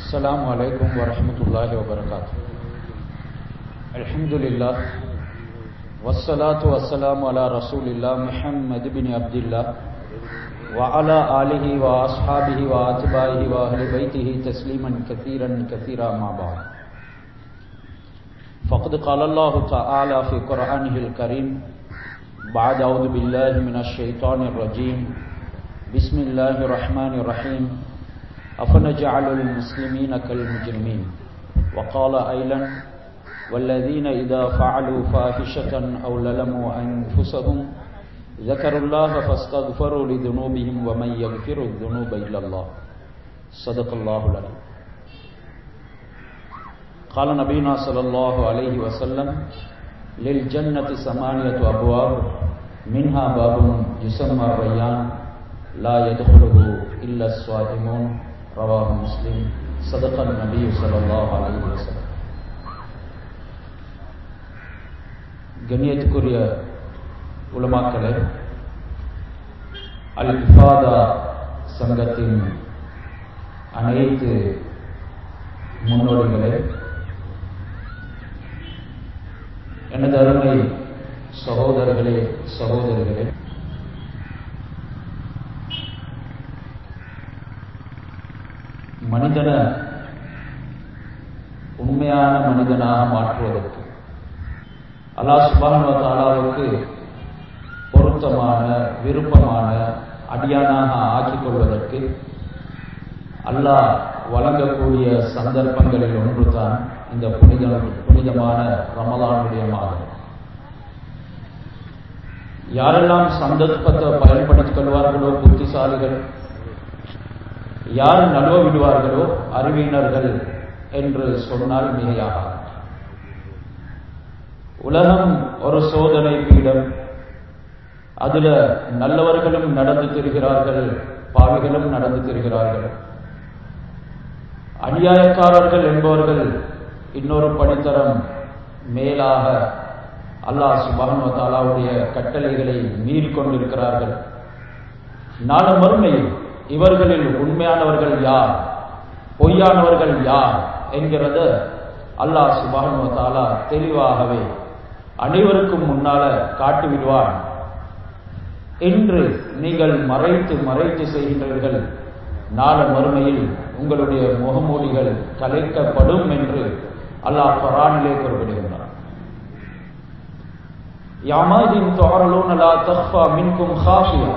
السلام عليكم ورحمة الله وبركاته الحمد لله والصلاة والسلام على رسول الله محمد بن عبد الله وعلى آله وأصحابه وأتباعه وأهل بيته تسليما كثيرا كثيرا ما بعد فقد قال الله تعالى في قرآنه الكريم بعد أعوذ بالله من الشيطان الرجيم بسم الله الرحمن الرحيم أفنجعل المسلمين كالمجرمين وقال أيضا والذين إذا فعلوا فاحشة أو للموا أنفسهم ذكروا الله فاستغفروا لذنوبهم ومن يغفر الذنوب إلا الله صدق الله العليم قال نبينا صلى الله عليه وسلم للجنة ثمانية أبواب منها باب يسمى الريان لا يدخله إلا الصائمون رواه مسلم صدق النبي صلى الله عليه وسلم கண்ணியத்துக்குரிய உலமாக்களே அல் இஃபாதா சங்கத்தின் அனைத்து முன்னோடிகளே எனது அருமை சகோதரர்களே சகோதரிகளே மனிதனை உண்மையான மனிதனாக மாற்றுவதற்கு அல்லாஹ் சுபான தாலாவுக்கு பொருத்தமான விருப்பமான அடியானாக ஆக்கிக் கொள்வதற்கு அல்லாஹ் வழங்கக்கூடிய சந்தர்ப்பங்களில் ஒன்றுதான் இந்த புனித புனிதமான ரமலானுடைய மாதம் யாரெல்லாம் சந்தர்ப்பத்தை பயன்படுத்திக் கொள்வார்களோ புத்திசாலிகள் யார் நழுவ விடுவார்களோ அறிவியினர்கள் என்று சொன்னால் மிகையாக உலகம் ஒரு சோதனை பீடம் அதுல நல்லவர்களும் நடந்து திரிகிறார்கள் பாவிகளும் நடந்து திரிகிறார்கள் அநியாயக்காரர்கள் என்பவர்கள் இன்னொரு படித்தரம் மேலாக அல்லாஹ் சுபானு தாலாவுடைய கட்டளைகளை மீறி கொண்டிருக்கிறார்கள் நாள மறுமையில் இவர்களில் உண்மையானவர்கள் யார் பொய்யானவர்கள் யார் என்கிறத அல்லாஹ் சுபானு தாலா தெளிவாகவே அனைவருக்கும் முன்னால காட்டிவிடுவான் என்று நீங்கள் மறைத்து மறைத்து செய்கின்றீர்கள் நாள மறுமையில் உங்களுடைய முகமூடிகள் கலைக்கப்படும் என்று அல்லாஹ் பரானிலே குறிப்பிடுகின்றார் யாமாதின் தோரலூன் அலா தஃபா மின்கும் ஹாஃபியா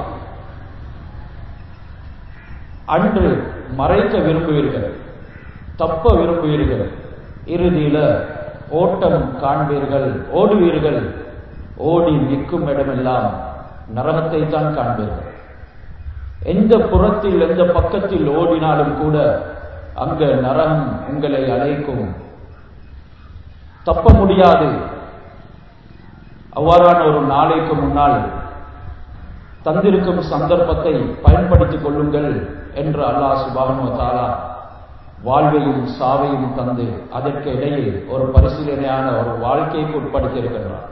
அன்று மறைக்க விரும்புவீர்கள் தப்ப விரும்புவீர்கள் இறுதியில ஓட்டம் காண்பீர்கள் ஓடுவீர்கள் ஓடி நிற்கும் இடமெல்லாம் நரகத்தை தான் காண்பீர்கள் எந்த புறத்தில் எந்த பக்கத்தில் ஓடினாலும் கூட அங்க நரகம் உங்களை அழைக்கும் தப்ப முடியாது அவ்வாறான ஒரு நாளைக்கு முன்னால் தந்திருக்கும் சந்தர்ப்பத்தை பயன்படுத்திக் கொள்ளுங்கள் என்று அல்லாஹ் சுபானு தாலா வாழ்வையும் சாவையும் தந்து அதற்கு இடையில் ஒரு பரிசீலனையான ஒரு வாழ்க்கைக்கு உட்படுத்தி இருக்கின்றார்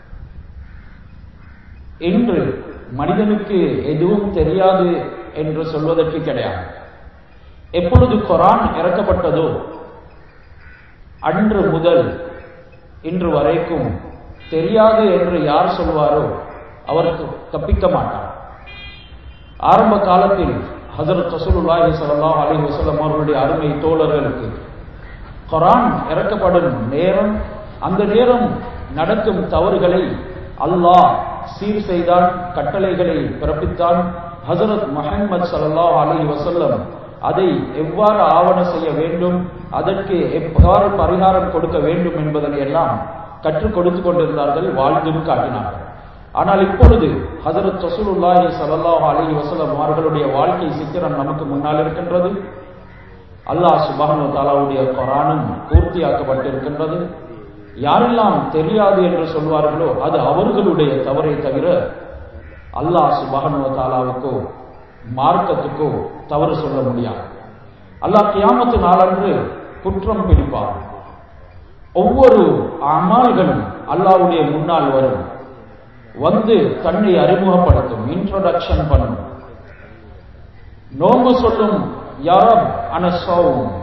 இன்று மனிதனுக்கு எதுவும் தெரியாது என்று சொல்வதற்கு கிடையாது எப்பொழுது குரான் இறக்கப்பட்டதோ அன்று முதல் இன்று வரைக்கும் தெரியாது என்று யார் சொல்வாரோ அவருக்கு தப்பிக்க மாட்டார் ஆரம்ப காலத்தில் ஹசரத் ரசூலுல்லாஹி ஸல்லல்லாஹு அலைஹி வஸல்லம் அவர்களுடைய அருமை தோழர்களுக்கு குர்ஆன் இறக்கப்படும் நேரம் அந்த நேரம் நடக்கும் தவறுகளை அல்லாஹ் சீர் செய்தான் கட்டளைகளை பிறப்பித்தான் ஹசரத் முஹம்மது ஸல்லல்லாஹு அலைஹி வஸல்லம் அதை எவ்வாறு ஆவண செய்ய வேண்டும் அதற்கு எவ்வாறு பரிகாரம் கொடுக்க வேண்டும் என்பதனை எல்லாம் கற்றுக் கொடுத்து கொண்டிருந்தார்கள் வாழ்ந்தும் காட்டினார்கள் ஆனால் இப்பொழுது ஹசரத் ரசூலுல்லாஹி ஸல்லல்லாஹு அலைஹி வஸல்லம் அவர்களுடைய வாழ்க்கை சித்திரம் நமக்கு முன்னால் இருக்கின்றது அல்லாஹ் சுப்ஹானஹு தஆலாவுடைய குர்ஆனும் பூர்த்தியாக்கப்பட்டிருக்கின்றது யாரெல்லாம் தெரியாது என்று சொல்வார்களோ அது அவர்களுடைய தவறை தவிர அல்லாஹ் சுப்ஹானஹு தஆலாவுக்கோ மார்க்கத்துக்கோ தவறு சொல்ல முடியாது அல்லாஹ் கியாமத்து நாளன்று குற்றம் பிடிப்பார் ஒவ்வொரு அமால்களும் அல்லாஹ்வுடைய முன்னால் வரும் வந்து தன்னை அறிமுகப்படுத்தும் இன்ட்ரோடக்ஷன் பண்ணும் நோம்பு சொல்லும் யாரப் அனசோவும்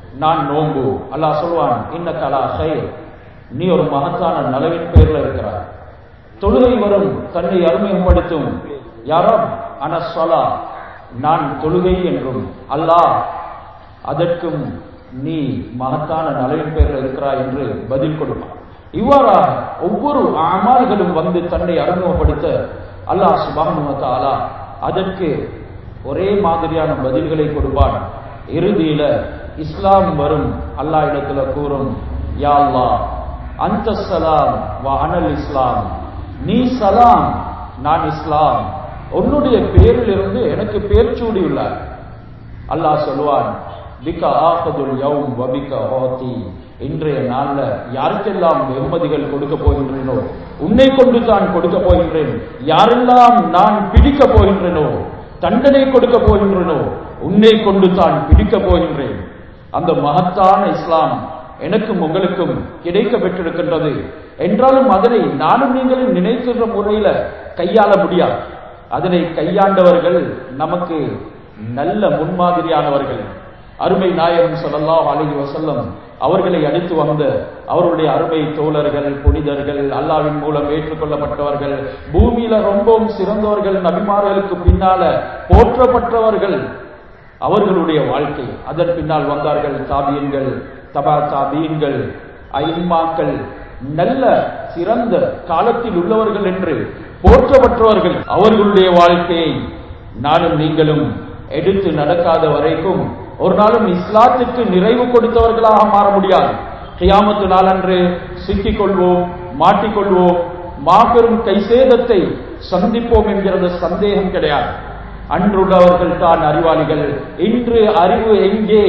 நான் நோன்பு அல்லாஹ் சொல்வான் இன்ன கலா ஹைர் நீ ஒரு மகத்தான நலவின் பெயர்ல இருக்கிறார் தொழுகை வரும் தன்னை அருமைப்படுத்தும் யாரோ அனஸ்வலா நான் தொழுகை என்றும் அல்லாஹ் அதற்கும் நீ மகத்தான நலவின் பெயரில் இருக்கிறாய் என்று பதில் கொடுப்பான் இவ்வாறாக ஒவ்வொரு அமால்களும் வந்து தன்னை அறிமுகப்படுத்த அல்லாஹ் சுபானுவத்தாலா அதற்கு ஒரே மாதிரியான பதில்களை கொடுப்பான் இறுதியில இஸ்லாம் வரும் அல்லாஹ் இடத்துல கூறும் யா அல்லாஹ் அந்த சலாம் வா அனல் இஸ்லாம் நீ சலாம் நான் இஸ்லாம் உன்னுடைய பேரில் இருந்து எனக்கு பேர் சூடியுள்ளார் அல்லாஹ் சொல்வான் பிக ஆகதுல் யௌம் வபிக ஹோதி இன்றைய நாள்ல யாருக்கெல்லாம் வெகுமதிகள் கொடுக்க போகின்றேனோ உன்னை கொண்டு தான் கொடுக்க போகின்றேன் யாரெல்லாம் நான் பிடிக்க போகின்றேனோ தண்டனை கொடுக்க போகின்றேனோ உன்னை கொண்டு தான் பிடிக்க போகின்றேன் அந்த மகத்தான இஸ்லாம் எனக்கும் உங்களுக்கும் கிடைக்க பெற்றிருக்கின்றது என்றாலும் அதனை நானும் நீங்களும் நினைக்கின்ற முறையில கையாள முடியாது அதனை கையாண்டவர்கள் நமக்கு நல்ல முன்மாதிரியானவர்கள் அருமை நாயகம் ஸல்லல்லாஹு அலைஹி வஸல்லம் அவர்களை அடித்து வந்த அவருடைய அருமை தோழர்கள் புனிதர்கள் அல்லாவின் மூலம் ஏற்றுக்கொள்ளப்பட்டவர்கள் பூமியில ரொம்பவும் சிறந்தவர்கள் நபிமார்களுக்கு பின்னால போற்றப்பட்டவர்கள் அவர்களுடைய வாழ்க்கை அதன் பின்னால் வந்தார்கள் தாபியன்கள் தபா தாபியன்கள் ஐம்மாக்கள் நல்ல சிறந்த காலத்தில் உள்ளவர்கள் என்று போற்றப்பட்டவர்கள் அவர்களுடைய வாழ்க்கையை நானும் நீங்களும் எடுத்து நடக்காத வரைக்கும் ஒரு நாளும் இஸ்லாத்திற்கு நிறைவு கொடுத்தவர்களாக மாற முடியாது கியாமத்து நாளன்று சிக்கிக் கொள்வோம் மாட்டிக்கொள்வோம் மாபெரும் கைசேதத்தை சந்திப்போம் என்கிறது சந்தேகம் கிடையாது அன்றுள்ளவர்கள் தான் அறிவாளிகள் இன்று அறிவு எங்கே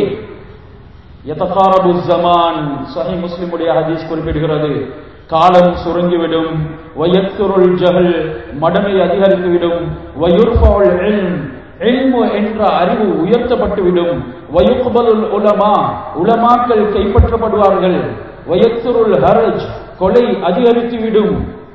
யதகாரபு ஜமான் சஹி முஸ்லிமுடைய ஹதீஸ் குறிப்பிடுகிறது காலம் சுருங்கிவிடும் வயத்துருள் ஜஹல் மடமை அதிகரித்துவிடும் வயுர்ஃபவுல் இல்ம் இல்மு என்ற அறிவு உயர்த்தப்பட்டுவிடும் வயுக்பலுல் உலமா உலமாக்கள் கைப்பற்றப்படுவார்கள் வயத்துருள் ஹரஜ் கொலை அதிகரித்துவிடும்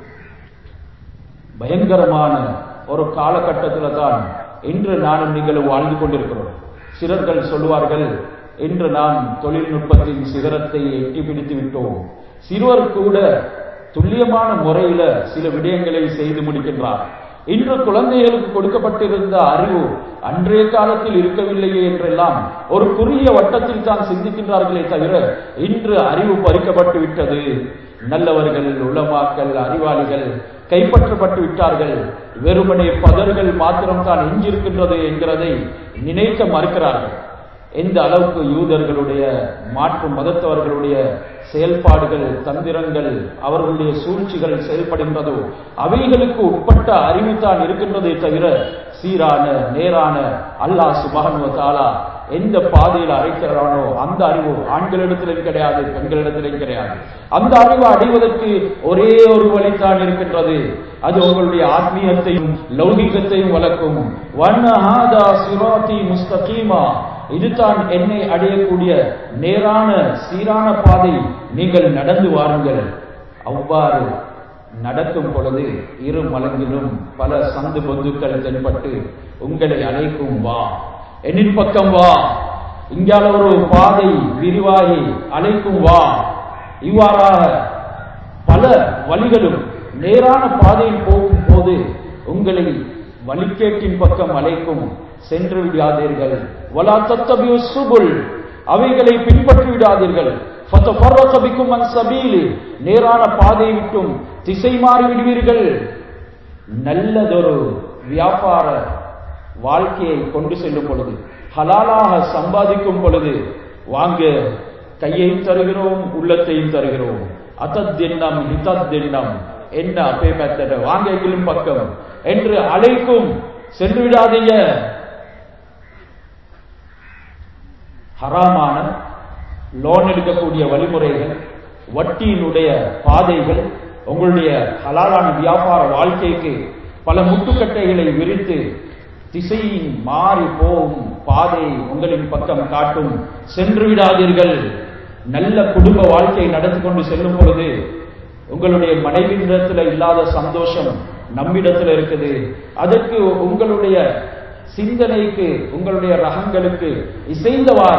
பயங்கரமான ஒரு காலகட்டத்தில் தான் இன்று நானும் நீங்களும் வாழ்ந்து கொண்டிருக்கிறோம் சிலர்கள் சொல்வார்கள் இன்று நாம் தொழில்நுட்பத்தின் சிகரத்தை எட்டி பிடித்து விட்டோம் சிறுவர் கூட துல்லியமான முறையில சில விடயங்களை செய்து முடிக்கின்றார் இன்று குழந்தைகளுக்கு கொடுக்கப்பட்டிருந்த அறிவு அன்றைய காலத்தில் இருக்கவில்லையே என்றெல்லாம் ஒரு குறுகிய வட்டத்தில் தான் சிந்திக்கின்றார்களே தவிர இன்று அறிவு பறிக்கப்பட்டு விட்டது நல்லவர்கள் உளமாக்கல் அறிவாளிகள் கைப்பற்றப்பட்டு விட்டார்கள் வெறுமனே பதர்கள் மாத்திரம்தான் எஞ்சிருக்கின்றது என்கிறதை நினைக்க மறுக்கிறார்கள் எந்த அளவுக்கு யூதர்களுடைய மாற்று மதத்தவர்களுடைய செயல்பாடுகள் தந்திரங்கள் அவர்களுடைய சூழ்ச்சிகள் செயல்படுகின்றதோ அவைகளுக்கு உட்பட்ட அறிவுதான் இருக்கின்றதே தவிர சீரான நேரான அல்லாஹ் சுபஹனுவ தாலா எந்த பாதையில் அழைக்கிறானோ அந்த அறிவு ஆண்களிடத்திலும் கிடையாது பெண்களிடத்திலும் கிடையாது அந்த அறிவு அடைவதற்கு ஒரே ஒரு வழிதான் இருக்கின்றது அது உங்களுடைய ஆத்மீயத்தையும் லௌகிகத்தையும் வளர்க்கும் வண்ணஹாதா சிராத்தி முஸ்தகீமா இதுதான் என்னை அடையக்கூடிய நேரான சீரான பாதை நீங்கள் நடந்து வாருங்கள் அவ்வாறு நடக்கும் பொழுது இரு மலங்கிலும் பல சந்து பொந்துக்கள் தென்பட்டு உங்களை அழைக்கும் வா என்னின் பக்கம் வா இங்கால ஒரு பாதை விரிவாகி அழைக்கும் வா இவ்வாறாக பல வழிகளும் நேரான பாதையில் போகும் போது உங்களை வழிகேட்டின் பக்கம் அழைக்கும் சென்று விடாதீர்கள் வலா தத்தபியு சுபுல் அவைகளை பின்பற்றி விடாதீர்கள் ஃபத்தஃபர்ரக அன் சபீலி நேரான பாதை விட்டும் திசை மாறி விடுவீர்கள் நல்லதொரு வியாபார வாழ்க்கையை கொண்டு செல்லும் பொழுது ஹலாலாக சம்பாதிக்கும் பொழுது வாங்க கையையும் தருகிறோம் உள்ளத்தையும் தருகிறோம் அத்தத் தின்னம் ஹிதத் தின்னம் என்ன அப்பே மெத்தட வாங்க எங்கிலும் பக்கம் என்று அழைக்கும் சென்று விடாதீங்க ஹராமான லோன் எடுக்கக்கூடிய வழிமுறைகள் வட்டியினுடைய பாதைகள் உங்களுடைய ஹலாலான வியாபார வாழ்க்கைக்கு பல முட்டுக்கட்டைகளை விரித்து திசையின் மாறி போகும் பாதை உங்களின் பக்கம் காட்டும் சென்று விடாதீர்கள் நல்ல குடும்ப வாழ்க்கை நடந்து கொண்டு செல்லும் பொழுது உங்களுடைய மனைவியிடத்துல இல்லாத சந்தோஷம் நம்மிடத்துல இருக்குது அதற்கு உங்களுடைய சிந்தனைக்கு உங்களுடைய ரகங்களுக்கு இசைந்தவாறு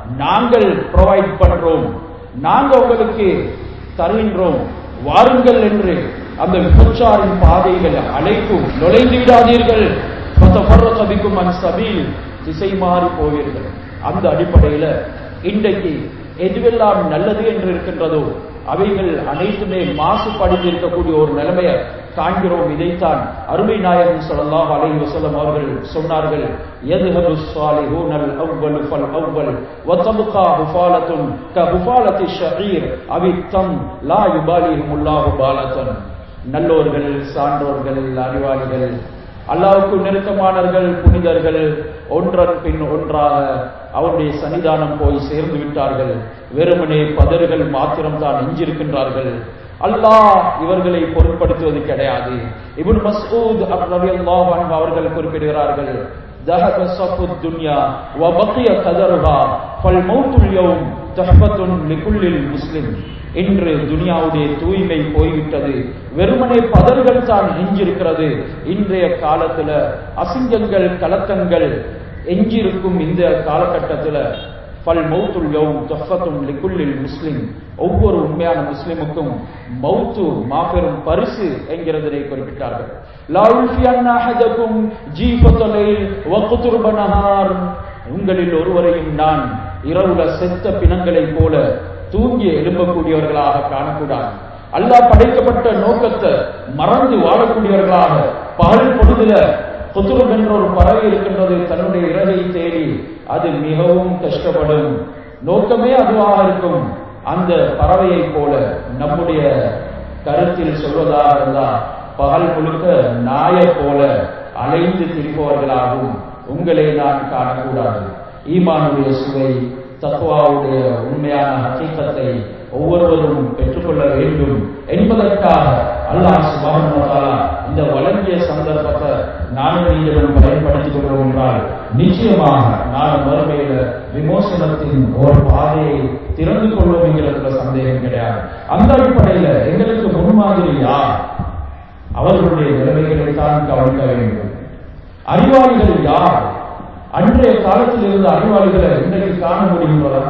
நாங்கள் ப்ரொவைட் பண்றோம் நாங்க உங்களுக்கு தருகின்றோம் வாருங்கள் என்று அந்த விபச்சாரின் பாதைகள் அழைக்கும் நுழைந்து விடாதீர்கள் கபிக்கும் அன் சபீல் திசை மாறி போவீர்கள் அந்த அடிப்படையில இன்றைக்கு எதுவெல்லாம் நல்லது என்று இருக்கின்றதோ அவைகள் அனைத்துமே மாசுபடிந்து இருக்கக்கூடிய ஒரு நிலைமையை காண்கிறோம் இதைத்தான் அருமை நாயகம் ஸல்லல்லாஹு அலைஹி வஸல்லம் அவர்கள் சொன்னார்கள் யذهبு الصالحون الاول فالاول وتبقى حفالة كحفالة الشعير او التم لا يباليهم الله بالة நல்லோர்கள் சான்றோர்கள் அறிவாளிகள் அல்லாவுக்கு நெருக்கமானவர்கள் புனிதர்கள் ஒன்றன் பின் ஒன்றாக அவருடைய சன்னிதானம் போய் சேர்ந்து விட்டார்கள் வெறுமனே பதறுகள் மாத்திரம்தான் எஞ்சிருக்கின்றார்கள் அல்லாஹ் இவர்களை பொருட்படுத்துவது கிடையாது இப்னு மஸ்ஊத் ரலியல்லாஹு அன்ஹு அவர்கள் குறிப்பிடுகிறார்கள் ذهب صف الدنيا وبقي قدرها فالموت اليوم تحفة لكل المسلم இன்று துனியாவுடைய தூய்மை போய்விட்டது வெறுமனே பதறுகள் தான் எஞ்சிருக்கிறது இன்றைய காலத்துல அசிங்கங்கள் கலக்கங்கள் எஞ்சிருக்கும் இந்த காலகட்டத்துல பல் மௌத்துல் யௌம் தொஃபத்தும் லிக்குல்லில் முஸ்லிம் ஒவ்வொரு உண்மையான முஸ்லிமுக்கும் மௌத்து மாபெரும் பரிசு என்கிறதை குறிப்பிட்டார்கள் லா உல்ஃபியன்ன அஹதகும் ஜீஃபத்துலைல் வக்துர்ப நஹார் உங்களில் ஒருவரையும் நான் இரவுல செத்த பிணங்களைப் போல தூங்கி எழும்பக்கூடியவர்களாக காணக்கூடாது அல்லாஹ் படைக்கப்பட்ட நோக்கத்தை மறந்து வாழக்கூடியவர்களாக பகல் பொழுதுல குத்துரும் என்ற ஒரு பறவை இருக்கின்றது தன்னுடைய இறகை தேடி அது மிகவும் கஷ்டப்படும் நோக்கமே அதுவாக இருக்கும் அந்த பறவையை போல நம்முடைய கருத்தில் சொல்வதாக இருந்தா பகல் முழுக்க நாய போல அலைந்து திரிபவர்களாகவும் உங்களை நான் காணக்கூடாது ஈமானுடைய சுவை தத்துவாவுடைய உண்மையான ஹக்கீக்கத்தை ஒவ்வொருவரும் பெற்றுக்கொள்ள வேண்டும் என்பதற்காக அல்லாஹ் சுபானுவத்தாலா இந்த வழங்கிய சந்தர்ப்பத்தை நானும் நீங்களும் பயன்படுத்திக் கொள்வோம் என்றால் நிச்சயமாக நான் மறுமையில விமோசனத்தின் ஒரு பாதையை திறந்து கொள்வோம் என்கிறதுல சந்தேகம் கிடையாது அந்த அடிப்படையில எங்களுக்கு முன்மாதிரி யார் அவர்களுடைய நிலைமைகளை தான் கவனிக்க வேண்டும் அறிவாளிகள் யார் அன்றைய காலத்தில் இருந்த அறிவாளிகளை இன்றைக்கு காண முடியுங்களா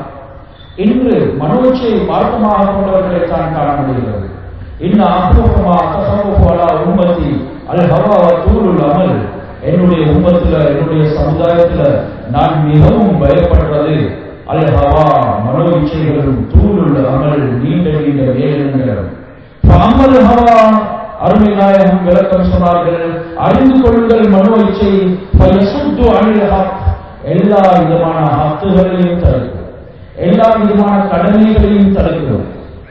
இன்று மனோச்சை மார்க்கமாக கொண்டவர்களை தான் காண முடிகிறது இன்ன அப்புறமா தசமுகலா உம்மத்தி அல் ஹவாவா தூருள் அமல் என்னுடைய உம்மத்துல என்னுடைய சமுதாயத்துல நான் மிகவும் பயப்படுறது அல் ஹவா மனோ இச்சைகளும் தூருள் அமல் நீண்ட நீண்ட வேதனைகள் அமல் ஹவா அருமை நாயகம் விளக்கம் சொன்னார்கள் அறிந்து கொள்ளுங்கள் மனோ இச்சை பயசுத்து அணில் ஹக் எல்லா விதமான ஹக்குகளையும் தடுக்கும் எல்லா விதமான கடமைகளையும் தடுக்கிறோம்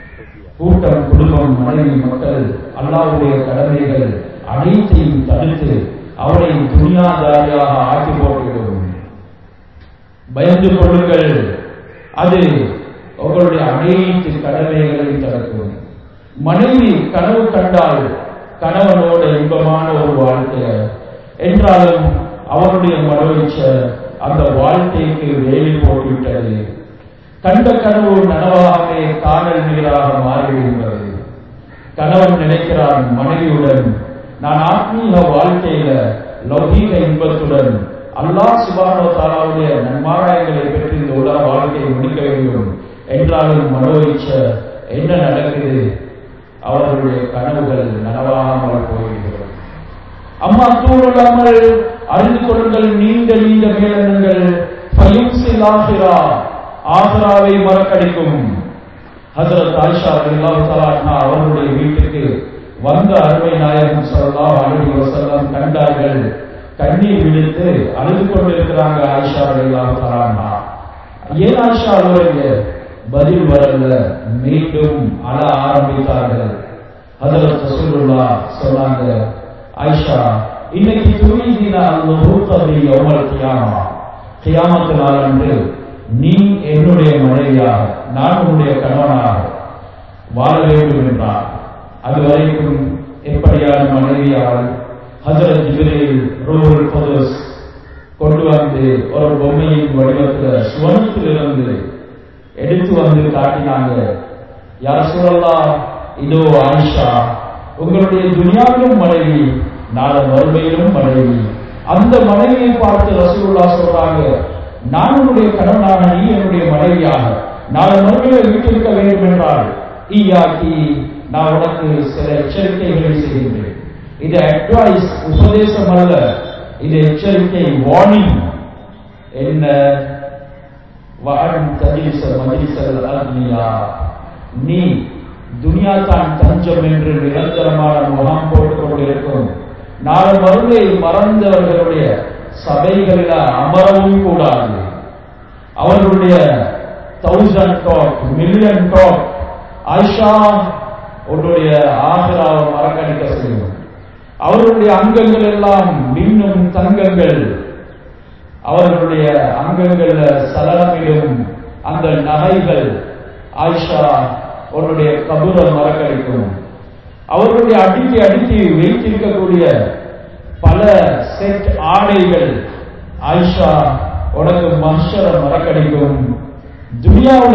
கூட்டம் குடும்பம் மனைவி மக்கள் அல்லாவுடைய கடமைகள் அனைத்தையும் தடுத்து அவரை துணியாதாரியாக ஆக்கி போட்டுவிடும் பயந்து கொள்ளுங்கள் அது உங்களுடைய அனைத்து கடமைகளையும் தடுக்கும் மனைவி கனவு கண்டால் கணவனோட இன்பமான ஒரு வாழ்க்கை என்றாலும் அவருடைய மனோயிச்ச அந்த வாழ்க்கைக்கு வேலி போட்டுவிட்டது கண்ட கனவு நனவாகவே காணல் நீராக மாறிவிடுகிறது கணவன் நினைக்கிறான் மனைவியுடன் நான் ஆத்மீக வாழ்க்கையில லௌகீக இன்பத்துடன் அல்லாஹ் சுபானோ தாலாவுடைய நன்மாராயங்களை பெற்று இந்த உலக வாழ்க்கையை முடிக்க வேண்டும் என்றாலும் மனோயிச்ச என்ன நடக்குது அவர்களுடைய கனவுகள் நனவாகாமல் போய்விடுகிறது அம்மா தூரலாமல் அறிந்து கொள்ளுங்கள் நீண்ட நீண்ட மேலங்கள் பயிற்சில் ஆகிறா ஆசராவை மறக்கடிக்கும் ஹசரத் ஆயிஷா ரலியல்லாஹு தஆலா அவர்களுடைய வீட்டுக்கு வந்த அருமை நாயகம் ஸல்லல்லாஹு அலைஹி வஸல்லம் கண்டார்கள் கண்ணீர் விடுத்து அழுது கொண்டிருக்கிறாங்க ஆயிஷா ரலியல்லாஹு தஆலா ஏன் ஆயிஷா அழுவீங்க பதில் வரல மீண்டும் அழ ஆரம்பித்தார்கள் ஹசரத் ரசூலுல்லாஹ் சொன்னாங்க ஆயிஷா இன்னைக்கு துணிதின அல்-முஹூத்தபி யௌமல் கியாமா கியாமத்து நாள் அன்று நீ என்னுடைய மனைவியாக நான் உன்னுடைய கணவனாக வாழ வேண்டும் என்றார் அது வரைக்கும் எப்படியான மனைவியால் ஹசரத் ஜிபிரில் ரூல் பதுஸ் கொண்டு வந்து ஒரு பொம்மையின் வடிவத்தில் சுவனத்திலிருந்து எடுத்து வந்து காட்டினாங்க யார் சொல்லலாம் இதோ ஆயிஷா உங்களுடைய துனியாவிலும் மனைவி நாளை மறுமையிலும் மனைவி அந்த மனைவியை பார்த்து ரசூல்லா சொல்றாங்க நான் உன்னுடைய கணவனாக நீ என்னுடைய மனைவியாக நாளை மறுமையில வீட்டிருக்க வேண்டும் என்றால் ஈயாக்கி நான் உனக்கு சில எச்சரிக்கைகளை செய்கின்றேன் இது அட்வைஸ் உபதேசம் அல்ல இது எச்சரிக்கை வார்னிங் என்ன வாழும் தஜிலிச மஜிலிசல் அக்னியா நீ துனியா தான் தஞ்சம் என்று நிரந்தரமான முகாம் போட்டுக் கொண்டிருக்கும் நாளை மறுமை மறந்தவர்களுடைய சபைகளில் அமரவும் கூடாது அவர்களுடைய தௌசண்ட் டாக் மில்லியன் டாக் ஆயிஷா உன்னுடைய ஆசிராவை மறக்கடிக்க செய்யும் அவர்களுடைய அங்கங்கள் எல்லாம் மின்னும் தங்கங்கள் அவர்களுடைய அங்கங்கள்ல சலனமிடும் அந்த நகைகள் ஆயிஷா உன்னுடைய கபூரை மறக்கடிக்கும் அவர்களுடைய அடிக்கி அடிக்கி வைத்திருக்கக்கூடிய பல செட் ஆடைகள் ஆயிஷா உனக்கு மனுஷர மறக்கடிக்கும் துனியாவுல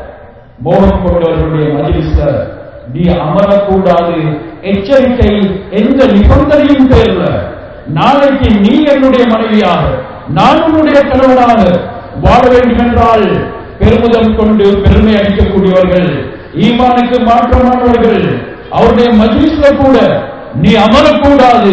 மோகம் கொண்டவர்களுடைய மஜிலிஸ்ல நீ அமரக்கூடாது எச்சரிக்கை எந்த நிபந்தனையும் பேர்ல நாளைக்கு நீ என்னுடைய மனைவியாக நான் உன்னுடைய கணவனாக வாழ வேண்டும் என்றால் பெருமிதம் கொண்டு பெருமை அளிக்கக்கூடியவர்கள் ஈமானுக்கு மாற்றமானவர்கள் அவருடைய மஜிலிஸ்ல கூட நீ அமரக்கூடாது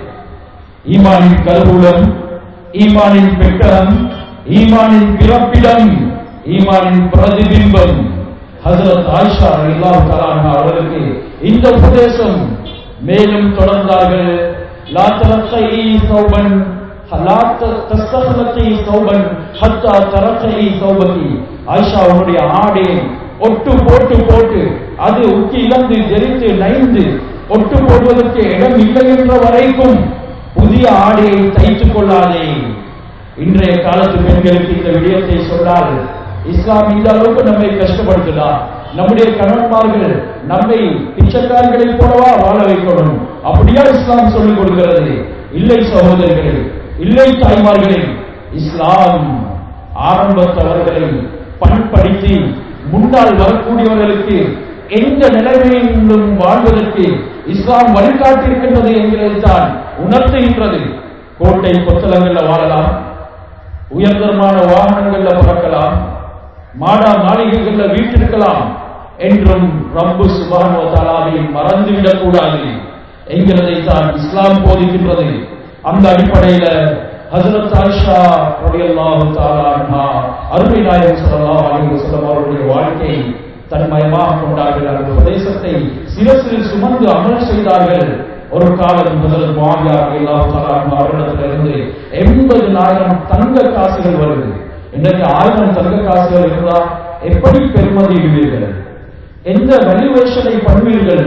ஈமானின் கருவூலம் ஈமானின் பெட்டகம் ஈமானின் பிறப்பிடம் ஈமானின் பிரதிபிம்பம் ஹசரத் ஆயிஷா அல்லாஹ் தலான் அவர்களுக்கு இந்த உபதேசம் மேலும் தொடர்ந்தார்கள் லா தரக்கை சௌபன் லா தஸ்தகலத்தை சௌபன் ஹத்தா தரக்கை சௌபதி ஆயிஷா உன்னுடைய ஆடை ஒட்டு போட்டு போட்டு அது உச்சி இழந்து ஜெரித்து நைந்து ஒட்டு போடுவதற்கு இடம் இல்லை என்ற வரைக்கும் புதிய ஆடையை தைத்துக் கொள்ளாதே இன்றைய காலத்து பெண்களுக்கு இந்த விடயத்தை சொன்னால் இஸ்லாம் இந்த அளவுக்கு நம்மை கஷ்டப்படுத்துதா நம்முடைய கணவன்மார்கள் நம்மை பிச்சைக்காரர்களைப் போலவா வாழ வைக்கணும் அப்படியா இஸ்லாம் சொல்லிக் கொடுக்கிறது இல்லை சகோதரிகளே இல்லை தாய்மார்களே இஸ்லாம் ஆரம்பத்தவர்களை பண்படுத்தி முன்னால் வரக்கூடியவர்களுக்கு எந்த நிலைமையிலும் வாழ்வதற்கு இஸ்லாம் வழிகாட்டியிருக்கின்றது என்கிறது தான் உணர்த்துகின்றது கோட்டை கொத்தலங்கள்ல வாழலாம் உயர்தரமான வாகனங்கள்ல பறக்கலாம் மாடா மாளிகைகள்ல வீட்டிருக்கலாம் என்றும் ரப்பு சுபானோ தாலாவை மறந்துவிடக் கூடாது என்கிறதை தான் இஸ்லாம் போதிக்கின்றது அந்த அடிப்படையில ஹசரத் ஆயிஷா ரலியல்லாஹு தஆலா அன்ஹா அருமை நாயகம் ஸல்லல்லாஹு அலைஹி வஸல்லம் அவருடைய வாழ்க்கை தன்மயமாக கொண்டார்கள் அந்த உபதேசத்தை சிரசில் சுமந்து அமல் செய்தார்கள் ஒரு காலம் முதல் மாவியா ரலியல்லாஹு தஆலா அன்ஹா அவரிடத்திலிருந்து எண்பது ஆயிரம் தங்க காசுகள் வருது இன்றைக்கு ஆயிரம் தங்க காசுகள் இருந்தா எப்படி பெருமதியிடுவீர்கள் எந்த வேல்யூவேஷனை பண்ணுவீர்கள்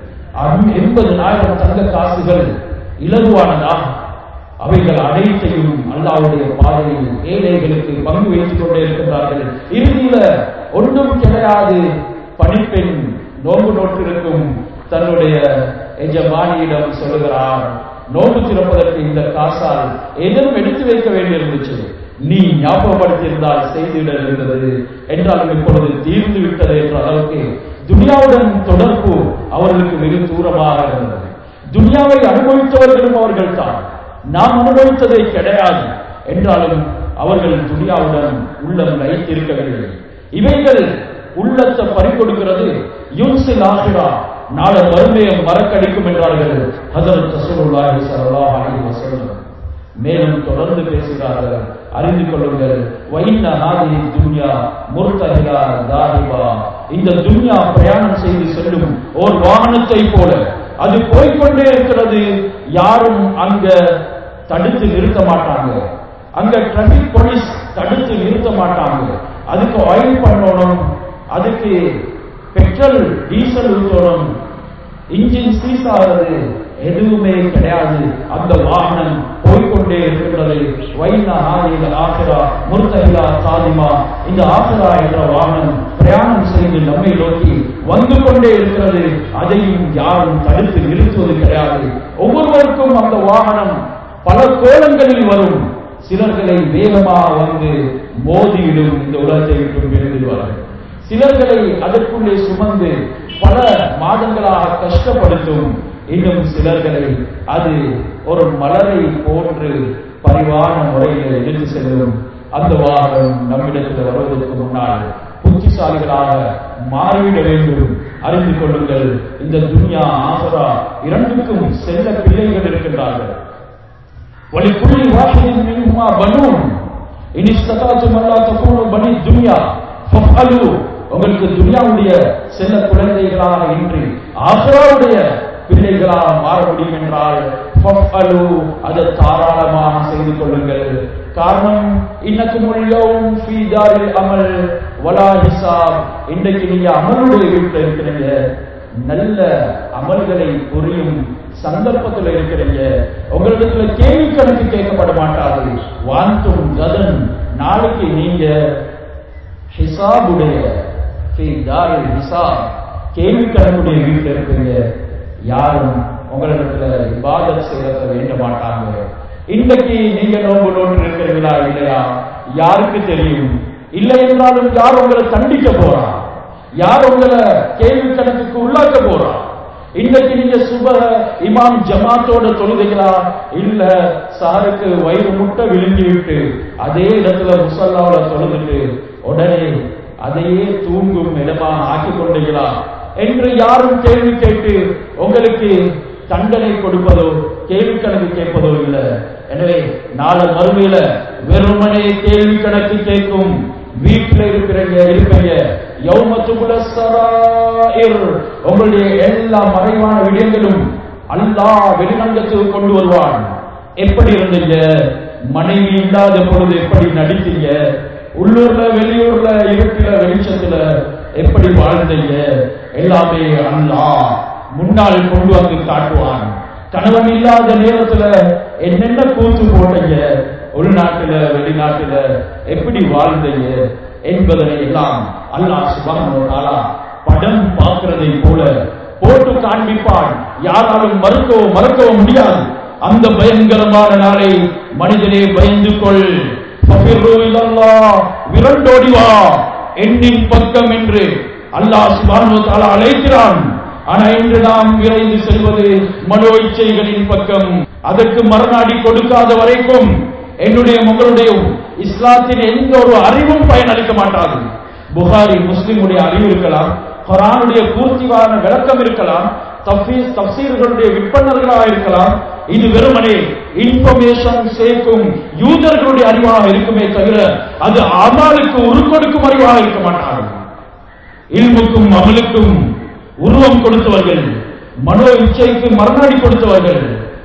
எண்பது ஆயிரம் தங்க காசுகள் இலகுவானதா அவைகள் அனைத்தையும் அல்லாவுடைய பாதையில் ஏழைகளுக்கு பங்கு வைத்துக் கொண்டே இருக்கின்றார்கள் இறுதியில ஒன்றும் கிடையாது பணிப்பெண் நோம்பு நோற்றிருக்கும் தன்னுடைய எஜமானியிடம் சொல்லுகிறார் நோம்பு திறப்பதற்கு இந்த காசால் ஏதேனும் எடுத்து வைக்க வேண்டியிருந்துச்சு நீ ஞாபகப்படுத்தியிருந்தால் செய்திட இருந்தது என்றாலும் இப்பொழுது தீர்ந்து விட்டது என்ற அளவுக்கு துனியாவுடன் தொடர்பு அவர்களுக்கு வெகு தூரமாக இருந்தது துனியாவை அனுபவித்தவர்களும் அவர்கள் தான் நாம் அனுபவித்ததை கிடையாது என்றாலும் அவர்கள் துனியாவுடன் உள்ளம் லயித்திருக்கவில்லை இவைகள் உள்ளத்தை பறிகொடுக்கிறது யூன்சில் ஆகிறா நாளை மறுமையை மறக்கடிக்கும் என்றார்கள் ஹசரத் ரசூலுல்லாஹி ஸல்லல்லாஹு அலைஹி வஸல்லம் மேலும் தொடர்ந்து பேசுகிறார்கள் அறிந்து கொள்ளுங்கள் வைன நாதிரி துன்யா முர்தஹிலா தாரிபா இந்த துன்யா பிரயாணம் செய்து செல்லும் ஓர் வாகனத்தை போல அது போய்கொண்டே இருக்கிறது யாரும் அங்க தடுத்து நிறுத்த மாட்டாங்க அங்க டிராபிக் போலீஸ் தடுத்து நிறுத்த மாட்டாங்க அதுக்கு ஆயில் பண்ணணும் அதுக்கு பெட்ரோல் டீசல் ஊற்றணும் இன்ஜின் சீஸ் ஆகிறது எதுவுமே கிடையாது அந்த வாகனம் போய்கொண்டே இருக்கிறது வைனா ஆதியில் ஆசிரா முர்தகிலா சாதிமா இந்த ஆசிரா என்ற வாகனம் பிரயாணம் செய்து நம்மை நோக்கி வந்து கொண்டே இருக்கிறது அதையும் யாரும் தடுத்து நிறுத்துவது கிடையாது ஒவ்வொருவருக்கும் அந்த வாகனம் பல கோலங்களில் வரும் சிலர்களை வேகமாக வந்து மோதியிடும் இந்த உலகத்தை விட்டு விழுந்துடுவார்கள் சிலர்களை அதற்குள்ளே சுமந்து பல மாதங்களாக கஷ்டப்படுத்தும் இன்னும் சிலர்களை அது ஒரு மலரை போன்று பரிவான முறையில் எடுத்து செல்லும் அந்த வாகனம் நம்மிடத்தில் வருவதற்கு முன்னால் புத்திசாலிகளாக மாறிவிட வேண்டும் அறிந்து கொள்ளுங்கள் இந்த துன்யா ஆசரா இரண்டுக்கும் செல்ல பிள்ளைகள் இருக்கின்றார்கள் ولكل واحد منهما بنون இன் இஸ்ததாத்தும் அல்லா தகூனு பனி துன்யா ஃபஃஅலு உங்களுக்கு துன்யாவுடைய செல்ல குழந்தைகளாக இன்றி ஆஹ்ராவுடைய பிள்ளைகளாக மாற முடியும் என்றால் ஃபஃஅலு அதை தாராளமாக செய்து கொள்ளுங்கள் காரணம் இன்னக்கும் யௌம் ஃபீ தாரில் அமல் வலா ஹிசாப் இன்றைக்கு நீங்க அமலுடைய வீட்டில் இருக்கிறீங்க நல்ல அமல்களை புரியும் சந்தர்ப்பத்தில் இருக்கிறீங்க உங்களிடத்துல கேள்வி கணக்கு கேட்கப்பட மாட்டாது வாந்தும் கதன் நாளைக்கு நீங்க ஹிசாபுடைய ஹிசாப் கேள்வி கணக்குடைய வீட்டில் இருப்பீங்க யாரும் உங்களிடத்துல இபாதத் செய்யறத வேண்ட மாட்டாங்க இன்றைக்கு நீங்க நோம்பு நோட்டு இருக்கிறீங்களா இல்லையா யாருக்கு தெரியும் இல்லை என்றாலும் யார் உங்களை தண்டிக்க போறா யார் உங்களை கேள்வி கணக்குக்கு உள்ளாக்க போறா இன்னைக்கு நீங்க சுப இமாம் ஜமாத்தோட தொழுதைகளா இல்ல சாருக்கு வயிறு முட்டை விழுங்கி விட்டு அதே இடத்துல முசல்லாவோட தொழுதுட்டு உடனே அதையே தூங்கும் இடமாக ஆக்கி கொண்டீங்களா என்று யாரும் கேள்வி கேட்டு உங்களுக்கு தண்டனை கொடுப்பதோ கேள்வி கணக்கு கேட்பதோ இல்லை எனவே நாளை மறுமையில வெறுமனே கேள்வி கணக்கு கேட்கும் வீட்டில் இருக்கிறீங்க இருப்பீங்க உங்களுடைய எல்லா மறைவான விடயங்களும் அல்லாஹ் வெளிநங்கத்துக்கு கொண்டு வருவான் எப்படி இருந்தீங்க மனைவி இல்லாத பொழுது எப்படி நடித்தீங்க உள்ளூர்ல வெளியூர்ல இருட்டில வெளிச்சத்துல எப்படி வாழ்ந்தீங்க எல்லாமே அல்லாஹ் முன்னால் கொண்டு வந்து காட்டுவான் கணவன் இல்லாத நேரத்துல என்னென்ன கூத்து போட்டீங்க உள்நாட்டுல வெளிநாட்டுல எப்படி வாழ்ந்தீங்க என்பதனை எல்லாம் அல்லாஹ் சுபானா படம் பார்க்கிறதை போல போட்டு காண்பிப்பான் யாராலும் மறுக்கவும் மறுக்கவும் முடியாது அந்த பயங்கரமான நாளை மனிதனே பயந்து கொள் விரண்டோடி வா எண்ணின் பக்கம் என்று அல்லாஹ் சுபானு தாலா அழைக்கிறான் ஆனா இன்று நாம் விரைந்து செல்வது மனோ இச்சைகளின் பக்கம் அதற்கு மறுநாடி கொடுக்காத வரைக்கும் என்னுடைய உங்களுடைய இஸ்லாத்தின் எந்த ஒரு அறிவும் பயனளிக்க மாட்டாது புகாரி முஸ்லிமுடைய அறிவு இருக்கலாம் குரானுடைய பூர்த்திவான விளக்கம் இருக்கலாம் தப்சீர்களுடைய விற்பனர்களாக இருக்கலாம் இது வெறுமனே இன்ஃபர்மேஷன் சேர்க்கும் யூதர்களுடைய அறிவாக இருக்குமே தவிர அது அமலுக்கு உருக்கொடுக்கும் அறிவாக இருக்க மாட்டார்கள் இல்முக்கும் அமலுக்கும் உருவம் கொடுத்தவர்கள் மனோ இச்சைக்கு மறுநாடி கொடுத்தவர்கள்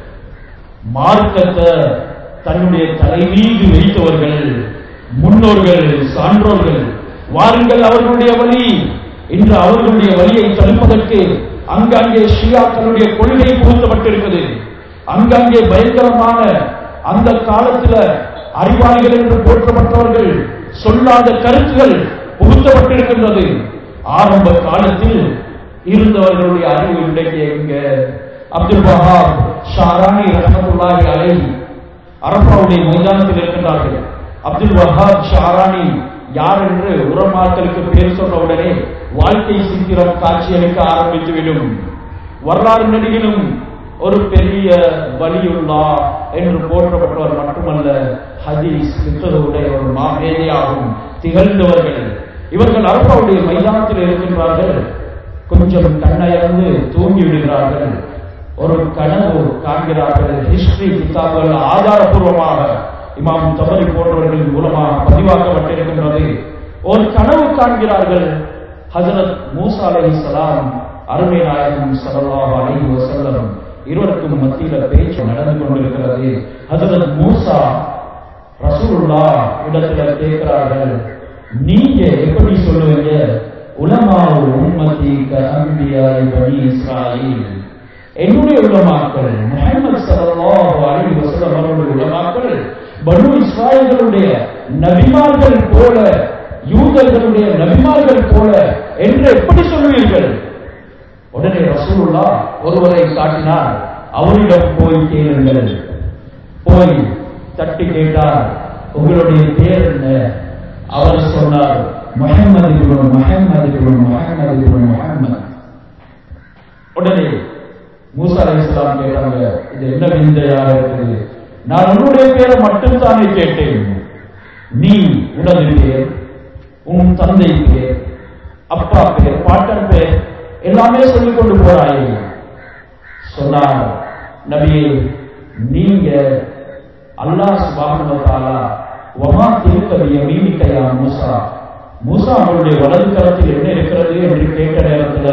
மார்க்கத்தை தன்னுடைய தலை மீது வைத்தவர்கள் முன்னோர்கள் சான்றோர்கள் வாருங்கள் அவர்களுடைய வழி இன்று அவர்களுடைய வழியை தடுப்பதற்கு அங்கங்கே ஷியாக்களுடைய கொள்கை புகுத்தப்பட்டிருக்கிறது அங்கங்கே பயங்கரமான அந்த காலத்துல அறிவாளிகள் என்று போற்றப்பட்டவர்கள் சொல்லாத கருத்துகள் புகுத்தப்பட்டிருக்கின்றது ஆரம்ப காலத்தில் இருந்தவர்களுடைய அறிவு இன்றைக்கு எங்க அப்துல் வஹாப் ஷாரானி ரஹமத்துல்லாஹி அலை அரபாவுடைய மைதானத்தில் இருக்கின்றார்கள் அப்துல் வஹாப் ஷாரானி யார் என்று உரமாக்களுக்கு பேர் சொன்ன உடனே வாழ்க்கை சித்திரம் காட்சியளிக்க ஆரம்பித்துவிடும் வரலாறு நடிகிலும் ஒரு பெரிய வலியுள்ளா என்று போற்றப்பட்டவர் மட்டுமல்ல ஹதீஸ் புத்தகவுடைய ஒரு மாமேதையாகவும் திகழ்ந்தவர்கள் இவர்கள் அரபாவுடைய மைதானத்தில் இருக்கின்றார்கள் கொஞ்சம் கண்ணயர்ந்து தூங்கி விடுகிறார்கள் ஒரு கனவு காண்கிறார்கள் ஹிஸ்டரி கிதாபுகள் ஆதாரபூர்வமாக இமாம் தபரி போன்றவர்களின் மூலமாக பதிவாக்கப்பட்டிருக்கின்றது ஒரு கனவு காண்கிறார்கள் ஹசரத் மூசா அலை சலாம் அருமை நாயகம் சல்லாஹ் அலி வசல்லம் இருவருக்கும் மத்தியில பேச்சு நடந்து கொண்டிருக்கிறது ஹசரத் மூசா ரசூலுல்லா இடத்துல கேட்கிறார்கள் நீங்க எப்படி சொல்லுவீங்க உலமாவு உம்மதி அம்பியாய் பனி இஸ்ராயில் என்னுடைய உலமாக்கள் முகமது சல்லாஹ் அலி வசல்லம் அவர்களுடைய உலமாக்கள் பனு இஸ்ராயல்களுடைய நபிமார்கள் போல யூதர்களுடைய நபிமார்கள் போல என்று எப்படி சொல்லுவீர்கள் உடனே ரசூலுல்லா ஒருவரை காட்டினார் அவரிடம் போய் கேளுங்கள் போய் தட்டி கேட்டார் உங்களுடைய பேர் என்ன அவர் சொன்னார் முகமது இப்னு முகமது இப்னு முகமது இப்னு முகமது உடனே மூசா அலைஹிஸ்ஸலாம் கேட்டாங்க இது என்ன விந்தையா இருக்குது நான் உன்னுடைய பேரை மட்டும்தானே கேட்டேன் நீ உனது பேர் உன் தந்தை பேர் அப்பா பேர் பாட்டன் பேர் எல்லாமே சொல்லிக் கொண்டு போறாயே சொன்னார் நபியே நீங்க அல்லாஹ் சுபானு தாலா வமா திருக்கவிய மீனிக்கையா மூசா மூசா அவருடைய வலது கரத்தில் என்ன இருக்கிறது என்று கேட்ட நேரத்தில்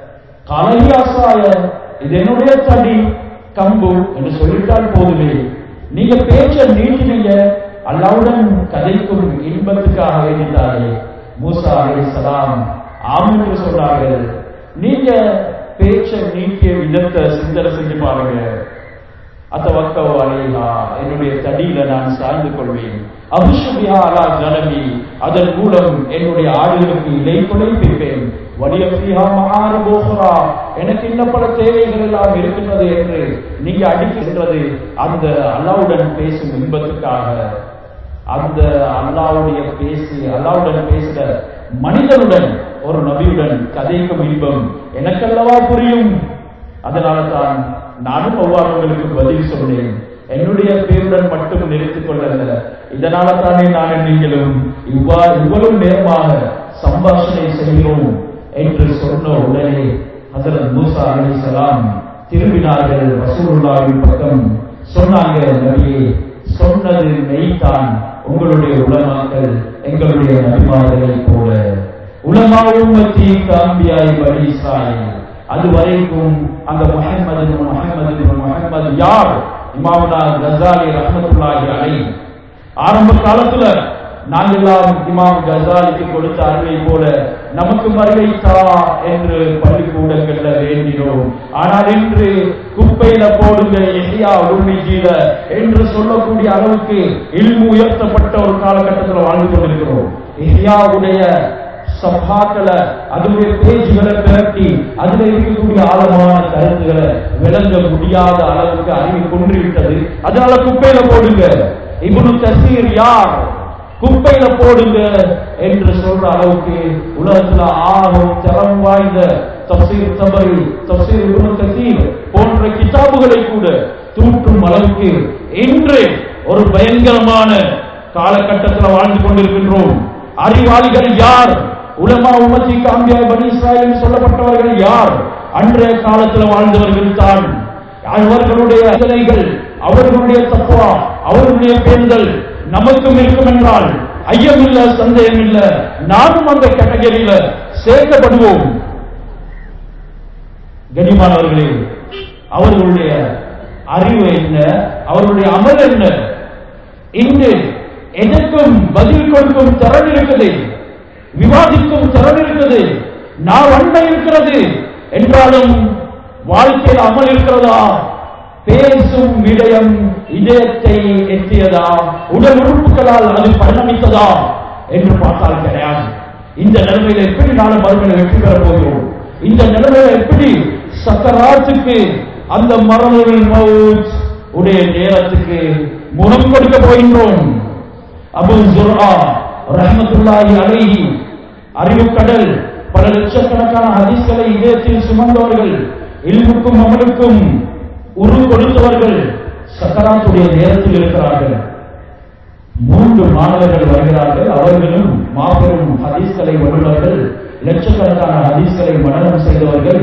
கலையாசாய இது என்னுடைய தடி கம்பு என்று சொல்லிட்டால் போதுமே நீங்க பேச்ச நீட்டினீங்க அல்லாவுடன் கதைக்கும் இன்பத்துக்காக வேண்டித்தாரே மூசா அலை சலாம் ஆம் என்று சொன்னார்கள் நீங்க பேச்ச நீக்கிய விதத்தை சிந்தனை செஞ்சு பாருங்க அத்தவக்கவோ அலையா என்னுடைய தடியில நான் சார்ந்து கொள்வேன் அபிஷுபியா அலா ஜனமி அதன் மூலம் என்னுடைய ஆடுகளுக்கு இலை குலைப்பிப்பேன் வலியப்பியா மகார போகரா எனக்கு இன்னும் பல தேவைகள் எல்லாம் இருக்கின்றது என்று நீங்க அடிக்கின்றது அந்த அல்லாவுடன் பேசும் இன்பத்துக்காக அந்த அல்லாவுடைய பேசி அல்லாவுடன் பேசுற மனிதனுடன் ஒரு நபியுடன் கதைக்கும் இன்பம் எனக்கல்லவா புரியும் அதனால தான் நானும் அவ்வாறுகளுக்கு பதில் சொன்னேன் என்னுடைய பேருடன் மட்டும் நிறுத்திக் கொள்ளல இதனால தானே நான் நீங்களும் இவ்வாறு இவ்வளவு நேரமாக சம்பாஷணை செய்கிறோம் என்று சொன்ன உடனே ஹசரத் மூசா அலி சலாம் திரும்பினார்கள் ரசூலுல்லாவின் பக்கம் சொன்னாங்க நபியே சொன்னது மெய்தான் உங்களுடைய உலமாக்கள் எங்களுடைய நபிமார்களை போல உலமா உம்மத்தி காம்பியாய் படி இஸ்ராயல் அது வரைக்கும் அந்த முஹம்மது முஹம்மது முஹம்மது யார் இமாமுனா கசாலி ரஹமத்துல்லாஹி அலை ஆரம்ப காலத்துல நாங்கெல்லாம் இமாம் கசாலிக்கு கொடுத்த அறிவை போல நமக்கு மறுவை தா என்று பள்ளிக்கூடங்கள்ல வேண்டினோம் ஆனால் இன்று குப்பையில போடுங்க எஹியா உருமிஜில என்று சொல்லக்கூடிய அளவுக்கு இல்மு உயர்த்தப்பட்ட ஒரு காலகட்டத்தில் வாழ்ந்து கொண்டிருக்கிறோம் எஹியாவுடைய சபாக்களை அதனுடைய பேஜுகளை திரட்டி அதுல இருக்கக்கூடிய ஆழமான கருத்துக்களை விளங்க முடியாத அளவுக்கு அறிவு கொன்றுவிட்டது அதனால குப்பையில போடுங்க இவனு தசீர் யார் குப்பையில போடுங்க என்று சொல்ற அளவுக்கு உலகத்துல ஆகும் திறம் வாய்ந்த தப்சீர் தபரி தப்சீர் இப்னு கசீர் போன்ற கிதாபுகளை கூட தூற்றும் அளவுக்கு இன்று ஒரு பயங்கரமான காலகட்டத்தில் வாழ்ந்து கொண்டிருக்கின்றோம் அறிவாளிகள் யார் உலமா உமத்தி காம்பியா பனி இஸ்ராயல் சொல்லப்பட்டவர்கள் யார் அன்றைய காலத்தில் வாழ்ந்தவர்கள் தான் அவர்களுடைய சிலைகள் அவர்களுடைய தத்துவா அவர்களுடைய பெண்கள் நமக்கும் இருக்கும் என்றால் ஐயம் இல்ல சந்தேகம் இல்ல நானும் அந்த கேட்டகரியில சேர்க்கப்படுவோம் கனிமானவர்களே அவர்களுடைய அறிவு என்ன அவர்களுடைய அமல் என்ன இன்று எதற்கும் பதில் கொடுக்கும் திறன் இருக்குது விவாதிக்கும் திறன் இருக்குது நான் அண்மை இருக்கிறது என்றாலும் வாழ்க்கையில் அமல் இருக்கிறதா பேசும் விடயம் இதயத்தை எட்டியதா உடல் உறுப்புகளால் அது பரிணமித்ததா என்று பார்த்தால் கிடையாது இந்த நிலைமையில எப்படி நாளை மறுமையில வெற்றி பெற போகிறோம் இந்த நிலைமையில எப்படி சக்கராத்துக்கு அந்த மரணங்கள் மவுத் உடைய நேரத்துக்கு முகம் கொடுக்க போகின்றோம் அபு ஜுர்ஆ ரஹமத்துல்லாஹி அலைஹி அறிவு கடல் பல லட்சக்கணக்கான ஹதீஸ்களை இதயத்தில் சுமந்தவர்கள் இல்முக்கும் அமலுக்கும் உரு கொடுத்தவர்கள் சக்கராத்துடைய நேரத்தில் இருக்கிறார்கள் மூன்று மாணவர்கள் வருகிறார்கள் அவர்களும் மாபெரும் ஹதீஸ்களை வல்லுநர்கள் லட்சக்கணக்கான ஹதீஸ்களை மனநம் செய்தவர்கள்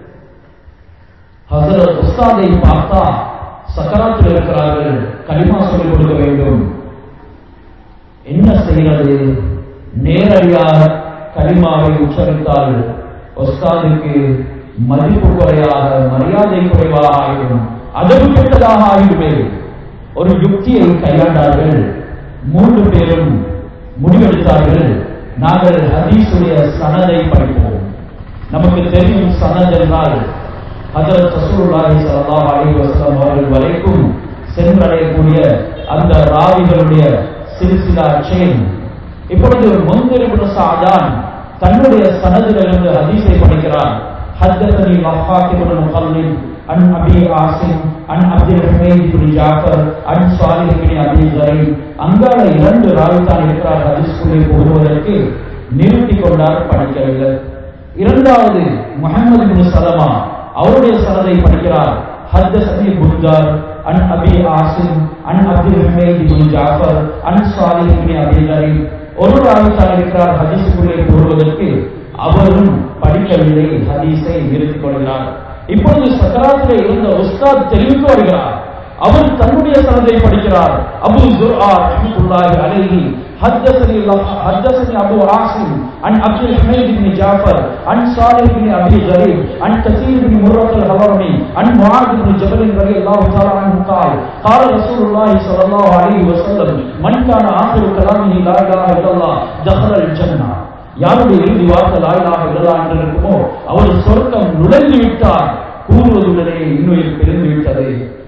ஹசரத் உஸ்தாதை பார்த்தா சக்கராத்தில் இருக்கிறார்கள் களிமா சொல்லிக் கொடுக்க வேண்டும் என்ன செய்கிறது நேரடியாக கலிமாவை உச்சரித்தால் ஒஸ்தாதுக்கு மதிப்பு குறையாக மரியாதை குறைவாக ஆகிடும் அதவு கெட்டதாக ஆகிடுமே ஒரு யுக்தியை கையாண்டார்கள் மூன்று பேரும் முடிவெடுத்தார்கள் நாங்கள் ஹதீஸுடைய சனதை படிப்போம் நமக்கு தெரியும் சனத் என்றால் ஹஜரத் ரசூலுல்லாஹி ஸல்லல்லாஹு அலைஹி வஸல்லம் அவர்கள் வரைக்கும் சென்றடையக்கூடிய அந்த ராவிகளுடைய சில்சிலா செயின் இப்பொழுது முந்திரி சாதான் தன்னுடைய சனதிலிருந்து ஹதீஸை படிக்கிறார் حدثني ضحاك بن مخلد عن ابي عاصم عن عبد الحميد بن جعفر عن صالح بن ابي ذري அங்கால இரண்டு ராவி தான் இருக்கிறார் ஹதீஸ்குள்ளே போடுவதற்கு நிறுத்தி கொண்டார் படிக்கவில்லை இரண்டாவது முகமது பின் சலமா அவருடைய சனதை படிக்கிறார் ஹத்தசனி புத்தார் عن أبي عاصم عن عبد الحميد بن جعفر عن صالح بن أبي غريب ஒரு ராவித்தான் இருக்கிறார் ஹதீஸுக்குள்ளே கூறுவதற்கு அவரும் படிக்கவில்லை ஹதீஸை நிறுத்திக் கொள்கிறார் இப்பொழுது சக்கராத்திலே இருந்த உஸ்தாத் தெளிவுக்கு வருகிறார் அவர் தன்னுடைய சனதை படிக்கிறார் அபு ஜுர்ஆ ரஹ்மத்துல்லாஹி அலைஹி حدثني حدثني ابو عاصم عن عبد الحميد بن جعفر عن صالح بن ابي غريب عن كثير بن مرة الهضرمي عن معاذ بن جبل رضي الله تعالى عنه قال قال رسول الله صلى الله عليه وسلم من كان اخر كلامه لا اله الا الله دخل الجنه யாருடைய இறுதி வார்த்தை லாயிலாக இல்லதா என்று இருக்குமோ அவர் சொர்க்கம் நுழைந்து விட்டார் கூறுவதுடனே இன்னுயிர் பிரிந்து விட்டது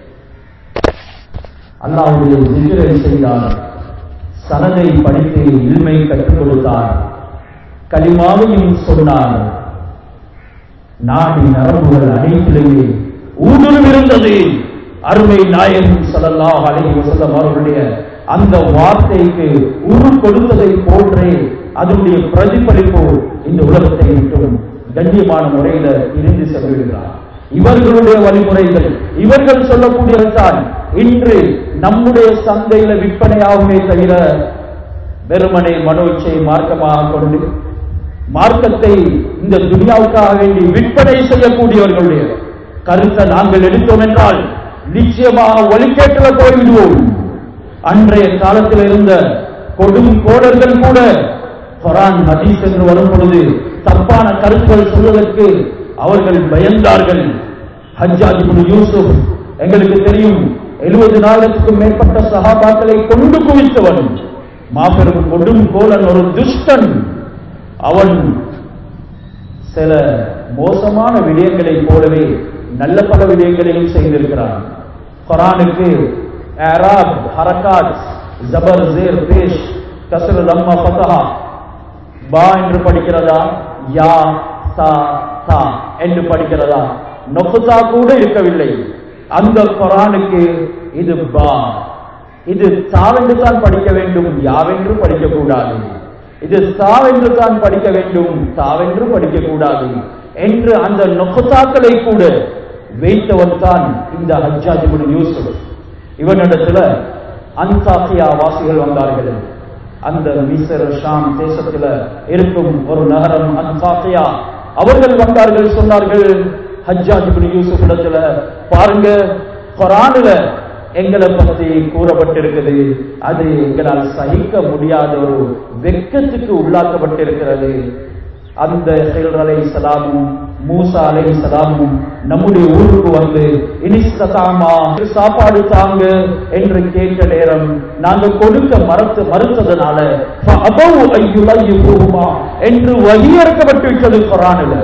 அல்லாவுடைய திகிரை செய்தார் சனதை படித்து இல்மை கற்றுக் கொடுத்தார் களிமாவையும் சொன்னார் நாடி நரம்புகள் அனைத்திலேயே ஊடுருவி இருந்தது அருமை நாயகம் ஸல்லல்லாஹு அலைஹி வஸல்லம் அவர்களுடைய அந்த வார்த்தைக்கு உரு கொடுத்ததை போன்றே அதனுடைய பிரதிபலிப்பு இந்த உலகத்தை விட்டும் கண்ணியமான முறையில இருந்து செல்விடுகிறார் இவர்களுடைய வழிமுறைகள் இவர்கள் சொல்லக்கூடியதுதான் இன்று நம்முடைய சந்தையில விற்பனையாகுமே தவிர வெறுமனை மனோச்சை மார்க்கமாக கொண்டு மார்க்கத்தை இந்த துனியாவுக்காக வேண்டி விற்பனை செய்யக்கூடியவர்களுடைய கருத்தை நாங்கள் எடுத்தோம் என்றால் நிச்சயமாக ஒலிக்கேற்ற போய்விடுவோம் அன்றைய காலத்தில் இருந்த கொடும் கோடர்கள் கூட குரான் ஹதீஸ் என்று வரும் பொழுது தப்பான கருத்துக்கள் சொல்வதற்கு அவர்கள் பயந்தார்கள் ஹஜ்ஜாஜ் இப்னு யூசுப் எங்களுக்கு தெரியும் எழுபது நாளுக்கும் மேற்பட்ட சகாபாக்களை கொண்டு குவித்தவன் மாபெரும் கொடும் கோலன் ஒரு துஷ்டன் அவன் சில மோசமான விடயங்களைப் போலவே நல்ல பல விடயங்களையும் செய்திருக்கிறான் குரானுக்கு ஏராப் ஹரகாத் ஜபர் ஜேர் பேஷ் கசர் லம்மா ஃபதஹா பா என்று படிக்கிறதா யா தா தா என்று படிக்கிறதா நொக்குதா கூட இருக்கவில்லை அந்த குரானுக்கு இது பா இது தாவென்று தான் படிக்க வேண்டும் யாவென்று படிக்கக்கூடாது இது தாவென்று தான் படிக்க வேண்டும் தாவென்று படிக்கக்கூடாது என்று அந்த நொக்குத்தாக்களை கூட வைத்தவன் தான் இந்த ஹஜ்ஜாஜிபுன் யூசுப் இவனிடத்துல அந்தாக்கியா வாசிகள் வந்தார்கள் அந்த மிசர் ஷாம் தேசத்துல இருக்கும் ஒரு நகரம் அந்தாக்கியா அவர்கள் வந்தார்கள் சொன்னார்கள் ஹஜ்ஜாஜ் இப்னு யூசுப் இடத்துல பாருங்க குரானுல எங்களை பத்தி கூறப்பட்டிருக்குது அது எங்களால் சகிக்க முடியாத ஒரு வெக்கத்துக்கு உள்ளாக்கப்பட்டிருக்கிறது அந்த ஹில் அலை சலாமும் மூசா அலை சலாமும் நம்முடைய ஊருக்கு வந்து இனிஸ்ததாமா சாப்பாடு தாங்க என்று கேட்ட நேரம் நாங்க கொடுக்க மறுத்து மறுத்ததுனால அபவு ஐயுலையு போகுமா என்று வகியறுக்கப்பட்டு விட்டது குரானில்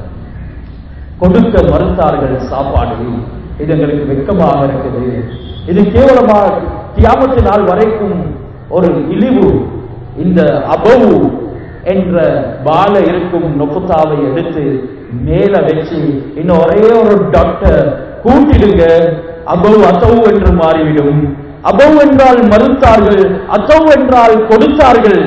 கொடுக்க மறுத்தார்கள் சாப்பாடு இது எங்களுக்கு வெக்கமாக இருக்குது இது கேவலமாக தியாமத்து நாள் வரைக்கும் ஒரு இழிவு இந்த அபவு என்ற பால இருக்கும் நொக்குத்தாவை எடுத்து மேல வச்சு இன்னும் ஒரே ஒரு டாக்டர் கூட்டிடுங்க அபவு அசவு என்று மாறிவிடும் அபவு என்றால் மறுத்தார்கள் அசவு என்றால் கொடுத்தார்கள்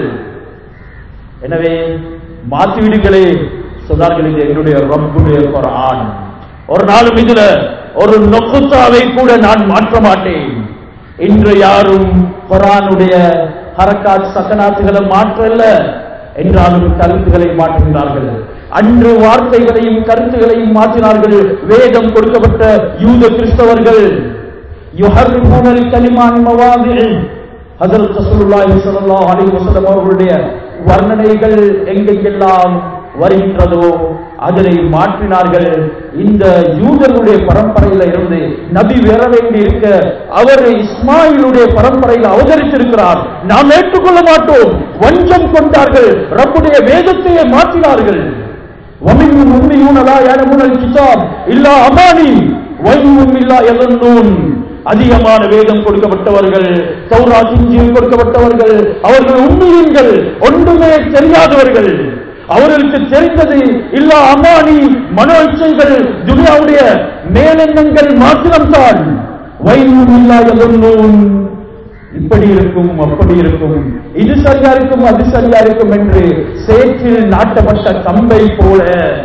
எனவே மாற்றிவிடுங்களே சொன்னார்கள் இது என்னுடைய ரப்புடைய குரான் ஒரு நாளும் இதுல ஒரு நொக்குத்தாவை கூட நான் மாற்ற மாட்டேன் இன்று யாரும் குரானுடைய ஹரக்காத் சக்கனாத்துகளை மாற்றல்ல என்றாலும் கருத்துக்களை மாற்றுகிறார்கள் அன்று வார்த்தைகளையும் கருத்துகளையும் மாற்றினார்கள் வேதம் கொடுக்கப்பட்ட யூத கிறிஸ்தவர்கள் யுஹர்ரிமூனல் கலிமான் மவாதில் ஹஜரத் ரசூலுல்லாஹி ஸல்லல்லாஹு அலைஹி வஸல்லம் அவர்களுடைய வர்ணனைகள் எங்கெங்கெல்லாம் வருகின்றதோ அதனை மாற்றினார்கள் இந்த யூதர்களுடைய பரம்பரையில இருந்து நபி வர வேண்டி இருக்க அவர் இஸ்மாயிலுடைய பரம்பரையில் அவதரித்திருக்கிறார் நாம் ஏற்றுக்கொள்ள மாட்டோம் வஞ்சம் கொண்டார்கள் ரப்புடைய வேதத்தையே மாற்றினார்கள் ومنهم أميون لا يعلمون الكتاب إلا أماني وإنهم إلا يظنون அதிகமான வேதம் கொடுக்கப்பட்டவர்கள் சௌராத் இஞ்சியில் கொடுக்கப்பட்டவர்கள் அவர்கள் உண்மையீன்கள் ஒன்றுமே தெரியாதவர்கள் அவர்களுக்கு தெரிந்தது இல்ல அமானி மனோ இச்சைகள் துனியாவுடைய மேலெண்ணங்கள் மாத்திரம்தான் வைனும் இல்லாதொன்னும் இப்படி இருக்கும் அப்படி இருக்கும் இது சரியா இருக்கும் அது சரியா இருக்கும் என்று சேற்றில் நாட்டப்பட்ட கம்பை போல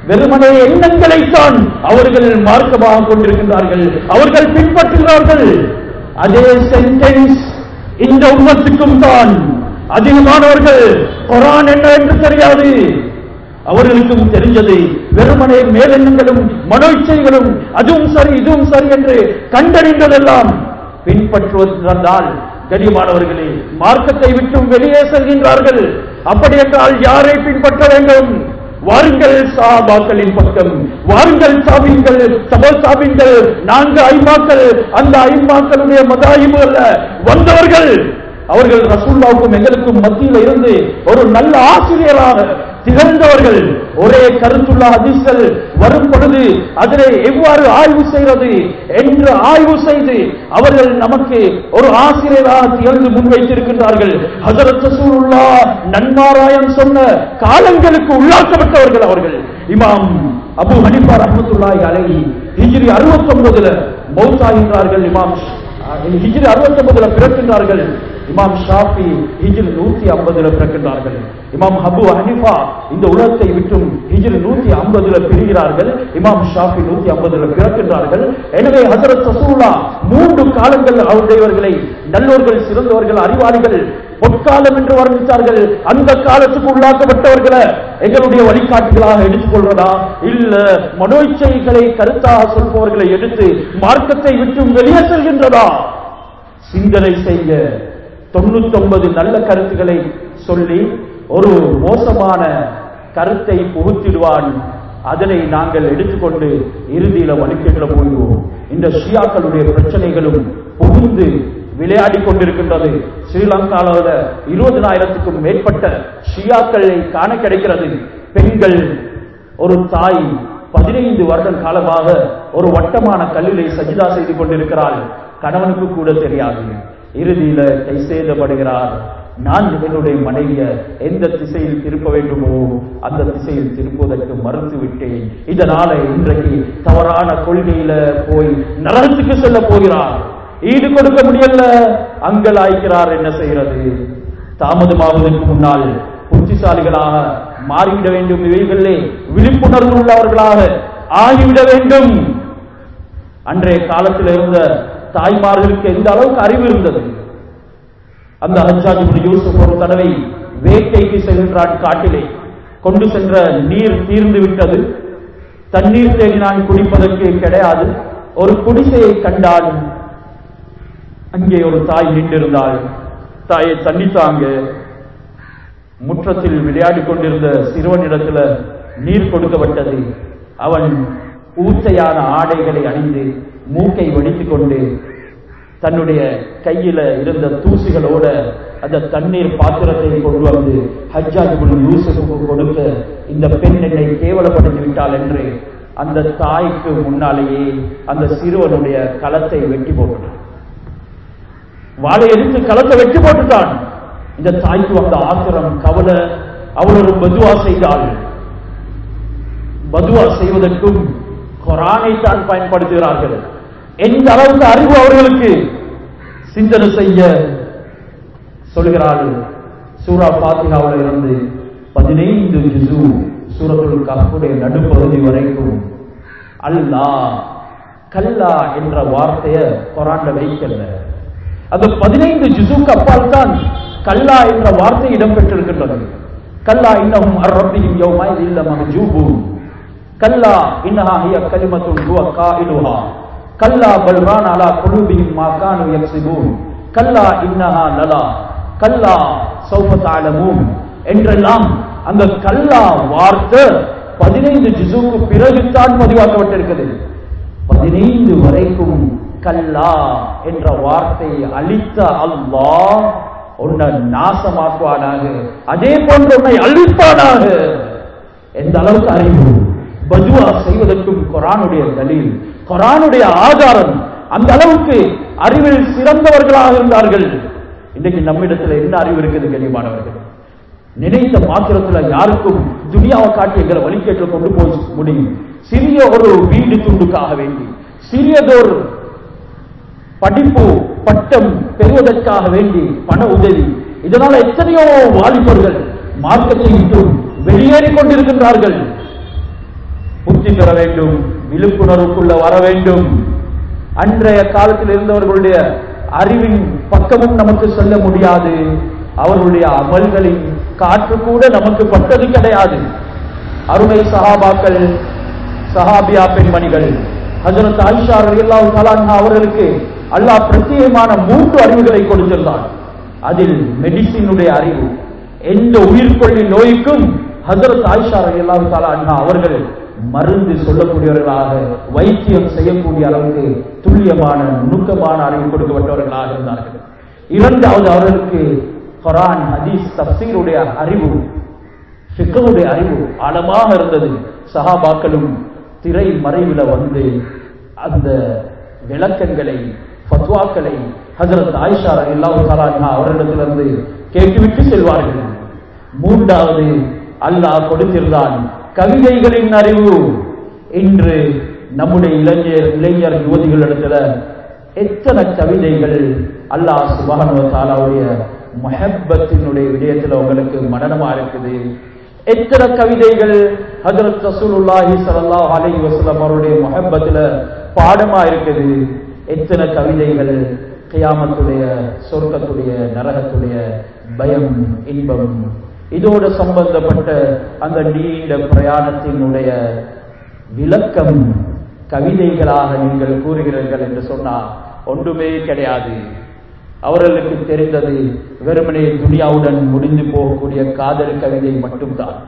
வெறுமனே எண்ணங்களைத்தான் அவர்கள் மார்க்கமாக கொண்டிருக்கின்றார்கள் அவர்கள் பின்பற்றுகிறார்கள் அதே சென்டென்ஸ் இந்த உம்மத்துக்கும் தான் அதிகமானவர்கள் குரான் என்ன என்று தெரியாது அவர்களுக்கும் தெரிஞ்சது வெறுமனே மேலெண்ணங்களும் மனோ இச்சைகளும் அதுவும் சரி இதுவும் சரி என்று கண்டறிந்ததெல்லாம் பின்பற்றுவதால் கனியமானவர்களே மார்க்கத்தை விட்டும் வெளியே செல்கின்றார்கள் அப்படி என்றால் யாரை பின்பற்ற வேண்டும் வாருங்கள் சாபாக்களின் பக்கம் வாருங்கள் சாபிங்கள் சபோ சாபிங்கள் நான்கு ஐமாக்கள் அந்த ஐமாக்களுடைய மதாயிமுகள்ல வந்தவர்கள் அவர்கள் ரசூல்லாவுக்கும் எங்களுக்கும் மத்தியில் இருந்து ஒரு நல்ல ஆசிரியராக திகழ்ந்தவர்கள் ஒரே கருத்துள்ள ஹதீஸ்கள் வரும் பொழுது அதனை எவ்வாறு ஆய்வு செய்வது என்று ஆய்வு செய்து அவர்கள் நமக்கு ஒரு ஆசிரியராக திகழ்ந்து முன்வைத்திருக்கின்றார்கள் ஹசரத் ரசூலுல்லா நன்மாராயம் சொன்ன காலங்களுக்கு உள்ளாக்கப்பட்டவர்கள் அவர்கள் இமாம் அபு ஹனிஃபா ரஹ்மத்துல்லாஹி அலைஹி ஹிஜ்ரி 69ல மௌத்தாகின்றார்கள் இமாம் ஹிஜ்ரி 69ல பிறக்கின்றார்கள் இமாம் ஷாஃபி ஹிஜ்ரி நூத்தி ஐம்பதுல பிறக்கின்றார்கள் இமாம் ஹபு ஹனிஃபா இந்த உலகத்தை விட்டும் ஹிஜ்ரி நூத்தி ஐம்பதுல பிரிகிறார்கள் இமாம் ஷாஃபி நூத்தி ஐம்பதுல பிறக்கின்றார்கள் எனவே ஹசரத் ரசூல்லா மூன்று காலங்கள் அவருடையவர்களை நல்லோர்கள் சிறந்தவர்கள் அறிவாளிகள் பொற்காலம் என்று வர்ணித்தார்கள் அந்த காலத்துக்கு உள்ளாக்கப்பட்டவர்களை எங்களுடைய வழிகாட்டுகளாக எடுத்துக்கொள்றதா இல்ல மனோ இச்சைகளை கருத்தாக சொல்பவர்களை எடுத்து மார்க்கத்தை விட்டு வெளியே செல்கின்றதா சிந்தனை செய்ய தொண்ணூத்தொன்பது நல்ல கருத்துக்களை சொல்லி ஒரு மோசமான கருத்தை புகுத்திடுவான் அதனை நாங்கள் எடுத்துக்கொண்டு இறுதியில வலிக்கைகளை போயிடுவோம் இந்த ஷியாக்களுடைய பிரச்சனைகளும் புகுந்து விளையாடி கொண்டிருக்கின்றது ஸ்ரீலங்காவில் இருபதனாயிரத்துக்கும் மேற்பட்ட ஷியாக்களை காண கிடைக்கிறது பெண்கள் ஒரு தாய் பதினைந்து வருடம் காலமாக ஒரு வட்டமான கல்லிலை சஜிதா செய்து கொண்டிருக்கிறாள் கணவனுக்கு கூட தெரியாது இறுதியில கை செய்தப்படுகிறார் நான் என்னுடைய மனைவிய எந்த திசையில் திருப்ப வேண்டுமோ அந்த திசையில் திருப்புவதற்கு மறுத்து விட்டேன் இதனால இன்றைக்கு தவறான கொள்கையில போய் நரகத்துக்கு செல்ல போகிறார் ஈடு கொடுக்க முடியல அங்கலாய்க்கிறார் என்ன செய்யறது தாமதமாவதற்கு முன்னால் புத்திசாலிகளாக மாறிவிட வேண்டும் இவைகளிலே விழிப்புணர்வு உள்ளவர்களாக ஆகிவிட வேண்டும் அன்றைய காலத்தில் இருந்த தாய்மார்களுக்கு எந்த அளவுக்கு அறிவு இருந்தது அந்த ஹஜ்ஜாஜ் இப்னு யூசுப் ஒரு தடவை வேட்டைக்கு செல்கின்றான் காட்டிலே கொண்டு சென்ற நீர் தீர்ந்து விட்டது தண்ணீர் தேடி நான் குடிப்பதற்கு கிடையாது ஒரு குடிசையை கண்டால் அங்கே ஒரு தாய் நின்றிருந்தாள் தாயை தண்ணி தாங்க முற்றத்தில் விளையாடிக் கொண்டிருந்த சிறுவனிடத்துல நீர் கொடுக்கப்பட்டது அவன் ஊச்சையான ஆடைகளை அணிந்து மூக்கை வடித்துக் கொண்டு தன்னுடைய கையில இருந்த தூசிகளோட அந்த தண்ணீர் பாத்திரத்தை கொண்டு வந்து ஹஜ்ஜாஜ் இப்னு யூசுஃபுக்கு கொடுக்க இந்த பெண் என்னை கேவலப்படுத்தி விட்டாள் என்று அந்த தாய்க்கு முன்னாலேயே அந்த சிறுவனுடைய களத்தை வெட்டி போட்டான் வாளை எடுத்து களத்தை வெட்டி போட்டுட்டான் இந்த தாய்க்கு வந்த ஆத்திரம் கவலை அவள் ஒரு பதுவா செய்தாள் பதுவா செய்வதற்கும் குரானை தான் பயன்படுத்துகிறார்கள் எந்த அளவுக்கு அறிவு அவர்களுக்கு சிந்தனை செய்ய சொல்கிறார்கள் சூரா பாத்திகாவில் இருந்து பதினைந்து ஜிசு சூரத்துல் கஃபுடைய நடுப்பகுதி வரைக்கும் அல்லாஹ் கல்லா என்ற வார்த்தைய குரான்ல வைக்கல அந்த பதினைந்து ஜிசுக்கு அப்பால் தான் கல்லா என்ற வார்த்தை இடம்பெற்றிருக்கின்றது கல்லா இன்னமும் அரபியும் யௌமாய் இல்ல மஹஜூபும் கல்லா இன்னஹா ஹிய கலிமத்துன் ஹுவ காயிலுஹா கல்லா பல்ரான் அலா குலூபிஹிம் மா கானு யக்ஸிபூன் கல்லா இன்னஹா லலா கல்லா சௌஃப தஅலமூன் என்றெல்லாம் அந்த கல்லா வார்த்தை பதினைந்து ஜிசுக்கு பிறகுதான் பதிவாக்கப்பட்டிருக்கிறது பதினைந்து வரைக்கும் கல்லா என்ற வார்த்தையை அழித்த அல்லாஹ் உன்னை நாசமாக்குவானாக அதே போன்று உன்னை அழிப்பானாக எந்த அளவுக்கு அறிவு பதுவா செய்வதற்கும் குரானுடைய தலீல் குரானுடைய ஆதாரம் அந்த அளவுக்கு அறிவில் சிறந்தவர்களாக இருந்தார்கள் இன்னைக்கு நம்மிடத்துல என்ன அறிவு இருக்குது கனிமானவர்கள் நினைத்த மாத்திரத்துல யாருக்கும் துனியாவை காட்டி எங்களை வழிகேட்டில் கொண்டு போய் முடியும் சிறிய ஒரு வீடு துண்டுக்காக வேண்டி சிறியதொரு படிப்பு பட்டம் பெறுவதற்காக வேண்டி பண உதவி இதனால எத்தனையோ வாலிபர்கள் மார்க்கத்தை விட்டு வெளியேறிக் கொண்டிருக்கின்றார்கள் புத்தி பெற வேண்டும் விழிப்புணர்வுக்குள்ள வர வேண்டும் அன்றைய காலத்தில் இருந்தவர்களுடைய அறிவின் பக்கமும் நமக்கு சொல்ல முடியாது அவர்களுடைய அமல்களின் காற்று கூட நமக்கு பட்டது கிடையாது அருமை சஹாபாக்கள் சஹாபியா பெண்மணிகள் ஹஜரத் ஆயிஷா ரலியல்லாஹு தஆலா அன்ஹா அவர்களுக்கு அல்லாஹ் பிரத்யேகமான மூன்று அறிவுகளை கொடுத்திருந்தான் அதில் மெடிசினுடைய அறிவு எந்த உயிர்கொல்லி நோய்க்கும் ஹஜரத் ஆயிஷா ரலியல்லாஹு தஆலா அன்ஹா அவர்கள் மருந்து சொல்லக்கூடியவர்களாக வைத்தியம் செய்யக்கூடிய அளவுக்கு துல்லியமான நுணுக்கமான அறிவு கொடுக்கப்பட்டவர்களாக இருந்தார்கள் இரண்டாவது அவர்களுக்கு குரான் ஹதீஸ் தப்சீருடைய அறிவு ஃபிக்ஹுடைய அறிவு ஆழமாக இருந்தது சஹாபாக்களும் திரை மறைவில வந்து அந்த விளக்கங்களை ஃபத்வாக்களை ஹஜரத் ஆயிஷா ரலியல்லாஹு தஆலா அன்ஹா அவர்களிடத்திலிருந்து கேட்டுவிட்டு செல்வார்கள் மூன்றாவது அல்லாஹ் கொடுத்திருந்தான் கவிதைகளின் அறிவு இன்று நம்முடைய இளைஞர் இளைஞர் யுவதிகளிடத்துல எத்தனை கவிதைகள் அல்லாஹ் சுபஹானஹு வ தஆலாவுடைய மஹப்பத்தினுடைய விடயத்துல உங்களுக்கு மனனமா இருக்குது எத்தனை கவிதைகள் ஹஜரத் ரசூலுல்லாஹி ஸல்லல்லாஹு அலைஹி வஸல்லம் அவருடைய மஹப்பத்துல பாடமா இருக்குது எத்தனை கவிதைகள் கியாமத்துடைய சொர்க்கத்துடைய நரகத்துடைய பயம் இன்பம் இதோடு சம்பந்தப்பட்ட அந்த நீண்ட பிரயாணத்தினுடைய விளக்கம் கவிதைகளாக நீங்கள் கூறுகிறீர்கள் என்று சொன்னால் ஒன்றுமே கிடையாது அவர்களுக்கு தெரிந்தது வெறுமனே துனியாவுடன் முடிந்து போகக்கூடிய காதல் கவிதை மட்டும்தான்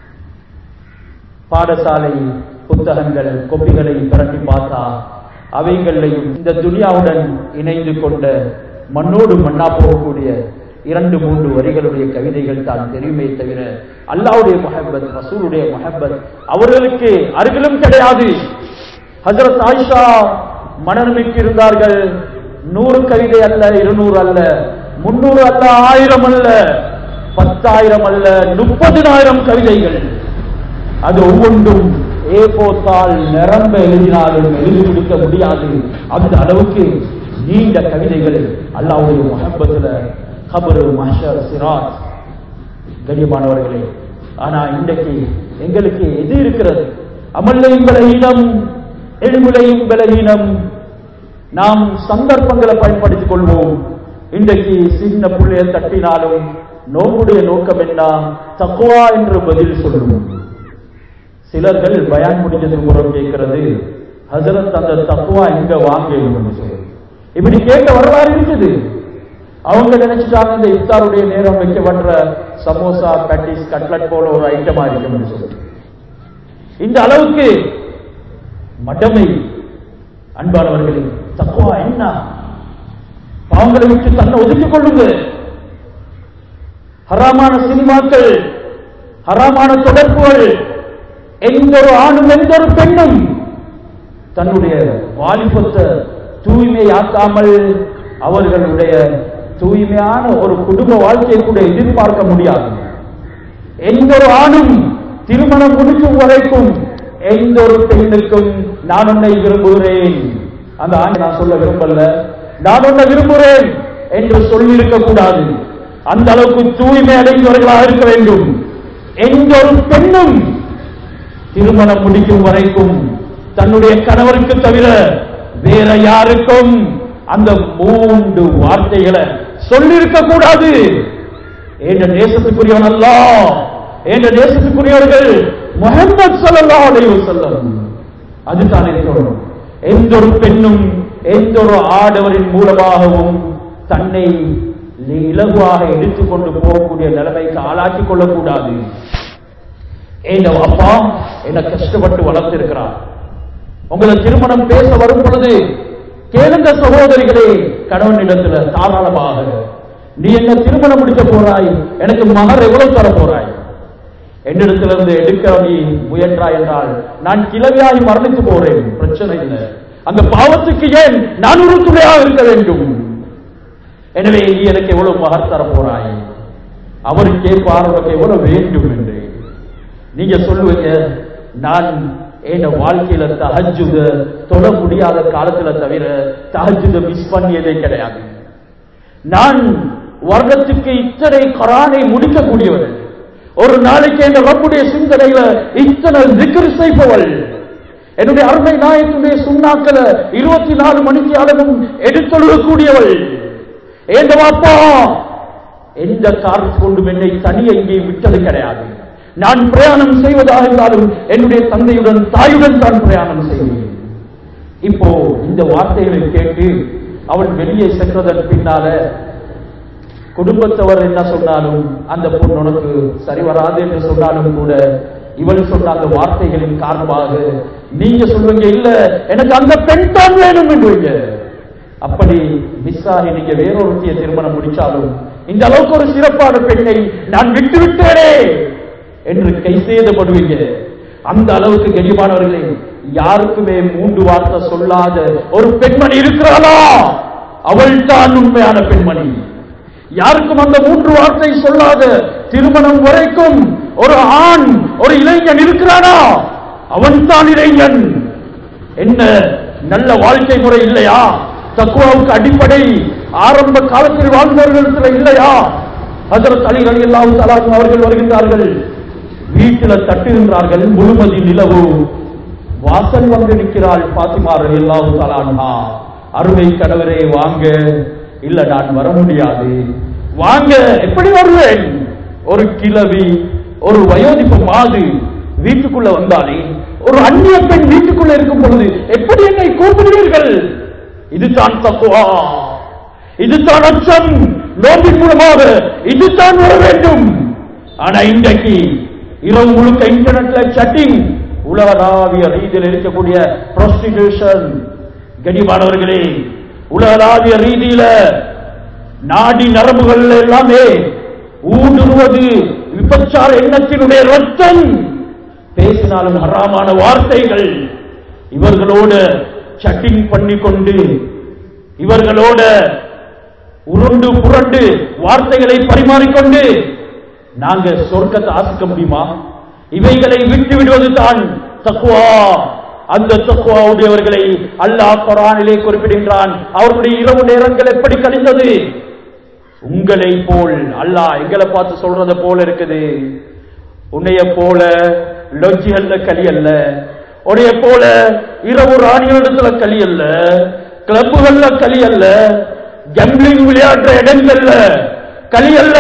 பாடசாலை புத்தகங்கள் கொப்பிகளை புரட்டி பார்த்தா அவைகளையும் இந்த துனியாவுடன் இணைந்து கொண்ட மண்ணோடு மண்ணா போகக்கூடிய இரண்டு மூன்று வரிகளுடைய கவிதைகள் தான் தெரியுமே தவிர அல்லாவுடைய மஹப்பத் ரசூலுடைய மஹப்பத் அவர்களுக்கு அருகிலும் கிடையாது ஹஜரத் ஆயிஷா மனநம்பிக்கை இருந்தார்கள் நூறு கவிதை அல்ல இருநூறு அல்ல முன்னூறு அல்ல ஆயிரம் அல்ல பத்தாயிரம் அல்ல முப்பதினாயிரம் கவிதைகள் அது ஒவ்வொன்றும் ஏ போத்தால் நிரம்ப எழுதினாலும் எழுதி கொடுக்க முடியாது அந்த அளவுக்கு நீண்ட கவிதைகள் அல்லாவுடைய முகப்பத்துல கபரு மஹர் சிராத் கண்ணியமானவர்களே ஆனா இன்றைக்கு எங்களுக்கு எது இருக்கிறது அமல்லையும் பலகீனம் எழுமுலையும் பலகீனம் நாம் சந்தர்ப்பங்களை பயன்படுத்திக் கொள்வோம் இன்றைக்கு சின்ன புள்ளைய தட்டினாலும் நோக்குடைய நோக்கம் என்ன தக்குவா என்று பதில் சொல்லுவோம் சிலர்கள் பயான் முடிஞ்சது மூலம் கேட்கிறது ஹசரத் அந்த தக்குவா எங்க வாங்கணும் இப்படி கேட்க வரலாறு இருக்குது அவங்க நினைச்சிட்டாங்க இந்த இஃப்தாருடைய நேரம் வைக்கப்படுற சமோசா பேட்டிஸ் கட்லட் போல ஒரு ஐட்டமா இருக்கும்னு சொல்லி இந்த அளவுக்கு மடமை அன்பானவர்களே தக்குவா என்ன பாவங்களை விட்டு தன்னை ஒதுக்கிக் கொள்ளுங்க ஹராமான சினிமாக்கள் ஹராமான தொடர்புகள் எந்த ஒரு ஆணும் எந்த ஒரு பெண்ணும் தன்னுடைய வாலிபத்தை தூய்மையாக்காமல் அவர்களுடைய தூய்மையான ஒரு குடும்ப வாழ்க்கையை கூட எதிர்பார்க்க முடியாது எந்த ஒரு ஆணும் திருமணம் முடிக்கும் வரைக்கும் எந்த ஒரு பெண்ணுக்கும் நான் உன்னை விரும்புகிறேன் அந்த ஆண் நான் சொல்ல விரும்பல நான் உன்னை விரும்புகிறேன் என்று சொல்லியிருக்க கூடாது அந்த அளவுக்கு தூய்மை அடைந்தவர்களாக இருக்க வேண்டும் எந்த ஒரு பெண்ணும் திருமணம் முடிக்கும் வரைக்கும் தன்னுடைய கணவருக்கு தவிர வேற யாருக்கும் அந்த மூன்று வார்த்தைகளை சொல்லியிருக்க கூடாது என்ற தேசத்துக்குரியவன் அல்ல என்ற தேசத்துக்குரியவர்கள் முகமது ஸல்லல்லாஹு அலைஹி வஸல்லம் அதுதான் இருக்கணும் எந்த ஒரு பெண்ணும் எந்த ஒரு ஆடவரின் மூலமாகவும் தன்னை இலகுவாக எடுத்துக்கொண்டு போகக்கூடிய நிலைமைக்கு ஆளாக்கிக் கொள்ளக்கூடாது என் அப்பா என்னை கஷ்டப்பட்டு வளர்த்திருக்கிறார் உங்களை திருமணம் பேச வரும் பொழுது கேளுங்க சகோதரிகளே கணவனிடத்துல தாராளமாக நீ என்ன திருமணம் முடிக்க போறாய் எனக்கு மகர் எவ்வளவு தர போறாய் என்னிடத்திலிருந்து எடுக்க நீ முயன்றாய் என்றால் நான் கிளவியாகி மரணித்து போறேன் பிரச்சனை இல்லை அந்த பாவத்துக்கு ஏன் நான் ஒரு துணையாக இருக்க வேண்டும் எனவே நீ எனக்கு எவ்வளவு மகர் தர போறாய் அவர் கேட்பார் உனக்கு எவ்வளவு வேண்டும் என்று நீங்க சொல்லுவீங்க நான் என் வாழ்க்கையில தஹஜுத தொட முடியாத காலத்துல தவிர தஹஜுத மிஸ் பண்ணியதே கிடையாது நான் வருடத்துக்கு இத்தனை கரானை முடிக்கக்கூடியவர் ஒரு நாளைக்கு என் ரப்புடைய சிந்தனையில இத்தனை திக்ர் செய்பவள் என்னுடைய அருமை நாயத்துடைய சுண்ணாக்களை இருபத்தி நாலு மணிக்கு அளவும் எடுத்தொழுகக்கூடியவள் ஏந்த அப்பா எந்த காரணத்து கொண்டும் என்னை தனியே எங்கேயும் விட்டது கிடையாது நான் பிரயாணம் செய்வதாக இருந்தாலும் என்னுடைய தந்தையுடன் தாயுடன் தான் பிரயாணம் செய்வேன் இப்போ இந்த வார்த்தைகளை கேட்டு அவன் வெளியே சென்றதன் பின்னால குடும்பத்தவர் என்ன சொன்னாலும் அந்த பொண்ணு உனக்கு சரி வராது என்று சொன்னாலும் கூட இவள் சொன்ன அந்த வார்த்தைகளின் காரணமாக நீங்க சொல்லுவீங்க இல்ல எனக்கு அந்த பெண் தான் வேணும் என்றுவீங்க அப்படி மிஸ் ஆகி நீங்க வேறொருத்திய திருமணம் முடிச்சாலும் இந்த அளவுக்கு ஒரு சிறப்பான பெண்ணை நான் விட்டு விட்டேனே என்று கை செய்தப்படுவீங்க அந்த அளவுக்கு கெடிமானவர்களே யாருக்குமே மூன்று வார்த்தை சொல்லாத ஒரு பெண்மணி இருக்கிறாளா அவள் தான் உண்மையான பெண்மணி யாருக்கும் அந்த மூன்று வார்த்தை சொல்லாத திருமணம் வரைக்கும் ஒரு ஆண் ஒரு இளைஞன் இருக்கிறானா அவன் தான் இளைஞன் என்ன நல்ல வாழ்க்கை முறை இல்லையா தக்குவாவுக்கு அடிப்படை ஆரம்ப காலத்தில் வாழ்ந்தவர்களிடத்தில் இல்லையா ஹசரத் அலி அலி அல்லாஹு அவர்கள் வருகின்றார்கள் வீட்டில் தட்டுகின்றார்கள் முழுமதி நிலவு வாசல் வந்து நிற்கிறாள் பாத்திமா ரலி அல்லாஹு தலான்ஹா அருமை கணவரே வாங்க இல்ல நான் வர முடியாது வாங்க எப்படி வருவேன் ஒரு கிழவி ஒரு வயோதிப்பு மாது வீட்டுக்குள்ள வந்தாலே ஒரு அந்நிய பெண் வீட்டுக்குள்ள இருக்கும் பொழுது எப்படி என்னை கூப்பிடுவீர்கள் இதுதான் தக்குவா இதுதான் அச்சம் நோம்பின் மூலமாக இதுதான் வர வேண்டும் ஆனா இன்றைக்கு இரவு முழுக்க இன்டர்நெட்ல சட்டிங் உலகளாவிய ரீதியில் இருக்கக்கூடிய ப்ரோஸ்டிடியூஷன் கனிமானவர்களே உலகளாவிய ரீதியில நாடி நரம்புகள் எல்லாமே ஊடுருவது விபச்சார எண்ணத்தினுடைய ரத்தம் பேசினாலும் ஹராமான வார்த்தைகள் இவர்களோட சட்டிங் பண்ணி கொண்டு இவர்களோட உருண்டு புரண்டு வார்த்தைகளை பரிமாறிக்கொண்டு நாங்க சொர்க்கத்தை ஆசிக்க முடியுமா இவைகளை விட்டு விடுவது தான் தக்குவா அந்த தக்குவாவுடையவர்களை அல்லாஹ் குரானிலே குறிப்பிடுகின்றான் அவர்களுடைய இரவு நேரங்கள் எப்படி கழிந்தது உங்களை போல் அல்லாஹ் எங்களை பார்த்து சொல்றத போல இருக்குது உன்னைய போல லொஜிகள்ல களி அல்ல உன்னைய போல இரவு ராணிகளிடத்துல களி அல்ல கிளப்புகள்ல களி அல்ல ஜம்பிளிங் விளையாடுற இடங்கள்ல களி அல்ல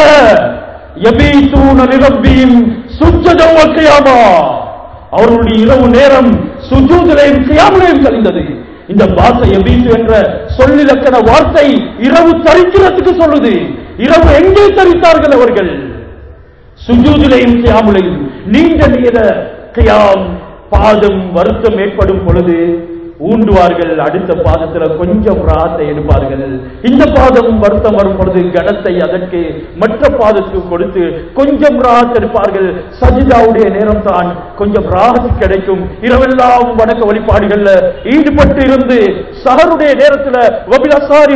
எபீத்தூன நிரம்பியும் சுஜதம் வக்கையாமா அவர்களுடைய இரவு நேரம் சுஜூதிலையும் கியாமலையும் கழிந்தது இந்த பாச எபீத்து என்ற சொல்லிலக்கண வார்த்தை இரவு தரிக்கிறதுக்கு சொல்லுது இரவு எங்கே தரித்தார்கள் அவர்கள் சுஜூதிலையும் கியாமுலையும் நீண்ட நீர கியாம் பாதம் வருத்தம் ஏற்படும் பொழுது ஊண்டுவார்கள் அடுத்த பாதத்துல கொஞ்சம் ராகத்தை எடுப்பார்கள் இந்த பாதம் வருத்தம் வரும் பொழுது கனத்தை அதற்கு மற்ற பாதத்துக்கு கொடுத்து கொஞ்சம் ராகத்தை எடுப்பார்கள் சஜிதாவுடைய நேரம் தான் கொஞ்சம் ராகத்து கிடைக்கும் இரவெல்லாம் வணக்க வழிபாடுகள்ல ஈடுபட்டு இருந்து சஹருடைய நேரத்துல வபிலசாரி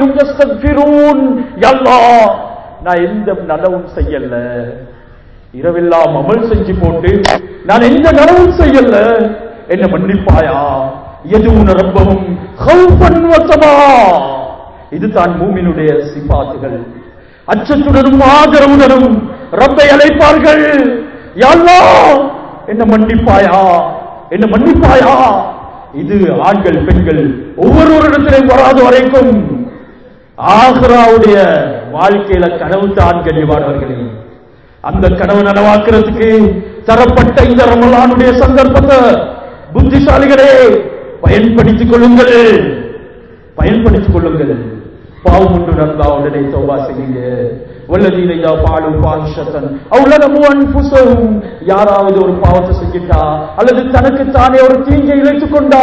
நான் எந்த நலவும் செய்யல இரவெல்லாம் அமல் செஞ்சு போட்டு நான் எந்த நலவும் செய்யல என்ன மன்னிப்பாயா எதுவும் ரப்பவும் ஹௌஃபன் வசமா இதுதான் மூமினுடைய சிபாத்துகள் அச்சத்துடனும் ஆதரவுடனும் ரப்பை அழைப்பார்கள் யாழ்லா என்ன மன்னிப்பாயா என்ன மன்னிப்பாயா இது ஆண்கள் பெண்கள் ஒவ்வொருவரிடத்திலும் வராத வரைக்கும் ஆக்ராவுடைய வாழ்க்கையில கனவு தான் கண்ணியமானவர்களே அந்த கனவு நனவாக்குறதுக்கு தரப்பட்ட இந்த ரமலானுடைய சந்தர்ப்பத்தை புத்திசாலிகளே பயன்படுத்திக் கொள்ளுங்கள் பயன்படுத்திக் கொள்ளுங்கள் பாவம் ஒன்று நடந்தா உடனே தௌபா செய்யுங்க வல்லதீன இதா பாலு பாஷத்தன் அவ்வளவு அன்புசவும் யாராவது ஒரு பாவத்தை செஞ்சிட்டா அல்லது தனக்கு தானே ஒரு தீங்கை இழைத்துக் கொண்டா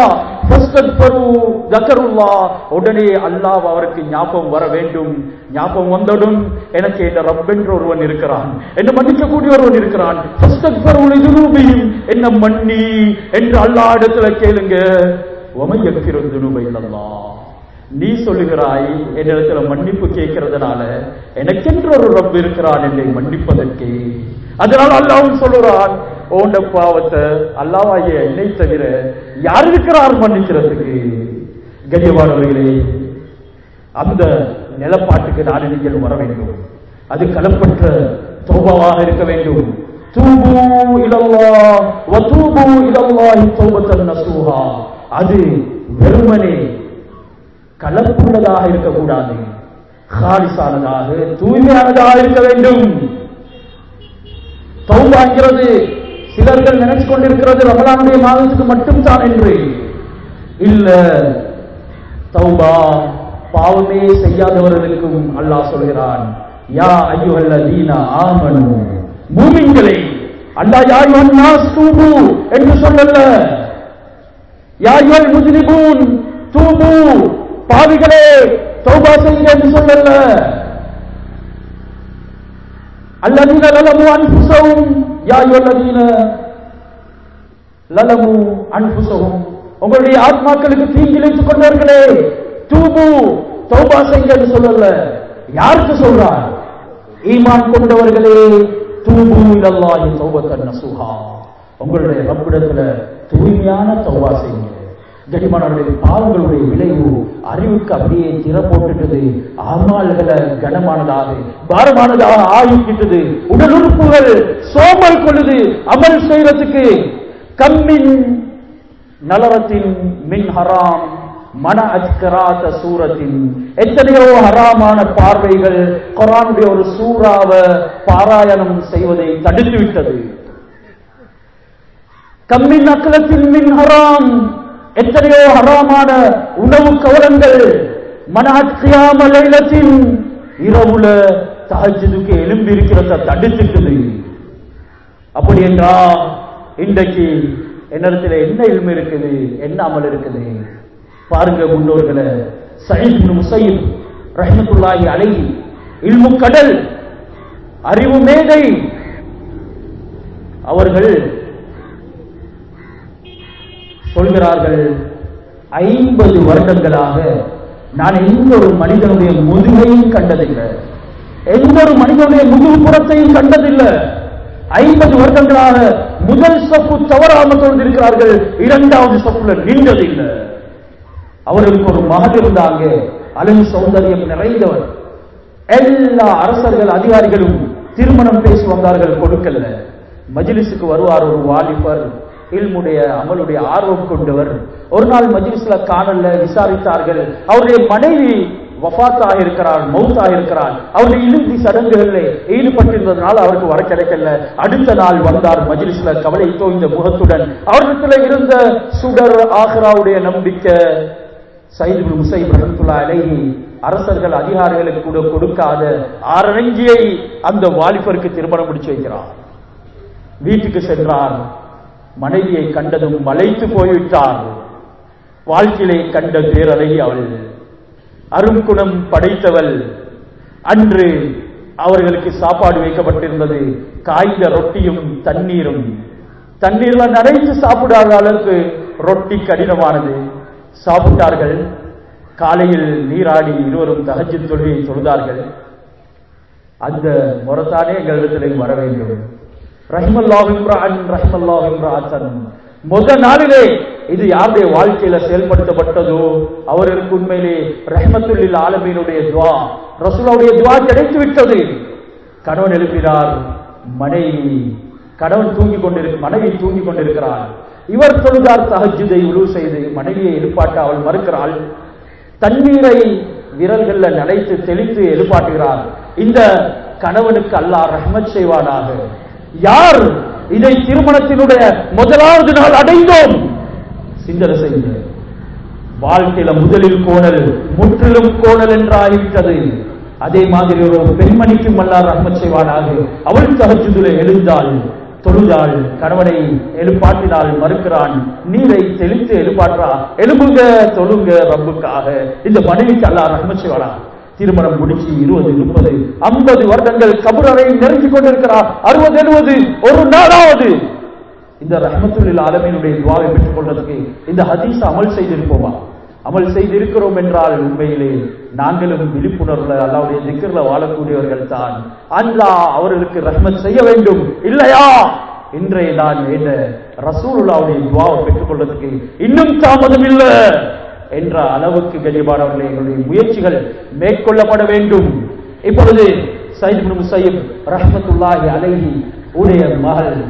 உடனே அல்லாஹ் அவருக்கு ஞாபகம் வர வேண்டும் ஞாபகம் வந்தவுடன் எனக்கு என்ன ரப்பென்ற ஒருவன் இருக்கிறான் என்ன மன்னிக்கக்கூடிய ஒருவன் இருக்கிறான் என்ன மன்னி என்று அல்லா இடத்துல கேளுங்க உமையக்கிருந்துணுமை அல்லா நீ சொல்லுகிறாய் என்னிடத்துல மன்னிப்பு கேட்கறதுனால எனக்கென்று ஒரு ரப் இருக்கிறான் என்னை மன்னிப்பதற்கு அதனால அல்லாவும் சொல்லுறான் ஓண்ட பாவத்தை அல்லாவாகிய என்னை தவிர யார் இருக்கிறார் மன்னிக்கிறதுக்கு கரியவானவர்களே அந்த நிலப்பாட்டுக்கு நாடு நீங்கள் வர வேண்டும் அது களப்பற்ற தோபாவாக இருக்க வேண்டும் தூபு இலல்லா வதூபு இலல்லாஹி தௌபத்தன் நசூஹா அது வெறுமனே கலப்புள்ளதாக இருக்கக்கூடாது ஹாலிசானதாக தூய்மையானதாக இருக்க வேண்டும் தௌபாங்கிறது சிலர்கள் நினைச்சு கொண்டிருக்கிறது ரமலானுடைய மாதத்துக்கு மட்டும் தான் என்று இல்ல தௌபா பாவமே செய்யாதவர்களுக்கும் அல்லாஹ் சொல்கிறான் யா ஐயுஹல்லதீன ஆமனு மூமின்களே அல்லாஹ் யா அய்யுஹன் நாஸ் தூபு என்று சொல்லல யா அய்யுஹல் முஸ்லிமூன் தூபு பாவிகளே தௌபா செய்யுங்க என்று சொல்லல الذين للموا أنفسهم يا أيها الذين லலமு அன்புசகும் உங்களுடைய ஆத்மாக்களுக்கு தீங்கிழைத்துக் கொண்டவர்களே தூபு தௌபா செய்யுங்கன்னு சொல்லல யாருக்கு சொல்றார் ஈமான் கொண்டவர்களே தூபு இலல்லாஹி தௌபத்தன் நசுஹா உங்களுடைய ரப்பிடத்துல தூய்மையான தௌபா செய்யுங்க கனிமானவருடைய பாவங்களுடைய விளைவு அறிவுக்கு அப்படியே திற போட்டுட்டது ஆமால்களை கனமானதாக பாரமானதாக ஆகிக்கிட்டது உடல் உறுப்புகள் சோம்பல் கொள்ளுது அமல் செய்யறதுக்கு கம்மின் நலரத்தின் மின் ஹராம் மன அஜ்கராத்த சூரத்தின் எத்தனையோ ஹராமான பார்வைகள் குரானுடைய ஒரு சூறாவை பாராயணம் செய்வதை தடுத்து விட்டது கம்மின் அக்கலத்தின் மின் ஹராம் எத்தனையோ ஹராமான உணவு கவலங்கள் மனத்தின் இரவுல தஹஜுக்கு எலும்பி இருக்கிறத தடுத்துக்குது அப்படி என்றா இன்றைக்கு என்னிடத்துல என்ன இல்மு இருக்குது என்ன அமல் இருக்குது பாருங்க முன்னோர்களை சயீத் முசைப் ரஹமத்துல்லாஹி அலைஹி இல்மு கடல் அறிவு மேதை அவர்கள் சொல்கிறார்கள் ஐம்பது வருடங்களாக நான் எந்த ஒரு மனிதனுடைய முதுகையும் கண்டதில்லை எந்த ஒரு மனிதனுடைய முதுகு புறத்தையும் கண்டதில்லை ஐம்பது வருடங்களாக முதல் சப்பு தவறாமல் தொழுந்திருக்கிறார்கள் இரண்டாவது சப்புல நின்றதில்லை அவர்களுக்கு ஒரு மகன் இருந்தாங்க அழகு சௌந்தரியம் நிறைந்தவர் எல்லா அரசர்கள் அதிகாரிகளும் திருமணம் பேசி வந்தார்கள் கொடுக்கல மஜிலிசுக்கு வருவார் ஒரு வாலிபர் இல்முடைய அமலுடைய ஆர்வம் கொண்டவர் ஒரு நாள் மஜ்லிஸ்ல காணல விசாரித்தார்கள் அவருடைய மனைவி வஃபாத்தாக இருக்கிறார் மௌத்தாக இருக்கிறார் அவருடைய இறுதி சடங்குகளில் ஈடுபட்டிருந்ததுனால அவருக்கு வர கிடைக்கல அடுத்த நாள் வந்தார் மஜ்லிஸ்ல கவலை தோய்ந்த முகத்துடன் அவரிடத்துல இருந்த சுடர் ஆஹ்ராவுடைய நம்பிக்கை சைது முசைப் ரஹத்துல்லா அலைஹி அரசர்கள் அதிகாரிகளுக்கு கூட கொடுக்காத ஆரஞ்சியை அந்த வாலிபருக்கு திருமணம் முடிச்சு வைக்கிறார் வீட்டுக்கு சென்றார் மனைவியை கண்டதும் மலைத்து போய்விட்டார் வாழ்க்கையிலே கண்ட பேரழகி அவள் அருங்குணம் படைத்தவள் அன்று அவர்களுக்கு சாப்பாடு வைக்கப்பட்டிருந்தது காய்ந்த ரொட்டியும் தண்ணீரும் தண்ணீர்ல நனைத்து சாப்பிடாத அளவுக்கு ரொட்டி கடினமானது சாப்பிட்டார்கள் காலையில் நீராடி இருவரும் தகஜி தொழுகை தொழுதார்கள் அந்த முறத்தானே எங்களிடத்திலே வர வேண்டும் ரஹிமல்லாஹிம்ரான் ரஹிமல்லாஹிம்ராத்தன் முத நாளிலே இது யாருடைய வாழ்க்கையில செயல்படுத்தப்பட்டதோ அவருக்கு உண்மையிலே ரஹமத்துல்லில் ஆலமீனுடைய துவா ரசூலாவுடைய துவா கிடைத்து விட்டது கணவன் எழுப்பினார் மனைவி கணவன் தூங்கி கொண்டிருக்க மனைவி தூங்கி கொண்டிருக்கிறார் இவர் தொழுதார் தஹஜுதை உழு செய்து மனைவியை எழுப்பாட்ட அவள் மறுக்கிறாள் தண்ணீரை விரல்கள்ல நனைத்து தெளித்து எழுப்பாட்டுகிறார் இந்த கணவனுக்கு அல்லாஹ் ரஹ்மத் செய்வானாக யார் இதை திருமணத்தினுடைய முதலாவது நாள் அடைந்தோம் சிந்தனை செய்யுங்க வாழ்க்கையில முதலில் கோணல் முற்றிலும் கோணல் என்று ஆகிவிட்டது அதே மாதிரி ஒரு பெண்மணிக்கும் அல்லாஹ் ரஹ்மத் செய்வானாக அவள் தகச்சுதுல எழுந்தாள் தொழுதாள் கணவனை எழுப்பாட்டினாள் மறுக்கிறான் நீரை தெளித்து எழுப்பாற்றா எழுப்புங்க தொழுங்க ரப்புக்காக இந்த மனைவிக்கு அல்லாஹ் ரஹ்மத் செய்வானா திருமணம் முடிச்சு இருபது முப்பது ஐம்பது வருடங்கள் கபுரரை நெருங்கி கொண்டிருக்கிறார் அறுபது எழுபது ஒரு நாளாவது இந்த ரஹமத்துல்லில் ஆலமீனுடைய துவாவை பெற்றுக் கொள்றதுக்கு இந்த ஹதீஸ் அமல் செய்திருப்போமா அமல் செய்திருக்கிறோம் என்றால் உண்மையிலே நாங்களும் விழிப்புணர்வுல அல்லாவுடைய திக்கர்ல வாழக்கூடியவர்கள் தான் அல்லாஹ் அவர்களுக்கு ரஹ்மத் செய்ய வேண்டும் இல்லையா இன்றைய நான் என்ற ரசூலுல்லாவுடைய துவாவை பெற்றுக் கொள்றதுக்கு இன்னும் தாமதம் இல்லை என்ற அளவுக்கு கனிபானவர்களே எங்களுடைய முயற்சிகள் மேற்கொள்ளப்பட வேண்டும் இப்பொழுது சைத் முசையப் ரஹமத்துல்லாஹி அலைஹி உடைய மகள்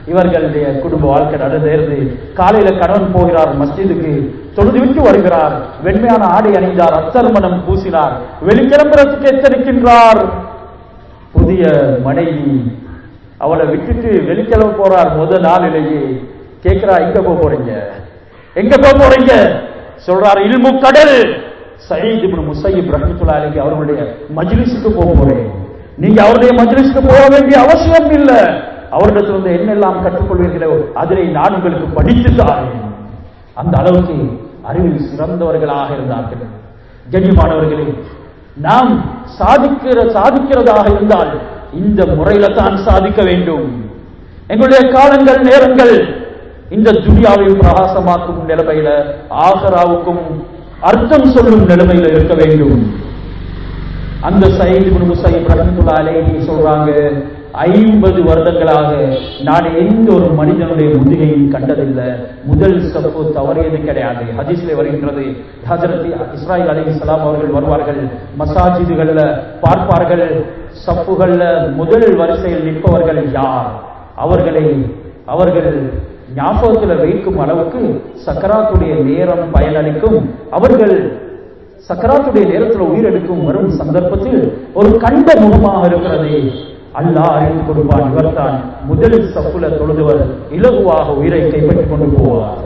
இவர்களுடைய குடும்ப வாழ்க்கை நடந்தேறது காலையில கணவன் போகிறார் மஸ்ஜிதுக்கு தொழுது விட்டு வருகிறார் வெண்மையான ஆடை அணிந்தார் அத்தர்மணம் பூசினார் வெளிக்கிளம்புறதுக்கு எச்சரிக்கின்றார் புதிய மனைவி அவளை விட்டுட்டு வெளிக்கிழமை போறார் முத நாளிலேயே கேட்கிறா எங்க போக போறீங்க எங்க போக போறீங்க சொல்றார் இல்மு கடல் சயீத் இப்னு முசையிப் ரஹ்மத்துல்லாஹி அலைஹி அவர்களுடைய மஜ்லிஸுக்கு போக போறேன் நீங்க அவருடைய மஜ்லிஸுக்கு போக வேண்டிய அவசியம் இல்ல அவரிடத்திலிருந்து என்னெல்லாம் கற்றுக்கொள்வீர்களோ அதனை நான் உங்களுக்கு படித்து தாரேன் அந்த அளவுக்கு அறிவில் சிறந்தவர்களாக இருந்தார்கள் கண்ணியமானவர்களே நாம் சாதிக்கிற சாதிக்கிறதாக இருந்தால் இந்த முறையில தான் சாதிக்க வேண்டும் எங்களுடைய காலங்கள் நேரங்கள் இந்த துனியாவை பிரகாசமாக்கும் நிலைமையில ஆகராவுக்கும் அர்த்தம் சொல்லும் நிலைமையில இருக்க வேண்டும் அந்த சயீத் இப்னு முசைப் ரஹ்மத்துல்லாஹி அலைஹி சொல்றாங்க ஐம்பது வருடங்களாக நான் எந்த ஒரு மனிதனுடைய முதுகையும் கண்டதில்லை முதல் சப்பு தவறியது கிடையாது ஹதீஸ்ல வருகின்றது ஹஜரத் இஸ்ராயில் அலி இஸ்லாம் அவர்கள் வருவார்கள் மசாஜிதுகள்ல பார்ப்பார்கள் சப்புகள்ல முதல் வரிசையில் நிற்பவர்கள் யார் அவர்களை அவர்கள் ஞாபகத்தில் வைக்கும் அளவுக்கு சக்கராத்துடைய நேரம் பயனளிக்கும் அவர்கள் சக்கராத்துடைய நேரத்தில் உயிரெடுக்கும் வரும் சந்தர்ப்பத்தில் ஒரு கண்ட முகமாக இருக்கிறது அல்லாஹ் அறிந்து கொடுப்பான் இவர்தான் முதல் சப்புல தொழுதுவர் இலகுவாக உயிரை கைப்பற்றிக் கொண்டு போவார்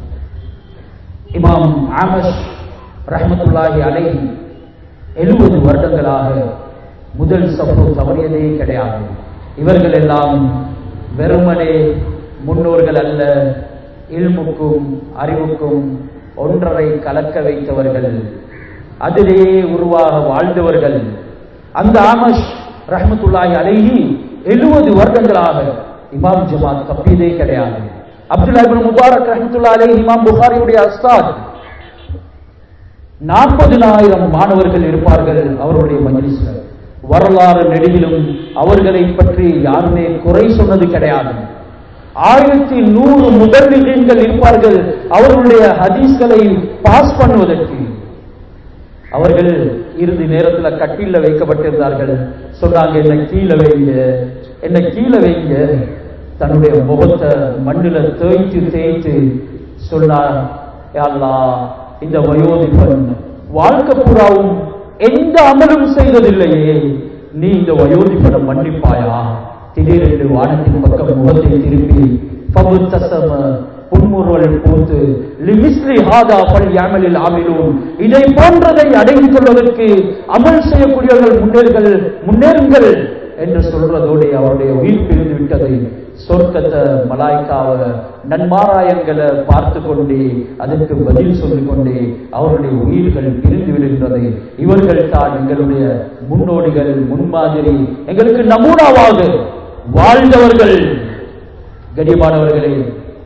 இமாம் ஆமஷ் ரஹமத்துல்லாஹி அலை எழுபது வருடங்களாக முதல் சப்பு தவறியதே கிடையாது இவர்கள் எல்லாம் வெறுமனே முன்னோர்கள் அல்ல இல்முக்கும் அறிவுக்கும் ஒன்றரை கலக்க வைத்தவர்கள் அதிலேயே உருவாக வாழ்ந்தவர்கள் அந்த ஆமஷ் ரஹமத்துல்லாஹி அலைஹி எழுபது வருடங்களாக இமாம் ஜமாத் தப்பியதே கிடையாது அப்துல்லா இப்னு முபாரக் ரஹமத்துல்லா அலைஹி இமாம் புகாரியுடைய அஸ்தாத் நாற்பதினாயிரம் மாணவர்கள் இருப்பார்கள் அவருடைய மஜ்லிஸ்ல வரலாறு நெடுகிலும் அவர்களை பற்றி யாருமே குறை சொன்னது கிடையாது ஆயிரத்தி நூறு முதலிகள் இருப்பார்கள் அவர்களுடைய ஹதீஸ்களை பாஸ் பண்ணுவதற்கு அவர்கள் இறுதி நேரத்துல கட்டில வைக்கப்பட்டிருந்தார்கள் சொன்னாங்க என்ன கீழே வைங்க என்ன கீழே வைங்க தன்னுடைய முகத்தை மண்ணில தேய்த்து தேய்த்து சொன்னார் "யா அல்லாஹ் இந்த வயோதிபன் வாழ்க்கை புறாவும் எந்த அமலும் செய்ததில்லையே நீ இந்த வயோதிபனை மன்னிப்பாயா திடீரென்று வானத்தின் பக்கம் முகத்தை திருப்பி பபுத்தசம புன்முறுவல் போத்து லிமிஸ்லி ஹாதா பல் யாமலில் ஆமிலூன் இதை போன்றதை அடைந்து கொள்வதற்கு அமல் செய்யக்கூடியவர்கள் முன்னேறுகள் முன்னேறுங்கள் என்று சொல்றதோடு அவருடைய உயிர் பிரிந்து விட்டது சொர்க்கத்தை மலாய்க்காவ நன்மாராயங்களை பார்த்து கொண்டே அதற்கு பதில் சொல்லிக் கொண்டே அவருடைய உயிர்கள் பிரிந்து விடுகின்றது இவர்கள் தான் எங்களுடைய முன்னோடிகள் முன்மாதிரி எங்களுக்கு நமூனாவாக வாழ்ந்தவர்கள் கடியமானவர்களே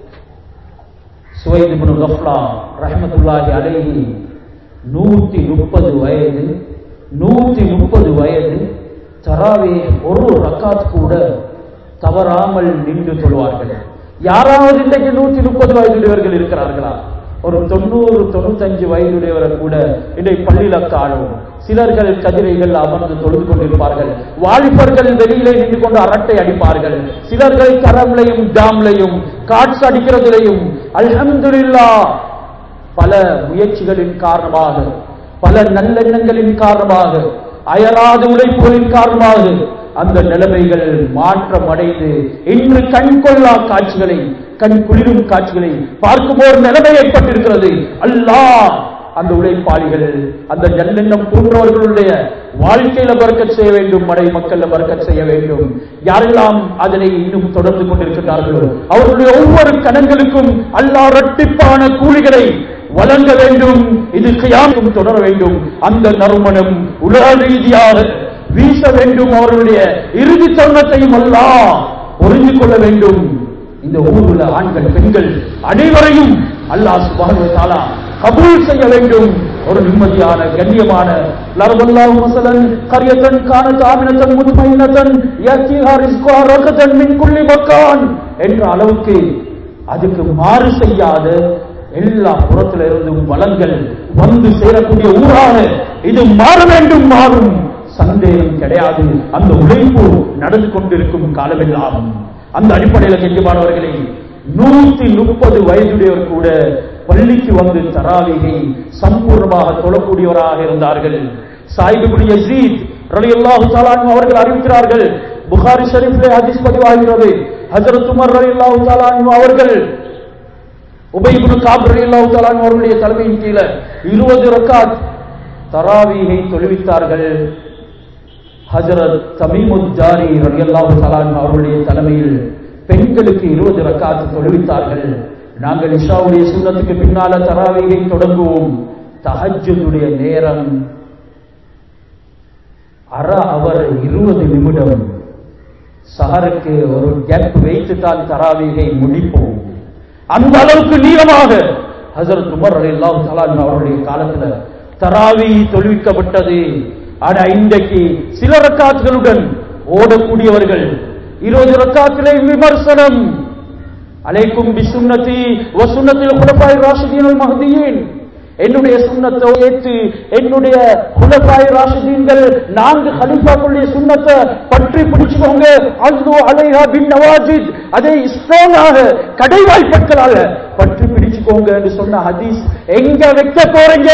சுவைத் இப்னு கஃப்லா ரஹ்மத்துல்லாஹி அலைஹி நூத்தி முப்பது வயது நூத்தி முப்பது வயது தராவே ஒரு ரக்காத் கூட தவறாமல் நின்று சொல்வார்கள் யாராவது இன்றைக்கு நூத்தி முப்பது வயதுடையவர்கள் இருக்கிறார்களா ஒரு தொண்ணூறு தொண்ணூத்தஞ்சு வயதுடையவரை கூட இன்றைக்கு பள்ளியில காணும் சிலர்கள் கதிரைகள் அமர்ந்து தொழுது கொண்டிருப்பார்கள் வாலிபர்கள் வெளியிலே நின்று கொண்டு அரட்டை அடிப்பார்கள் சிலர்கள் கரம்லையும் ஜாம்லையும் காட்ஸ் அடிக்கிறதிலையும் அல்ஹம்துலில்லா பல முயற்சிகளின் காரணமாக பல நல்லெண்ணங்களின் காரணமாக அயராத உழைப்புகளின் காரணமாக அந்த நிலைமைகள் மாற்றம் அடைந்து இன்று கண் கொள்ளா காட்சிகளை கண் குளிரும் காட்சிகளை பார்க்கும் ஒரு நிலைமை ஏற்பட்டிருக்கிறது அல்லாஹ் அந்த உழைப்பாளிகள் அந்த நல்லெண்ணம் போன்றவர்களுடைய வாழ்க்கையில பறக்கச் செய்ய வேண்டும் மடை மக்கள்ல பறக்கச் செய்ய வேண்டும் யாரெல்லாம் அதனை இன்னும் தொடர்ந்து கொண்டிருக்கிறார்களோ அவர்களுடைய ஒவ்வொரு கணங்களுக்கும் அல்லாஹ் இரட்டிப்பான கூலிகளை வழங்க வேண்டும் இது கியாமும் தொடர வேண்டும் அந்த நறுமணம் உலக ரீதியாக வீச வேண்டும் அவர்களுடைய இறுதி தருணத்தையும் அல்லாஹ் புரிந்து கொள்ள வேண்டும் இந்த ஊருள்ள ஆண்கள் பெண்கள் அனைவரையும் அல்லாஹ் சுபானு தாலா கபூல் செய்ய வேண்டும் ஒரு நிம்மதியான கண்ணியமான லர்வல்லாஹு மஸலன் கரியத்தன் கானத் ஆமினத்தன் முத்மைனத்தன் யத்திஹா ரிஸ்குஹா ரகதன் மின் குல்லி மக்கான் என்ற அளவுக்கு அதுக்கு மாறு செய்யாத எல்லா புறத்துல இருந்தும் வளங்கள் வந்து சேரக்கூடிய ஊராக இது மாற வேண்டும் மாறும் சந்தேகம் கிடையாது அந்த உழைப்பு நடந்து கொண்டிருக்கும் காலமெல்லாம் அந்த அடிப்படையில் கெட்டிமானவர்களே நூத்தி முப்பது வயதுடையவர் கூட பள்ளிக்கு வந்து தராவிகை சம்பூர்ணமாக தொழக்கூடியவராக இருந்தார்கள் சாயிபுடி யசீத் ரலியல்லாஹு தஆலா அன்ஹு அவர்கள் அறிவிக்கிறார்கள் புகாரி ஷரீஃபிலே ஹதீஸ் பதிவாகிறது ஹஜரத் உமர் ரலியல்லாஹு தஆலா அன்ஹு அவர்கள் உபைபுல் காப் ரலியல்லாஹு தஆலா அன்ஹு அவர்களுடைய தலைமையின் கீழ 20 ரக்காத் தராவீகை தொழுவித்தார்கள் ஹஜரத் தமீமுத் ஜாரி ரலியல்லாஹு தஆலா அன்ஹு அவர்களுடைய தலைமையில் பெண்களுக்கு 20 ரக்காத் தொழுவித்தார்கள் நாங்கள் இஷாவுடைய சுன்னத்துக்கு பின்னால தராவீகை தொடங்குவோம் தஹஜ்ஜுடைய நேரம் அற அவர் இருபது நிமிடம் சஹருக்கு ஒரு கேப் வைத்து தான் தராவீகை முடிப்போம் அந்த அளவுக்கு நீளமாக ஹசரத் உமர் அலில்லாஹு தஆலா அவருடைய காலத்துல தராவி தொழுவிக்கப்பட்டது ஆனா இன்றைக்கு சில ரக்காத்துகளுடன் ஓடக்கூடியவர்கள் இருபது ரக்காத்திலே விமர்சனம் அலைக்கும் பி சுன்னதி வ சுன்னத்தில் குலபாய் ராஷிதீன் மஹதியின் என்னுடைய சுண்ணத்தை ஏற்று என்னுடைய குலபாய் ராஷிதீன்கள் நான்கு ஹலீஃபாக்களுடைய சுண்ணத்தை பற்றி பிடிச்சுக்கோங்க அல்து அலைஹா பின் நவாஜித் அதை ஸ்ட்ராங்காக கடைவாய்ப்பற்களால பற்றி பிடிச்சுக்கோங்க என்று சொன்ன ஹதீஸ் எங்க வைக்க போறீங்க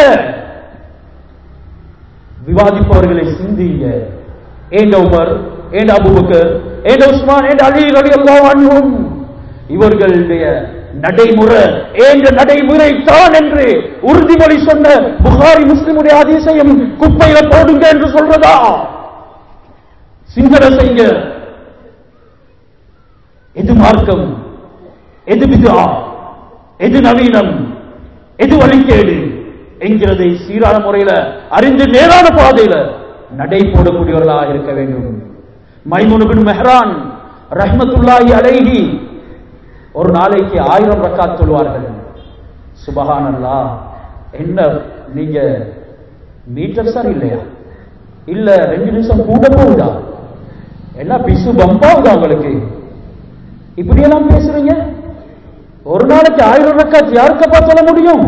விவாதிப்பவர்களை சிந்திங்க ஏண்ட உமர் ஏண்ட அபுபக்கர் ஏண்ட உஸ்மான் ஏண்ட அலி ரலி அல்லாஹ் அன்ஹும் இவர்களுடைய நடைமுறை ஏண்ட நடைமுறை தான் என்று உறுதிமொழி சொன்ன புகாரி முஸ்லிமுடைய அதிசயம் குப்பையில போடுங்க என்று சொல்றதா சிந்தனை செய்யுங்க எது மார்க்கம் எது விதா எது நவீனம் எது வழிகேடு என்கிறதை சீரான முறையில அறிந்து நேரான பாதையில நடை போடக்கூடியவர்களாக இருக்க வேண்டும் மைமுனுபின் மெஹரான் ரஹ்மத்துல்லாஹி அலைஹி ஒரு நாளைக்கு ஆயிரம் ரக்காத் சொல்வார்கள் சுபஹான் அல்லாஹ் என்ன நீங்க மீட்டர் சார் இல்லையா இல்ல ரெண்டு நிமிஷம் கூட போகுதா என்ன பிசு பம்பாவுதா உங்களுக்கு இப்படியெல்லாம் பேசுறீங்க ஒரு நாளைக்கு ஆயிரம் ரக்காத் யாருக்கப்பா சொல்ல முடியும்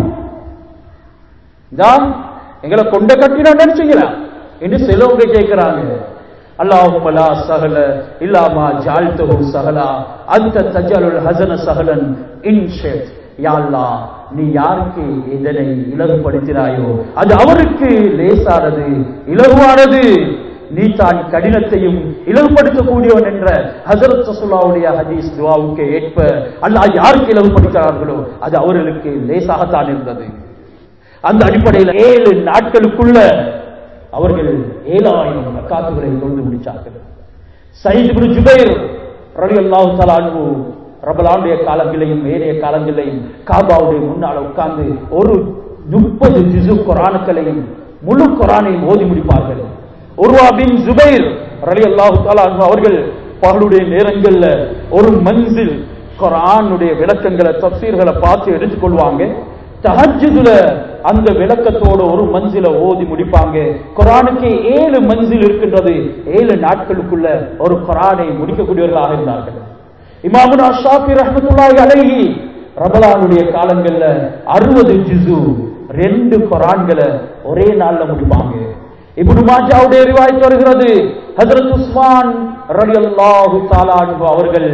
தான் எங்களை கொண்ட கட்டினா நினைச்சீங்களா என்று சிலவங்க கேட்கிறாங்க அல்லாஹும் லா சஹல இல்லாமா ஜால்தஹு சஹலா அந்த தஜலுல் ஹசன சஹலன் இன்ஷித் யா அல்லாஹ் நீ யாருக்கு இதனை இலகுபடுத்தினாயோ அது அவருக்கு லேசானது இலகுவானது நீ தான் கடினத்தையும் இலகுபடுத்தக்கூடியவன் என்ற ஹசரத் ரசூலுல்லாஹுடைய ஹதீஸ் துவாவுக்கு ஏற்ப அல்லாஹ் யாருக்கு இலகுபடுத்தினார்களோ அது அவர்களுக்கு லேசாகத்தான் இருந்தது அந்த அடிப்படையில் ஏழு நாட்களுக்குள்ள அவர்கள் ஏழாயிரம் ரக்காத்துகளை தொழுது முடிச்சார்கள் சயீத் இப்னு ஜுபைர் ரலியல்லாஹு தஆலா அன்ஹு ரபலானுடைய காலங்களையும் ஏனைய காலங்களையும் காபாவுடைய முன்னால் உட்கார்ந்து ஒரு முப்பது ஜிசு குரானுக்களையும் முழு குரானையும் ஓதி முடிப்பார்கள் உருவா பின் ஜுபைர் ரலியல்லாஹு தஆலா அன்ஹு அவர்கள் பகலுடைய நேரங்கள்ல ஒரு மன்சில் குரானுடைய விளக்கங்களை தப்சீர்களை பார்த்து எடுத்துக்கொள்வாங்க தஹஜுதுல அந்த விளக்கத்தோட ஒரு மஞ்சில ஓதி முடிப்பாங்க குரானுக்கு ஏழு மஞ்சில் இருக்கின்றது ஏழு நாட்களுக்குள்ள ஒரு குரானை முடிக்கக்கூடியவர்களாக இருந்தார்கள் இமாமுனா ஷாஃபி ரஹ்மத்துல்லாஹி அலைஹி ரமலானுடைய காலங்கள்ல அறுபது ஜுசு ரெண்டு குரான்களை ஒரே நாள்ல முடிப்பாங்க இப்னு மாஜாவுடைய ரிவாயத் வருகிறது ஹஜரத் உஸ்மான் ரலியல்லாஹு தஆலா அன்ஹு அவர்கள்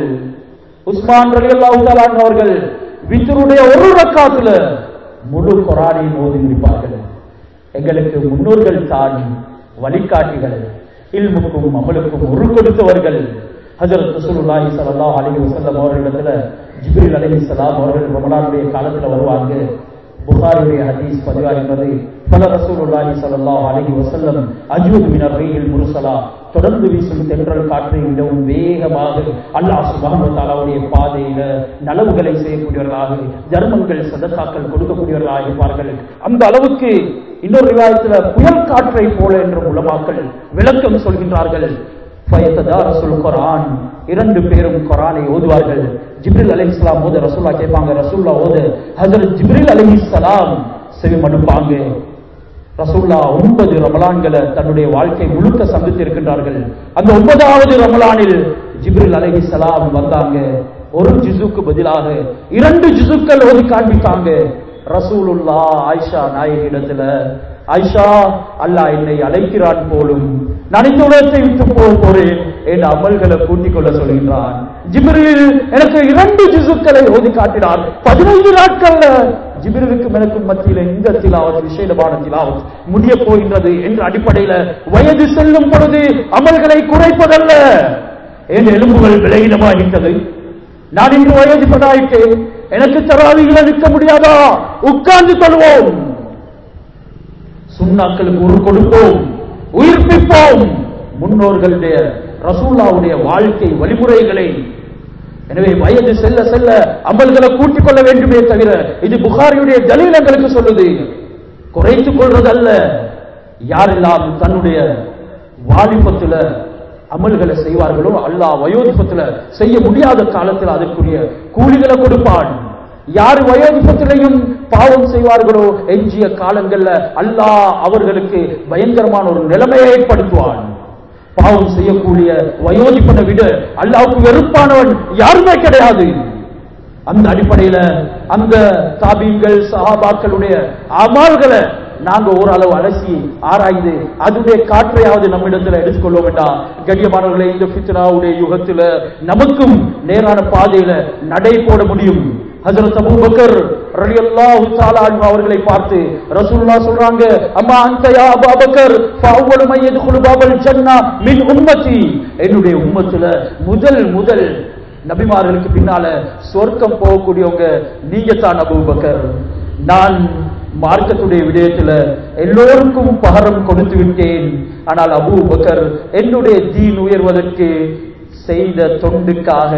உஸ்மான் ரலியல்லாஹு தஆலா அன்ஹு அவர்கள் வித்ருடைய ஒரு ரக்காத்துல முழு குரானை மோதி முடிப்பார்கள் எங்களுக்கு முன்னோர்கள் தான் வழிகாட்டிகள் இல்முக்கும் அமலுக்கும் ஒரு கொடுத்தவர்கள் ஹஜரத் ரசூலுல்லாஹி ஸல்லல்லாஹு அலைஹி வஸல்லம் அவர்களிடத்துல ஜிப்ரீல் அலைஹிஸ்ஸலாம் அவர்கள் ரமலானுடைய காலத்துல வருவாங்க புகாரியுடைய ஹதீஸ் பதிவாகின்றது பல ரசூலுல்லாஹி ஸல்லல்லாஹு அலைஹி வஸல்லம் அஜூத் மினர் ரீஹில் முர்சலா தொடர்ந்து வீசும் தென்றல் காற்றை விடவும் வேகமாக அல்லாஹ் சுப்ஹானஹு வ தஆலாவுடைய பாதையில நலவுகளை செய்யக்கூடியவர்களாக தர்மங்கள் சதக்காக்கள் கொடுக்கக்கூடியவர்களாக இருப்பார்கள் அந்த அளவுக்கு இன்னொரு விவாதத்துல புயல் காற்றை போல என்ற உலமாக்கள் விளக்கம் சொல்கின்றார்கள் ஃபயத்ததாரசுல் குர்ஆன் இரண்டு பேரும் குர்ஆனை ஓதுவார்கள் ஜிப்ரில் அலைஹிஸ்ஸலாம் ஓத ரசூல்லா கேட்பாங்க ரசூல்லா ஓத ஹஜரத் ஜிப்ரில் அலைஹிஸ்ஸலாம் செவி மடுப்பாங்க ரசூல்லா ஒன்பது ரமலான்களை தன்னுடைய வாழ்க்கை முழுக்க சந்தித்து இருக்கின்றார்கள் அந்த ஒன்பதாவது ரமலானில் ஜிப்ரில் அலைஹிஸ்ஸலாம் வந்தாங்க ஒரு ஜிசுக்கு பதிலாக இரண்டு ஜிசுக்கள் ஓதி காண்பித்தாங்க ரசூலுல்லா ஆயிஷா நாயகிடத்துல ஆயிஷா அல்லாஹ் என்னை அழைக்கிறான் போலும் நான் இந்த உலகத்தை விட்டு போக போறேன் என் அமல்களை கூட்டிக் கொள்ள சொல்கின்றான் ஜிப்ரில் எனக்கு இரண்டு ஜிசுக்களை ஓதி காட்டினார் பதினைந்து நாட்கள்ல ஜிபிரிலுக்கும் எனக்கும் மத்தியில இந்த திலாவத் விசேடமான திலாவத் முடிய போகின்றது என்ற அடிப்படையில வயது செல்லும் பொழுது அமல்களை குறைப்பதல்ல என் எலும்புகள் விலகினமாகின்றது நான் இன்று வயதிப்பதாயிட்டேன் எனக்கு தராவிகளை நிற்க முடியாதா உட்கார்ந்து கொள்வோம் சுண்ணாக்களுக்கு ஒரு கொடுப்போம் உயிர்ப்பிப்போம் முன்னோர்களுடைய ரசூல்லாவுடைய வாழ்க்கை வழிமுறைகளை எனவே வயது செல்ல செல்ல அமல்களை கூட்டிக் கொள்ள வேண்டுமே தவிர இது புகாரியுடைய தலீலங்களுக்கு சொல்லுது குறைத்துக் கொள்றதல்ல யாரெல்லாம் தன்னுடைய வாலிபத்துல அமல்களை செய்வார்களோ அல்லாஹ் வயோதிபத்துல செய்ய முடியாத காலத்தில் அதற்குரிய கூலிகளை கொடுப்பான் யார் வயோதிபத்திலையும் பாவம் செய்வார்களோ எஞ்சிய காலங்கள்ல அல்லாஹ் அவர்களுக்கு பயங்கரமான ஒரு நிலைமையை ஏற்படுத்துவான் பாவம் செய்யக்கூடிய வயோதிப்பனை விட அல்லாவுக்கு வெறுப்பானவன் யாருமே கிடையாது அந்த அடிப்படையில அந்த தாபீன்கள் சஹாபாக்களுடைய அமால்களை நாங்க ஓரளவு அலசி ஆராய்ந்து அதனுடைய காற்றையாவது நம்மிடத்துல எடுத்துக்கொள்ள வேண்டாம் கண்ணியமானவர்களே இந்த ஃபித்னாவுடைய யுகத்துல நமக்கும் நேரான பாதையில நடை போட முடியும் ஹஜரத் அபூபக்கர் ரலியல்லாஹு தஆலா அன்ஹு அவர்களை பார்த்து ரசூலுல்லாஹ் சொல்றாங்க அம்மா அன்த யா அபூபக்கர் ஃபஅவ்வலு மன் யத்குலு பாபல் ஜன்னா மின் உம்மத்தி என்னுடைய உம்மத்துல முதல் முதல் நபிமார்களுக்கு பின்னால சொர்க்கம் போகக்கூடியவங்க நீங்க தான் அபூபக்கர் நான் மார்க்கத்துடைய விடயத்துல எல்லோருக்கும் பகரம் கொடுத்து விட்டேன் ஆனால் அபூபக்கர் என்னுடைய தீன் உயர்வதற்கு செய்த தொண்டுக்காக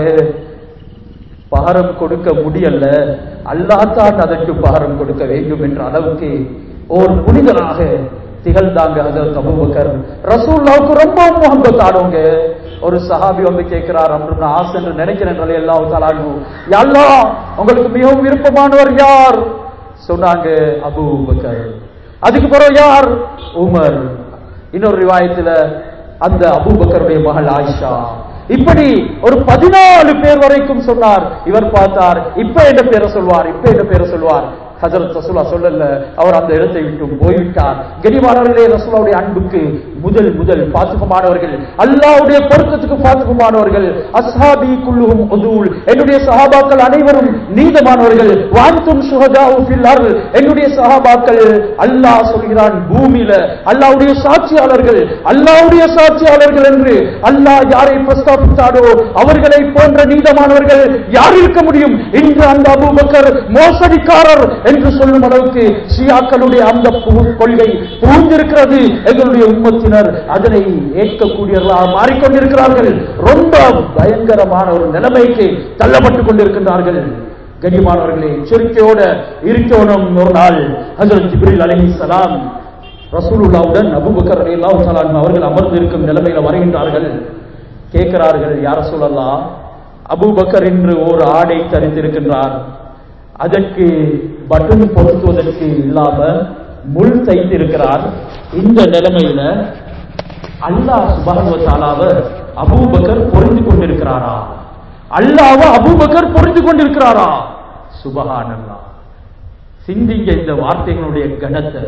பகரம் கொடுக்க முடியல அல்லாஹ்தான் அதற்கு பகரம் கொடுக்க வேண்டும் என்ற அளவுக்கு ஓர் புனிதனாக திகழ்ந்தாங்க ஹஜரத் அபூபக்கர் ரசூல்லாவுக்கு ரொம்ப முகம்பத்தானவங்க ஒரு சஹாபி வந்து கேட்கிறார் அம்ரு ஆசை என்று நினைக்கிறேன் எல்லாம் தலாகு யல்லா உங்களுக்கு மிகவும் விருப்பமானவர் யார் சொன்னாங்க அபூபக்கர் அதுக்கு பிறகு யார் உமர் இன்னொரு ரிவாயத்துல அந்த அபூபக்கருடைய மகள் ஆயிஷா இப்படி ஒரு பதினாலு பேர் வரைக்கும் சொன்னார் இவர் பார்த்தார் இப்ப என்ன பேரை சொல்வார் இப்ப என்ன பேரை சொல்வார் ஹஜரத் ரசூலா சொல்லல அவர் அந்த இடத்தை விட்டு போய்விட்டார் கனிமானவர்களே ரசூலாவுடைய அன்புக்கு முதல் முதல் பாத்துகமானவர்கள் அல்லாவுடைய பொருத்தத்துக்கு பாத்துகமானவர்கள் அஸ்ஹாபி குல்லுஹும் உதூல் என்னுடைய சஹாபாக்கள் அனைவரும் நீதமானவர்கள் வாந்தும் சுஹதாஉ ஃபில் அர்ல் என்னுடைய சஹாபாக்கள் அல்லாஹ் சொல்கிறான் பூமியில அல்லாஹ்வுடைய சாட்சியாளர்கள் அல்லாஹ்வுடைய சாட்சியாளர்கள் என்று அல்லாஹ் யாரை பிரஸ்தாபித்தாரோ அவர்களை போன்ற நீதமானவர்கள் யார் இருக்க முடியும் இன்று அந்த அபூபக்கர் மோசடிக்காரர் என்று சொல்லும் அளவுக்கு ஷியாக்களுடைய அந்த பு- கொள்கை புகுந்திருக்கிறது எங்களுடைய உம்மத்தினர் அதனை ஏற்கக்கூடியவர்களாக மாறிக்கொண்டிருக்கிறார்கள் ரொம்ப பயங்கரமான ஒரு நிலைமைக்கு தள்ளப்பட்டுக் கொண்டிருக்கின்றார்கள் கண்ணியமானவர்களே எச்சரிக்கையோட இருக்கணும் ஒரு நாள் ஹஜரத் ஜிப்ரீல் அலைஹிஸ்ஸலாம் ரசூலுல்லாவுடன் அபூபக்கர் ரலியல்லாஹு தஆலா அன்ஹு அவர்கள் அமர்ந்திருக்கும் நிலைமையில வருகின்றார்கள் கேட்கிறார்கள் யார சொல்லலாம் அபூபக்கர் என்று ஒரு ஆடை தரித்திருக்கின்றார் அதற்கு பட்டன் பொருத்துவதற்கு இல்லாம முள் தைத்திருக்கிறார் இந்த நிலைமையில அல்லாஹ் சுபானுவ தாலாவ அபூபக்கர் பொருந்து கொண்டிருக்கிறாரா அல்லாஹ்வ அபூபக்கர் பொருந்து கொண்டிருக்கிறாரா சுபஹான் அல்லாஹ் சிந்திங்க இந்த வார்த்தைகளுடைய கணத்தை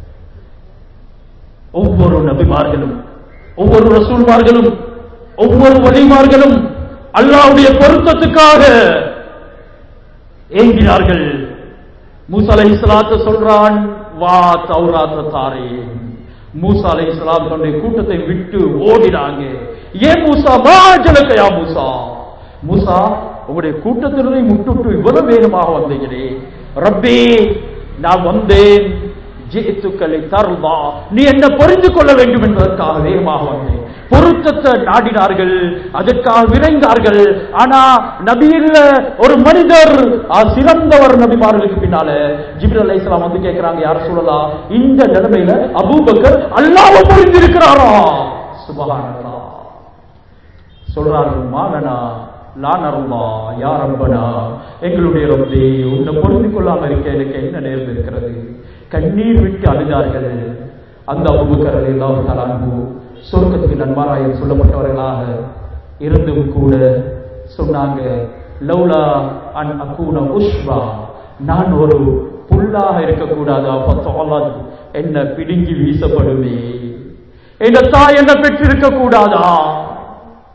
ஒவ்வொரு நபிமார்களும் ஒவ்வொரு ரசூல்மார்களும் ஒவ்வொரு வழிமார்களும் அல்லாஹ்வுடைய பொருத்தத்துக்காக ஏங்கினார்கள் மூசா அலை இஸ்லாத்து சொல்றான் வா தௌராத்த தாரேன் மூசா அலை இஸ்லாம் தன்னுடைய கூட்டத்தை விட்டு ஓடினாங்க ஏன் மூசா மாஜலக்கையா மூசா மூசா உங்களுடைய கூட்டத்தினரை முட்டுட்டு இவ்வளவு வேகமாக வந்தீங்களே ரப்பே நான் வந்தேன் ஜித்துக்களை தருவா நீ என்ன புரிந்து கொள்ள வேண்டும் என்பதற்காக வேகமாக வந்தேன் பொருத்தத்தை நாடினார்கள் அதற்காக விரைந்தார்கள் ஆனா நபியில் ஒரு மனிதர் ஆ, சிறந்தவர் நபிமார்களுக்கு பின்னால ஜிப்ரல் அலைஹிஸ்ஸலாம் வந்து கேட்கிறாங்க யார் சொல்லலாம் இந்த நிலைமையில அபூபக்கர் அல்லாஹ்வை புரிந்திருக்கிறாரா சுபஹானல்லாஹ் சொல்றார்கள் மாலனா லானருமா யா ரப்பனா எங்களுடைய ரப்பே உன்னை பொருந்திக் கொள்ளாம இருக்க எனக்கு என்ன நேர்ந்து இருக்கிறது கண்ணீர் விட்டு அழுதார்கள் அந்த அபுபக்கர் எல்லாம் தலான்பு சொர்க்கத்துக்கு நன்மாராயம் சொல்லப்பட்டவர்களாக இருந்தும் கூட சொன்னாங்க லௌலா அன் அக்கூன உஷ்பா நான் ஒரு புல்லாக இருக்கக்கூடாதா பத்தோலாது என்ன பிடுங்கி வீசப்படுமே என் தாய் என்ன பெற்றிருக்க கூடாதா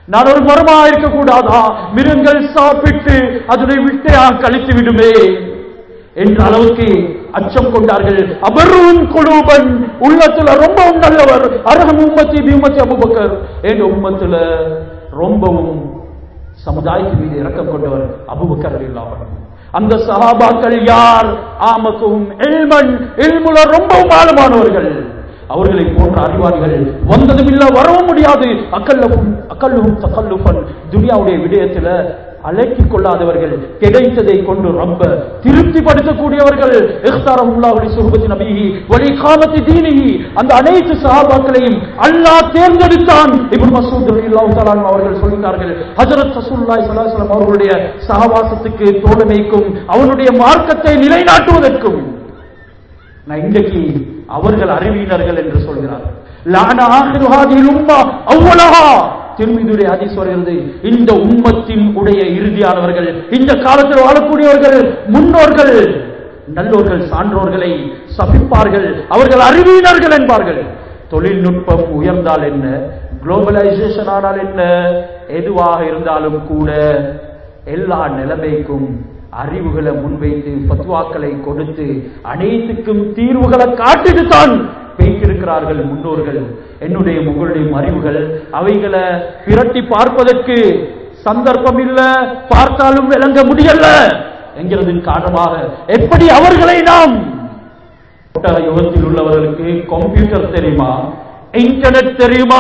நான் ஒரு மரமா இருக்கக்கூடாதா மிருகங்கள் சாப்பிட்டு அதனை விட்டு கழித்து விடுமே என்ற அளவுக்கு அச்சம் கொண்டார்கள் அபரும் குழுபன் உள்ளத்துல ரொம்பவும் நல்லவர் அரகம் உம்மத்தி பிம்மத்தி அபுபக்கர் என்ற உம்மத்துல ரொம்பவும் சமுதாயத்தின் மீது இரக்கம் கொண்டவர் அபுபக்கர் இல்லாமல் அந்த சஹாபாக்கள் யார் ஆமக்கும் எல்மன் எல்முல ரொம்பவும் ஆழமானவர்கள் அவர்களை போன்ற அறிவாளிகள் வந்ததும் இல்ல வரவும் முடியாது அக்கல்லவும் அக்கல்லும் தக்கல்லுஃபன் துனியாவுடைய விடயத்துல அலக்கிக் கொள்ளாதவர்கள் கிடைத்ததை கொண்டு ரொம்ப திருப்திப்படுத்தக்கூடியவர்கள் இஃப்தாரஹுல்லாஹுடைய சுஹபத்தி நபிஹி வலி காமத்தி தீனிஹி அந்த அனைத்து சஹாபாக்களையும் அல்லாஹ் தேர்ந்தெடுத்தான் இப்னு மஸ்ஊத் ரலியல்லாஹு தஆலா அன்ஹு அவர்கள் சொல்கிறார்கள் ஹஜ்ரத் ரசூலுல்லாஹி ஸல்லல்லாஹு அலைஹி வஸல்லம் அவர்களுடைய சஹவாசத்துக்கு தோழமைக்கும் அவனுடைய மார்க்கத்தை நிலைநாட்டுவதற்கும் நான் இன்றைக்கு அவர்கள் அறிவியினர்கள் என்று சொல்கிறார் லான ஆஹிரு ஹாதில் உம்மா அவ்வளஹா திருமிதுடைய ஹதீஸ் வருகிறது இந்த உம்மத்தின் உடைய இறுதியானவர்கள் இந்த காலத்தில் வாழக்கூடியவர்கள் முன்னோர்கள் நல்லோர்கள் சான்றோர்களை சபிப்பார்கள் அவர்கள் அறிவியினர்கள் என்பார்கள் தொழில்நுட்பம் உயர்ந்தால் என்ன குளோபலைசேஷன் ஆனால் என்ன எதுவாக இருந்தாலும் கூட எல்லா நிலைமைக்கும் அறிவுகளை முன்வைத்து பத்வாக்களை கொடுத்து அனைத்துக்கும் தீர்வுகளை காட்டிட்டு தான் பேசியிருக்கிறார்கள் முன்னோர்கள் என்னுடைய உங்களுடைய அறிவுகள் அவைகளை பிரட்டி பார்ப்பதற்கு சந்தர்ப்பம் இல்ல பார்த்தாலும் விளங்க முடியல என்கிறதன் காரணமாக எப்படி அவர்களை நாம் ஒட்டக யுகத்தில் உள்ளவர்களுக்கு கம்ப்யூட்டர் தெரியுமா இன்டர்நெட் தெரியுமா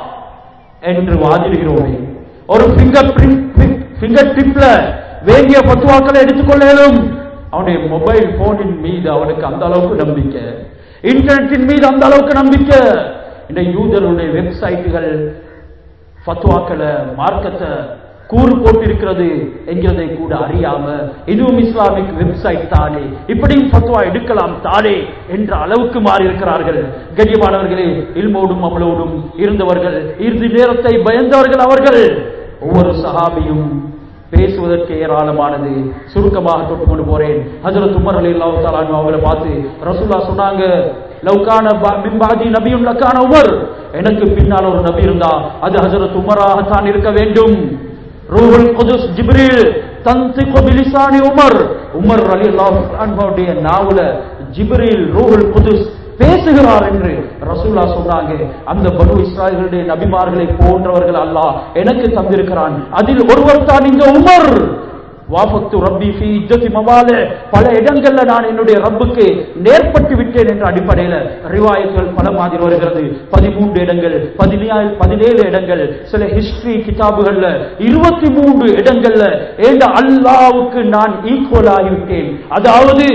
என்று வாதிடுகிறோமே ஒரு பிங்கர் பிரிண்ட் பிங்கர் டிப்ல வேண்டிய பத்துவாக்களை எடுத்துக்கொள்ள இயலும் அவனுடைய மொபைல் போனின் மீது அவனுக்கு அந்த அளவுக்கு நம்பிக்கை இன்டர்நெட்டின் மீது அந்த அளவுக்கு நம்பிக்கை இந்த யூதருடைய வெப்சைட்டுகள் ஃபத்வாக்களை மார்க்கத்தை கூறு போட்டிருக்கிறது என்கிறதை கூட அறியாம இதுவும் இஸ்லாமிக் வெப்சைட் தானே இப்படியும் ஃபத்வா எடுக்கலாம் தானே என்ற அளவுக்கு மாறி இருக்கிறார்கள் கண்ணியமானவர்களே இல்மோடும் அமலோடும் இருந்தவர்கள் இறுதி நேரத்தை பயந்தவர்கள் அவர்கள் ஒவ்வொரு சஹாபியும் பேசுவதற்கு ஏராளமானது சுருக்கமாக தொட்டு கொண்டு போறேன் ஹஜரத் உமர் அலி அல்லாஹ் தலான் அவங்களை பார்த்து ரசூல்லா சொன்னாங்க லவ்கான மிம்பாதி நபியும் லக்கான உமர் எனக்கு பின்னால் ஒரு நபி இருந்தா அது ஹஜரத் உமராகத்தான் இருக்க வேண்டும் ரூஹுல் குதுஸ் ஜிப்ரீல் தந்திகு பிலிசானி உமர் உமர் அலி அல்லாஹ் நாவுல ஜிப்ரீல் ரூஹுல் குதுஸ் பேசுகிறார் என்று ரசூலா சொன்னாங்க அந்த பனு இஸ்ராயல்களுடைய நபிமார்களை போன்றவர்கள் அல்லாஹ் எனக்கு தந்திருக்கிறான் அதில் ஒருவர் தான் இந்த உமர் வாபத்து ரப்பி ஃபி இஜ்ஜதி மவால பல இடங்கள்ல நான் என்னுடைய ரப்புக்கு நேர்பட்டு விட்டேன் என்ற அடிப்படையில ரிவாயத்துகள் பல மாதிரி வருகிறது பதிமூன்று இடங்கள் பதினேழு பதினேழு இடங்கள் சில ஹிஸ்டரி கிதாபுகள்ல இருபத்தி மூன்று இடங்கள்ல ஏண்ட அல்லாவுக்கு நான் ஈக்குவல் ஆகிவிட்டேன் அதாவது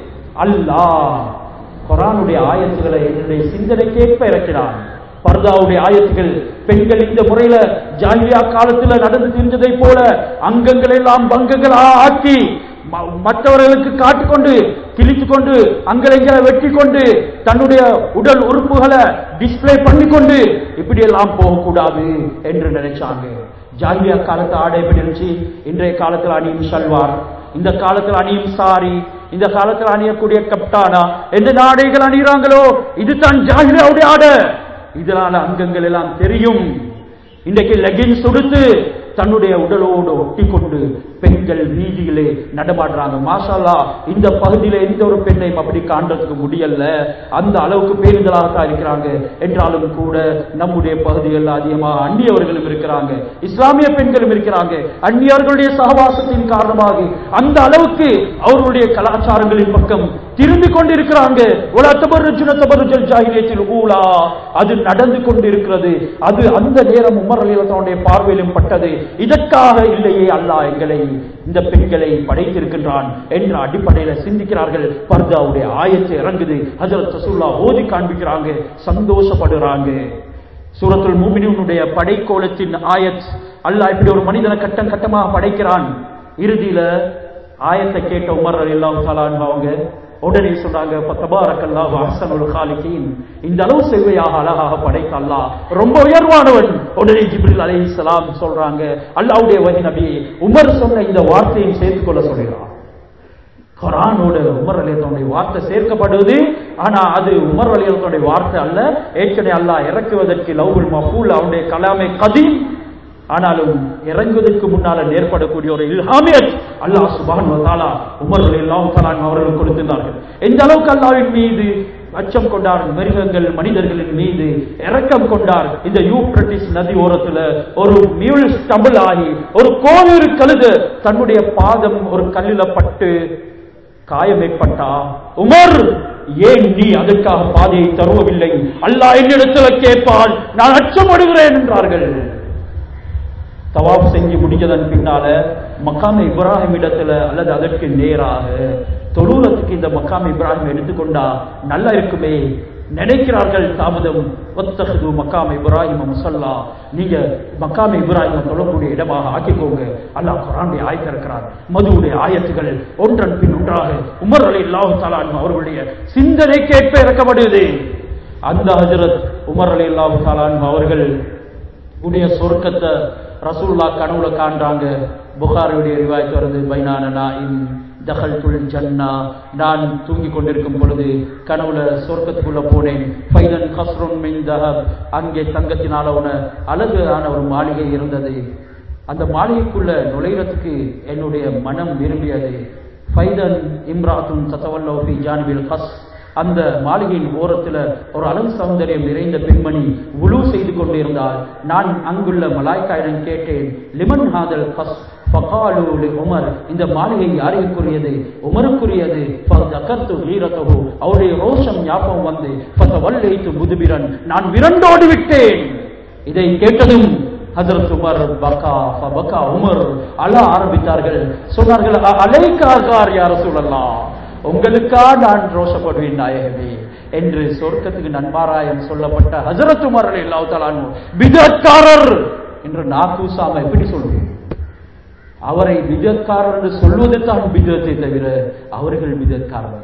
அல்லாஹ் குரானுடைய ஆயத்துகளை என்னுடைய சிந்தனைக்கேற்ப இறக்கிறான் பர்தாவுடைய ஆயத்துகள் பெண்கள் இந்த முறையில ஜாலியா காலத்துல நடந்து தெரிஞ்சதை போல அங்கங்களை எல்லாம் பங்கங்களா ஆக்கி ம- மற்றவர்களுக்கு காட்டிக்கொண்டு கிழித்து கொண்டு அங்கங்களை வெட்டி கொண்டு தன்னுடைய உடல் உறுப்புகளை டிஸ்ப்ளே பண்ணி கொண்டு இப்படி எல்லாம் போகக்கூடாது என்று நினைச்சாங்க ஜாலியா காலத்து ஆடை எப்படி இருந்துச்சு இன்றைய காலத்தில் அணியும் சல்வார் இந்த காலத்தில் அணியும் சாரி இந்த காலத்தில் அணியக்கூடிய கப்டானா எந்த ஆடைகள் அணிகிறாங்களோ இதுதான் ஜாகிராவுடைய ஆடை இதனால அங்கங்கள் எல்லாம் தெரியும் இன்றைக்கு லெகின்ஸ் உடுத்து தன்னுடைய உடலோடு ஒட்டி கொண்டு பெண்கள் வீதியிலே நடமாடுறாங்க மாஷால்லா இந்த பகுதியில எந்த ஒரு பெண்ணையும் அப்படி காண்றதுக்கு முடியல அந்த அளவுக்கு பேருந்தலாகத்தான் இருக்கிறாங்க என்றாலும் கூட நம்முடைய பகுதிகளில் அதிகமாக அந்நியவர்களும் இருக்கிறாங்க இஸ்லாமிய பெண்களும் இருக்கிறாங்க அந்நியர்களுடைய சகவாசத்தின் காரணமாக அந்த அளவுக்கு அவர்களுடைய கலாச்சாரங்களின் பக்கம் திரும்பி கொண்டிருக்கிறாங்க ஒரு தபருஜுன தபருஜல் ஜாகிரியத்தில் ஊலா அது நடந்து கொண்டிருக்கிறது அது அந்த நேரம் உமர் அலிவத்தனுடைய பார்வையிலும் பட்டது இதற்காக இல்லையே அல்லாஹ் எங்களை இந்த பெண்களை படைத்திருக்கின்றான் என்ற அடிப்படையில சிந்திக்கிறார்கள் பர்தாவுடைய ஆயத்தை இறங்குது ஹஜரத் ரசூல்லா ஓதி காண்பிக்கிறாங்க சந்தோஷப்படுறாங்க சூரத்துல் மூமினுடைய படைக்கோலத்தின் ஆயத் அல்லாஹ் இப்படி ஒரு மனிதனை கட்டம் கட்டமாக படைக்கிறான் இறுதியில ஆயத்தை கேட்ட உமர் எல்லாம் அவங்க உடனே சொன்னாங்க தபாரக்கல்லாஹு அஹ்சனுல் காலிகீன் இந்த அளவு செவ்வையாக அழகாக படைத்த அல்லாஹ் ரொம்ப உயர்வானவன் உடனே ஜிப்ரில் அலைஹிஸ்ஸலாம் சொல்றாங்க அல்லாஹ்வுடைய வஹி நபி உமர் சொன்ன இந்த வார்த்தையும் சேர்த்துக் கொள்ள சொல்கிறான் குரானோட உமர் அலியத்தனுடைய வார்த்தை சேர்க்கப்படுவது ஆனா அது உமர் அலியத்தனுடைய வார்த்தை அல்ல ஏற்கனவே அல்லாஹ் இறக்குவதற்கு லவ்வுல் மஃபூல் அவனுடைய கலாமை கதீம் ஆனாலும் இறங்குவதற்கு முன்னால நேர்படக்கூடிய ஒரு இல்ஹாமியத் அல்லாஹ் சுபான் தாலா உமர் எல்லாம் தலான் அவர்கள் கொடுத்திருந்தார்கள் எந்த அளவுக்கு அல்லாவின் மீது அச்சம் கொண்டார் மிருகங்கள் மனிதர்களின் மீது இரக்கம் கொண்டார் இந்த யூப்ரட்டிஸ் நதி ஓரத்துல ஒரு மியூல் ஸ்டம்பிள் ஆகி ஒரு கோவிறு கழுது தன்னுடைய பாதம் ஒரு கல்லில பட்டு காயம் ஏற்பட்டா உமர் ஏன் நீ அதற்காக பாதையை தருவவில்லை அல்லாஹ் என்னிடத்தில் கேட்பான் நான் அச்சப்படுகிறேன் என்றார்கள் தவாப் செஞ்சு முடிஞ்சதன் பின்னால மக்காம இப்ராஹிம் இடத்துல அல்லது அதற்கு நேராக தொழுறதுக்கு இந்த மக்காம இப்ராஹிம் எடுத்துக்கொண்டா நல்லா இருக்குமே நினைக்கிறார்கள் தாமதம் ஒத்தகுது மக்காம இப்ராஹிம் முசல்லா நீங்க மக்காம இப்ராஹிம் தொழக்கூடிய இடமாக ஆக்கிக்கோங்க அல்லாஹ் குரானுடைய ஆயத்தை இருக்கிறார் மதுவுடைய ஆயத்துகள் ஒன்றன் பின் ஒன்றாக உமர் அலி அல்லாஹு தாலான் அவர்களுடைய சிந்தனை கேட்ப இறக்கப்படுது அந்த ஹஜரத் உமர் அலி அல்லாஹு தாலான் அவர்கள் உடைய சொர்க்கத்தை ரசூல்லா கனவுல காண்றாங்க புகாரியுடைய ரிவாய்த்து வருது பைனான நாயின் தகல் துள் ஜன்னா நான் தூங்கி கொண்டிருக்கும் பொழுது கனவுல சொர்க்கத்துக்குள்ள போனேன் ஃபைதன் கஸ்ருன் மின் தஹப் அங்கே தங்கத்தினால உன அழகான ஒரு மாளிகை இருந்தது அந்த மாளிகைக்குள்ள நுழைகிறதுக்கு என்னுடைய மனம் விரும்பியது ஃபைதன் இம்ராத்துன் தத்தவல்லோ ஃபி ஜானிபில் கஸ் அந்த மாளிகையின் ஓரத்துல ஒரு அழகு சௌந்தரியம் நிறைந்த பெண்மணி உழு செய்து கொண்டிருந்தால் நான் அங்குள்ள மலாய்க்காயிடம் கேட்டேன் லிமன் ஹாதல் கஸ் ஃபகாலு லி உமர் இந்த மாளிகை யாருக்குரியது உமருக்குரியது ஃபதகர்து வீரத்தஹு அவருடைய ரோஷம் ஞாபகம் வந்து ஃபதவல்லைத்து முதுபிரன் நான் விரண்டோடு விட்டேன் இதை கேட்டதும் ஹஜரத் உமர் பக்கா ஃபபக்கா உமர் அழ ஆரம்பித்தார்கள் சொன்னார்கள் "அ- அலைக்காகார் யார சொல்லலாம் உங்களுக்கா நான் ரோஷப்படுவேன் நாயகமே என்று சொர்க்கத்துக்கு நன்மாராயம் சொல்லப்பட்ட ஹஜரத் உமர் அல்லாஹ் தலான் பிதற்காரர் என்று நாக்கூசாம எப்படி சொல்வேன் அவரை பிதற்காரர் என்று சொல்வது தான் பிதத்தை தவிர அவர்கள் பிதற்காரர்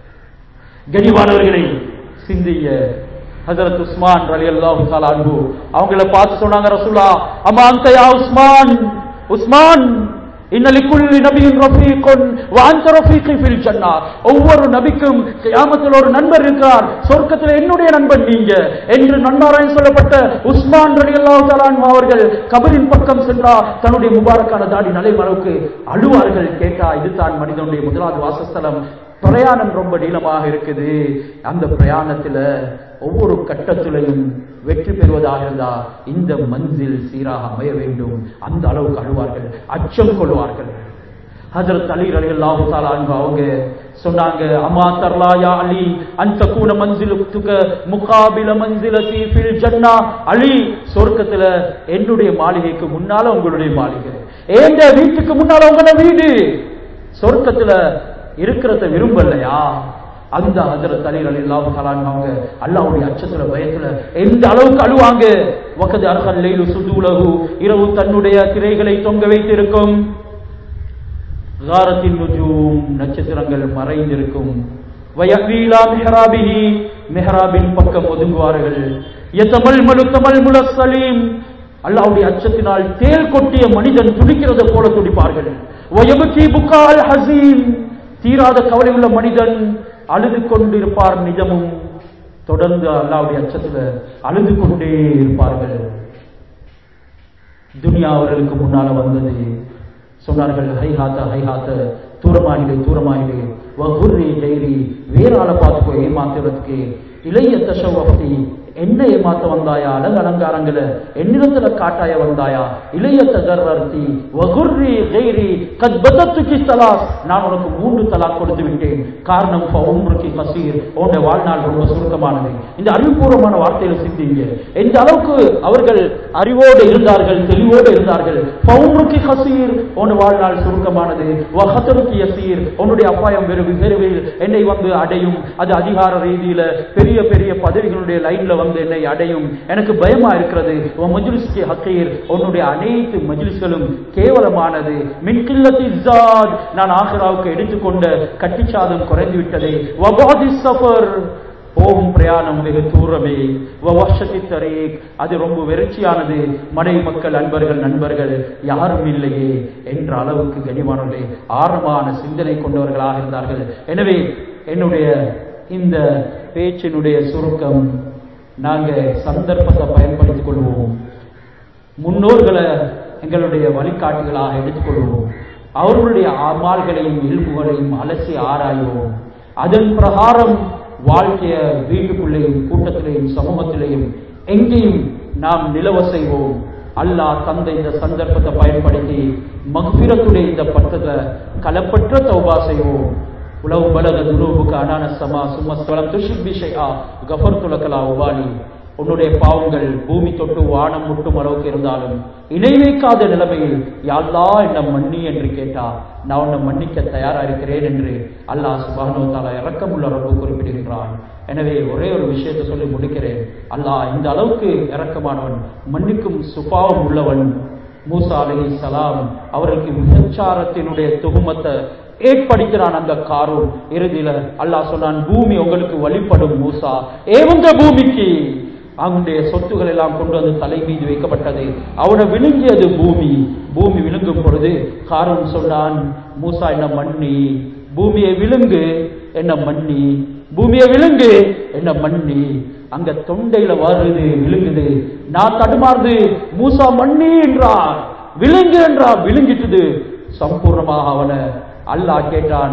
கனிவானவர்களை சிந்திய ஹஜரத் உஸ்மான் ரலி அல்லாஹு அன்பு அவங்கள பார்த்து சொன்னாங்க ரசூலா அம்மா அந்த யா உஸ்மான் உஸ்மான் இன்னலிக்குள்ளி நபியின் ரஃபீக்குன் வாந்த ரஃபீகி ஃபில் ஜன்னா ஒவ்வொரு நபிக்கும் கியாமத்தில் ஒரு நண்பர் இருக்கிறார் சொர்க்கத்தில் என்னுடைய நண்பன் நீங்க என்று நன்மாராயம் சொல்லப்பட்ட உஸ்மான் ரலியல்லாஹு தஆலா அன்ஹு அவர்கள் கபரின் பக்கம் சென்றார் தன்னுடைய முபாரக்கான தாடி நலைமளவுக்கு அழுவார்கள் கேட்டா இதுதான் மனிதனுடைய முதலாவது வாசஸ்தலம் பிரயாணம் ரொம்ப நீளமாக இருக்குது அந்த பிரயாணத்துல ஒவ்வொரு கட்டத்திலையும் வெற்றி பெறுவதாக இருந்தா இந்த மஞ்சில் சீராக அமைய வேண்டும் அந்த அளவுக்கு அழுவார்கள் அச்சம் கொள்வார்கள் ஹஜரத் அலி ரலியல்லாஹு தஆலா அன்ஹு அவங்க சொன்னாங்க அம்மா தர்லா யா அலி அந்த கூன மன்சிலுத்துக முகாபில மன்சிலதி ஃபில் ஜன்னா அலி சொர்க்கத்துல என்னுடைய மாளிகைக்கு முன்னால உங்களுடைய மாளிகை ஏண்ட வீட்டுக்கு முன்னால உங்களோட வீடு சொர்க்கத்துல இருக்கிறத விரும்பலையா அந்த ஹஜரத் அலி ரலியல்லாஹு தஆலா அன்ஹு அவங்க அல்லாஹ்வுடைய அச்சத்துல பயத்துல எந்த அளவுக்கு அழுவாங்க வகது அர்ஹல் லைலு சுதுலஹு இரவு தன்னுடைய திரைகளை தொங்க வைத்திருக்கும் காரத்தின் நுஜூம் நட்சத்திரங்கள் மறைந்திருக்கும் வயவீலா மெஹராபிஹி மெஹராபின் பக்கம் ஒதுங்குவார்கள் எத்தமல் மலு தமல் முலசலீம் அல்லாவுடைய அச்சத்தினால் தேல் கொட்டிய மனிதன் துடிக்கிறது போல துடிப்பார்கள் வயபுகி புகால் ஹசீம் தீராத கவலை உள்ள மனிதன் அழுது கொண்டிருப்பார் நிஜமும் தொடர்ந்து அல்லாவுடைய அச்சத்துல அழுது கொண்டே இருப்பார்கள் துனியா அவர்களுக்கு முன்னால வந்தது சொன்னார்கள் ஹைஹாத்த ஹைஹாத்த தூரமாகிடு தூரமாகிடு வகுர்ரி ஜெய்ரி வேற ஆளை பார்த்துக்கோ ஏமாத்துறதுக்கு இளைய தசவப்தி என்ன ஏமாத்த வந்தாயா அழகு அலங்காரங்கள என்னிடத்துல காட்டாய வந்தாயா இளைய தகர்வர்த்தி வகுர்ரி ஜெய்ரி கத் பதத்துக்கு தலாக் நான் உனக்கு மூன்று தலாக் கொடுத்து விட்டேன் காரணம் உம்ருக்கு கசீர் உன்னுடைய வாழ்நாள் ரொம்ப சுருக்கமானது இந்த அறிவுபூர்வமான வார்த்தையில சிந்திங்க எந்த அளவுக்கு அவர்கள் அறிவோடு இருந்தார்கள் தெளிவோடு இருந்தார்கள் பவும்ருக்கு கசீர் உன் வாழ்நாள் சுருக்கமானது வஹத்தருக்கு யசீர் உன்னுடைய அப்பாயம் வெறு விரைவில் என்னை வந்து அடையும் அது அதிகார ரீதியில பெரிய பெரிய பதவிகளுடைய லைன்ல வந்து என்னை அடையும் எனக்கு பயமா இருக்கிறது உன் மஜ்லிஸ்க்கு ஹக்கீர் உன்னுடைய அனைத்து மஜ்லிஸ்களும் கேவலமானது மின்கில்லத்தி ஜாத் நான் ஆஹிராவுக்கு எடுத்துக்கொண்ட கட்டிச்சாதம் குறைந்து விட்டதே வபாதி சஃபர் போகும் பிரயாணம் வெகு தூரமே வவஷத்தி தரீக் அது ரொம்ப வெறிச்சியானது மனை மக்கள் அன்பர்கள் நண்பர்கள் யாரும் இல்லையே என்ற அளவுக்கு கனிவானவர்களே ஆழமான சிந்தனை கொண்டவர்களாக இருந்தார்கள் எனவே என்னுடைய இந்த பேச்சினுடைய சுருக்கம் நாங்க சந்தர்ப்பத்தை பயன்படுத்திக் கொள்வோம் முன்னோர்களை எங்களுடைய வழிகாட்டிகளாக எடுத்துக்கொள்வோம் அவர்களுடைய அமால்களையும் இல்முகளையும் அலசி ஆராய்வோம் அதன் பிரகாரம் வாழ்க்கைய வீட்டுக்குள்ளேயும் கூட்டத்திலேயும் சமூகத்திலேயும் எங்கேயும் நாம் நிலவ செய்வோம் அல்லாஹ் தந்த இந்த சந்தர்ப்பத்தை பயன்படுத்தி மக்பிரத்துடைய இந்த பட்டத்தை களப்பற்ற தௌபா செய்வோம் உலவு பலக துருவுக்கு அனான சமா சும்மஸ்வலம் துஷிக் பிஷையா கஃபர் துலக்கலா உபாலி உன்னுடைய பாவங்கள் பூமி தொட்டு வானம் முட்டும் அளவுக்கு இருந்தாலும் இணை வைக்காத நிலைமையில் யாழ்லா என்ன மன்னி என்று கேட்டா நான் உன்னை மன்னிக்க தயாரா இருக்கிறேன் என்று அல்லாஹ் சுபானு தாலா இறக்கமுள்ள ரப்பு குறிப்பிடுகின்றான் எனவே ஒரே ஒரு விஷயத்தை சொல்லி முடிக்கிறேன் அல்லாஹ் இந்த அளவுக்கு இறக்கமானவன் மன்னிக்கும் சுபாவம் உள்ளவன் மூசா அலி சலாம் அவருக்கு விபச்சாரத்தினுடைய துகுமத்தை ஏற்படுத்தினான் அந்த காரும் இறுதியில அல்லாஹ் சொன்னான் பூமி உங்களுக்கு வழிபடும் மூசா ஏவங்க பூமிக்கு அவனுடைய சொத்துக்கள் எல்லாம் கொண்டு வந்து தலை மீது வைக்கப்பட்டது அவனை விழுங்கியது பூமி பூமி விழுங்கும் பொழுது காரன் சொன்னான் மூசா என்ன மண்ணி பூமியை விழுங்கு என்ன மண்ணி பூமியை விழுங்கு என்ன மண்ணி அங்க தொண்டையில வருது விழுங்குது நான் தடுமாறுது மூசா மண்ணி என்றார் விழுங்கு என்றார் விழுங்கிட்டது சம்பூர்ணமாக அவனை அல்லாஹ் கேட்டான்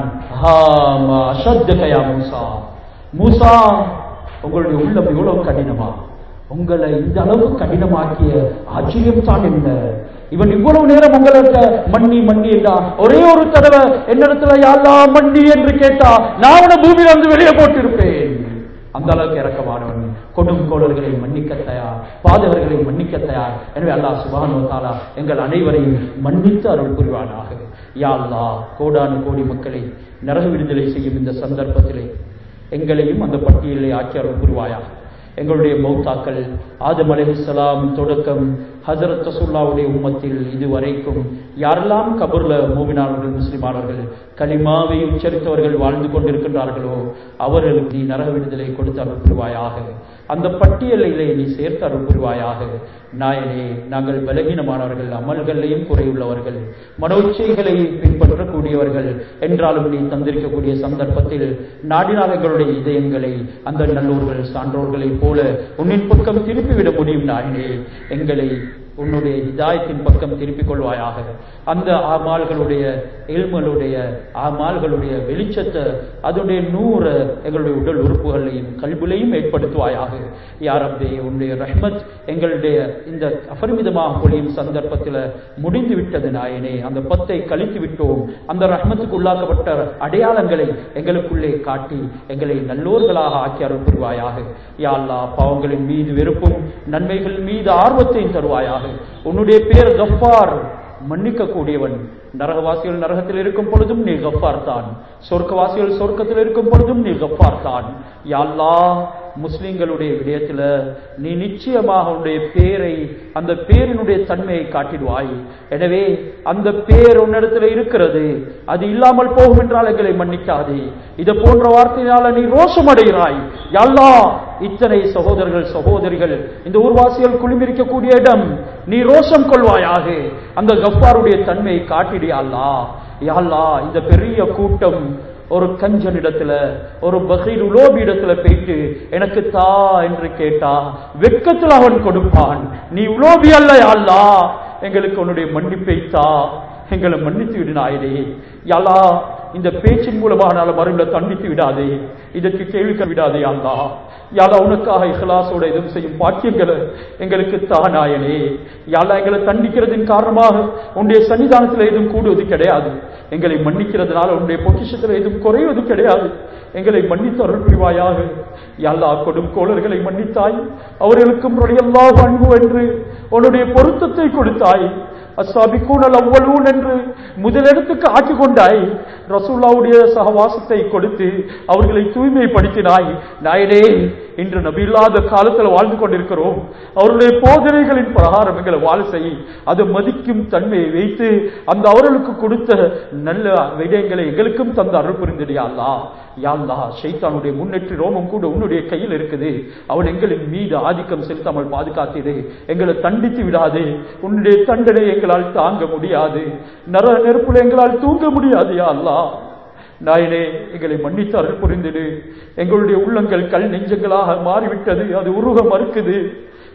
மூசா மூசா உங்களுடைய உள்ளம் எவ்வளவு கடினமா உங்களை இந்த அளவு கடினமாக்கிய ஆச்சரியம் தான் என்ன இவன் இவ்வளவு நேரம் உங்களுக்கு மண்ணி மண்ணி என்றா ஒரே ஒரு தடவை என்னிடத்துல யாரா மண்ணி என்று கேட்டா நான் அவனை பூமியில வந்து வெளியே போட்டிருப்பேன் அந்த அளவுக்கு இறக்கமானவன் கொடும் கோளர்களை மன்னிக்க தயார் பாதகர்களை மன்னிக்க தயார் எனவே அல்லாஹ் சுபானு தாலா எங்கள் அனைவரையும் மன்னித்து அருள் புரிவானாக யா அல்லாஹ் கோடானு கோடி மக்களை நரக விடுதலை செய்யும் இந்த சந்தர்ப்பத்திலே எங்களையும் அந்த பட்டியலை ஆக்கி அருள் புரிவாயாக எங்களுடைய மௌத்தாக்கள் ஆதம் அலைஹிஸ்ஸலாம் தொடக்கம் ஹசரத் ரசூல்லாவுடைய உம்மத்தில் இதுவரைக்கும் யாரெல்லாம் கபூர்ல மூமினார்கள் முஸ்லிமானவர்கள் கலிமாவை உச்சரித்தவர்கள் வாழ்ந்து கொண்டிருக்கின்றார்களோ அவர்களுக்கு நீ நரக விடுதலை கொடுத்து அருள் புரிவாயாக அந்த பட்டியலிலே நீ சேர்த்து அருள் புரிவாயாக நாயனே நாங்கள் பலகீனமானவர்கள் அமல்களையும் குறையுள்ளவர்கள் மனோச்சைகளை பின்பற்றக்கூடியவர்கள் என்றாலும் நீ தந்திருக்கக்கூடிய சந்தர்ப்பத்தில் நாடினால் எங்களுடைய இதயங்களை அந்த நல்லோர்கள் சான்றோர்களைப் போல உன்னின் பக்கம் திருப்பிவிட முடியும் நாயனே எங்களை உன்னுடைய இதாயத்தின் பக்கம் திருப்பிக் கொள்வாயாக அந்த ஆமால்களுடைய எல்மலுடைய ஆமால்களுடைய வெளிச்சத்தை அதனுடைய நூறு எங்களுடைய உடல் உறுப்புகளையும் கல்விலையும் ஏற்படுத்துவாயாக யாரப்பே உன்னுடைய ரஹ்மத் எங்களுடைய இந்த அபரிமிதமாக பொழியும் சந்தர்ப்பத்தில் முடிந்து விட்டது நாயனே அந்த பத்தை கழித்து விட்டோம் அந்த ரஹ்மத்துக்கு உள்ளாக்கப்பட்ட அடையாளங்களை எங்களுக்குள்ளே காட்டி எங்களை நல்லோர்களாக ஆக்கி அருள் புரிவாயாக யா அல்லாஹ் பாவங்களின் மீது வெறுப்பும் நன்மைகள் மீது ஆர்வத்தையும் தருவாயாக உன்னுடைய பேர் கஃபார் மன்னிக்க கூடியவன் நரகவாசிகள் நரகத்தில் இருக்கும் பொழுதும் நீ கஃபார் தான் சொர்க்கவாசிகள் சொர்க்கத்தில் இருக்கும் பொழுதும் நீ கஃபார் தான் யாழ்லா முஸ்லிம்களுடைய விடயத்துல நீ நிச்சயமாக உன்னுடைய பேரை அந்த பேரினுடைய தன்மையை காட்டிடுவாய் எனவே அந்த பேர் உன்னிடத்துல இருக்கிறது அது இல்லாமல் போகும் என்றால் எங்களை மன்னிக்காதே இது போன்ற வார்த்தையினால நீ ரோஷம் அடைகிறாய் யாழ்லா இத்தனை சகோதரர்கள் சகோதரிகள் இந்த ஊர்வாசிகள் குழுமிருக்கக்கூடிய இடம் நீ ரோஷம் கொள்வாயாக அந்த கஃபாருடைய தன்மையை காட்டிடியாள்லா யாழ்லா இந்த பெரிய கூட்டம் ஒரு கஞ்சன் இடத்துல ஒரு பகீர் உலோபி இடத்துல போயிட்டு எனக்கு தா என்று கேட்டா வெட்கத்தில் அவன் கொடுப்பான் நீ உலோபி அல்ல யாழ்லா எங்களுக்கு உன்னுடைய மன்னிப்பை தா எங்களை மன்னித்து விடினாயிரே யாலா இந்த பேச்சின் மூலமாக மறுபடியும் தண்டித்து விடாதே இதற்கு கேள்விக்க விடாதே யாழ்லா யாழா உனக்காக இஹ்லாசோட எதுவும் செய்யும் பாக்கியங்களை எங்களுக்கு தானாயனே யாழா எங்களை தண்டிக்கிறதின் காரணமாக உன்னுடைய சன்னிதானத்தில் எதுவும் கூடுவது கிடையாது எங்களை மன்னிக்கிறதுனால உன்னுடைய பொக்கிஷத்தில் எதுவும் குறைவது கிடையாது எங்களை மன்னித்து அருள் புரிவாயாக யாழ்லா கொடும் கோளர்களை மன்னித்தாய் அவர்களுக்கும் எல்லா அன்பு என்று உன்னுடைய பொருத்தத்தை கொடுத்தாய் அசாபிக்கூனல் அவ்வளூன் என்று முதலிடத்துக்கு ஆக்கி கொண்டாய் ரசூல்லாவுடைய சகவாசத்தை கொடுத்து அவர்களை தூய்மைப்படுத்தினாய் நாயனே இன்று நபியில்லாத காலத்தில் வாழ்ந்து கொண்டிருக்கிறோம் அவருடைய போதனைகளின் பிரகாரம் எங்களை வாழ செய் அது மதிக்கும் தன்மையை வைத்து அந்த அவர்களுக்கு கொடுத்த நல்ல விடயங்களை எங்களுக்கும் தந்த அருள் புரிந்தடியா அல்லா யாழ்லா ஷைத்தானுடைய முன்னேற்றி ரோமம் கூட உன்னுடைய கையில் இருக்குது அவன் எங்களின் மீது ஆதிக்கம் செலுத்தாமல் பாதுகாத்திடு எங்களை தண்டித்து விடாது உன்னுடைய தண்டனை எங்களால் தாங்க முடியாது நர நெருப்புல எங்களால் தூங்க முடியாது யா அல்லா நாயனே எங்களை மன்னித்து அருள் புரிந்திடு எங்களுடைய உள்ளங்கள் கல் நெஞ்சங்களாக மாறிவிட்டது அது உருக மறுக்குது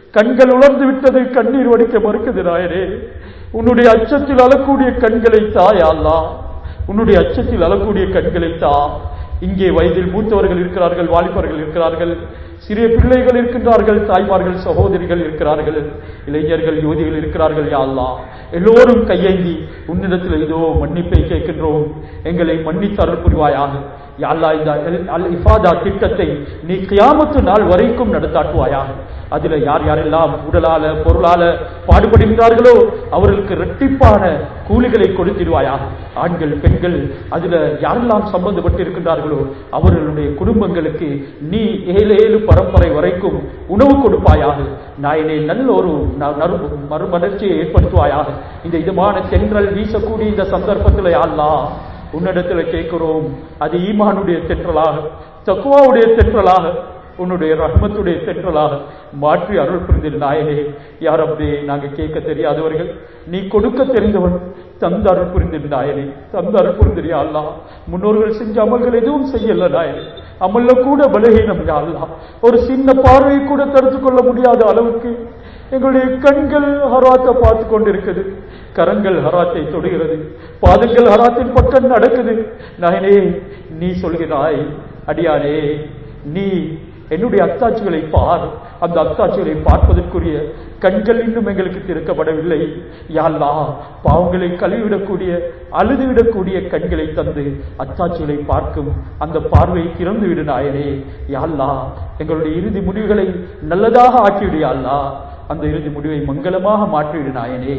கண்கள் உலர்ந்து விட்டது கண்ணீர் வடிக்க மறுக்குது நாயனே உன்னுடைய அச்சத்தில் அழக்கூடிய கண்களை தாயா அல்லாஹ் உன்னுடைய அச்சத்தில் அழக்கூடிய கண்களை தா இங்கே வயதில் மூத்தவர்கள் இருக்கிறார்கள் வாலிபர்கள் இருக்கிறார்கள் சிறிய பிள்ளைகள் இருக்கின்றார்கள் தாய்மார்கள் சகோதரிகள் இருக்கிறார்கள் இளைஞர்கள் யுவதிகள் இருக்கிறார்கள் யா அல்லாஹ் எல்லோரும் கையேந்தி உன்னிடத்தில் இதோ மன்னிப்பை கேட்கின்றோம் எங்களை மன்னித்து அருள் புரிவாயாக யா அல்லாஹ் இந்த அல்- அல் இஃபாதா திட்டத்தை நீ கியாமத்து நாள் வரைக்கும் நடத்தாட்டுவாயாக அதுல யார் யாரெல்லாம் உடலால பொருளால பாடுபடுகின்றார்களோ அவர்களுக்கு இரட்டிப்பான கூலிகளை கொடுத்திடுவாயாக ஆண்கள் பெண்கள் அதுல யாரெல்லாம் சம்பந்தப்பட்டு இருக்கின்றார்களோ அவர்களுடைய குடும்பங்களுக்கு நீ ஏழு ஏழு பரம்பரை வரைக்கும் உணவு கொடுப்பாயாக நாயனே நல்ல ஒரு ந- நறு- மறுமலர்ச்சியை ஏற்படுத்துவாயாக இந்த இதமான தென்றல் வீசக்கூடிய இந்த சந்தர்ப்பத்தில் அல்லாஹ் உன்னிடத்தில் கேட்கிறோம் அது ஈமானுடைய தென்றலாக தக்குவாவுடைய தென்றலாக உன்னுடைய ரஹ்மத்துடைய தென்றலாக மாற்றி அருள் புரிந்தில் நாயனே யார் அப்படியே நாங்க கேட்க தெரியாதவர்கள் நீ கொடுக்க தெரிந்தவன் தந்த அருள் புரிந்தில் நாயனே தந்த அருள் புரிந்திரியா அல்லா முன்னோர்கள் செஞ்ச அமல்கள் எதுவும் செய்யல நாயனே அமல்ல கூட பலகீனம் யா அல்லாஹ் ஒரு சின்ன பார்வையை கூட தடுத்துக் கொள்ள முடியாத அளவுக்கு எங்களுடைய கண்கள் ஹராத்தை பார்த்து கொண்டிருக்குது கரங்கள் ஹராத்தை தொடுகிறது பாதங்கள் ஹராத்தின் பக்கம் நடக்குது நாயனே நீ சொல்கிறாய் அடியானே நீ என்னுடைய அத்தாட்சிகளை பார் அந்த அத்தாட்சிகளை பார்ப்பதற்குரிய கண்கள் இன்னும் எங்களுக்கு திறக்கப்படவில்லை யாழ்லா பாவங்களை கழுவிடக்கூடிய அழுதுவிடக்கூடிய கண்களை தந்து அத்தாட்சிகளை பார்க்கும் அந்த பார்வையை திறந்து விடு நாயனே யாழ்லா எங்களுடைய இறுதி முடிவுகளை நல்லதாக ஆக்கிவிடு யாழ்லா அந்த இறுதி முடிவை மங்களமாக மாற்றிவிடு நாயனே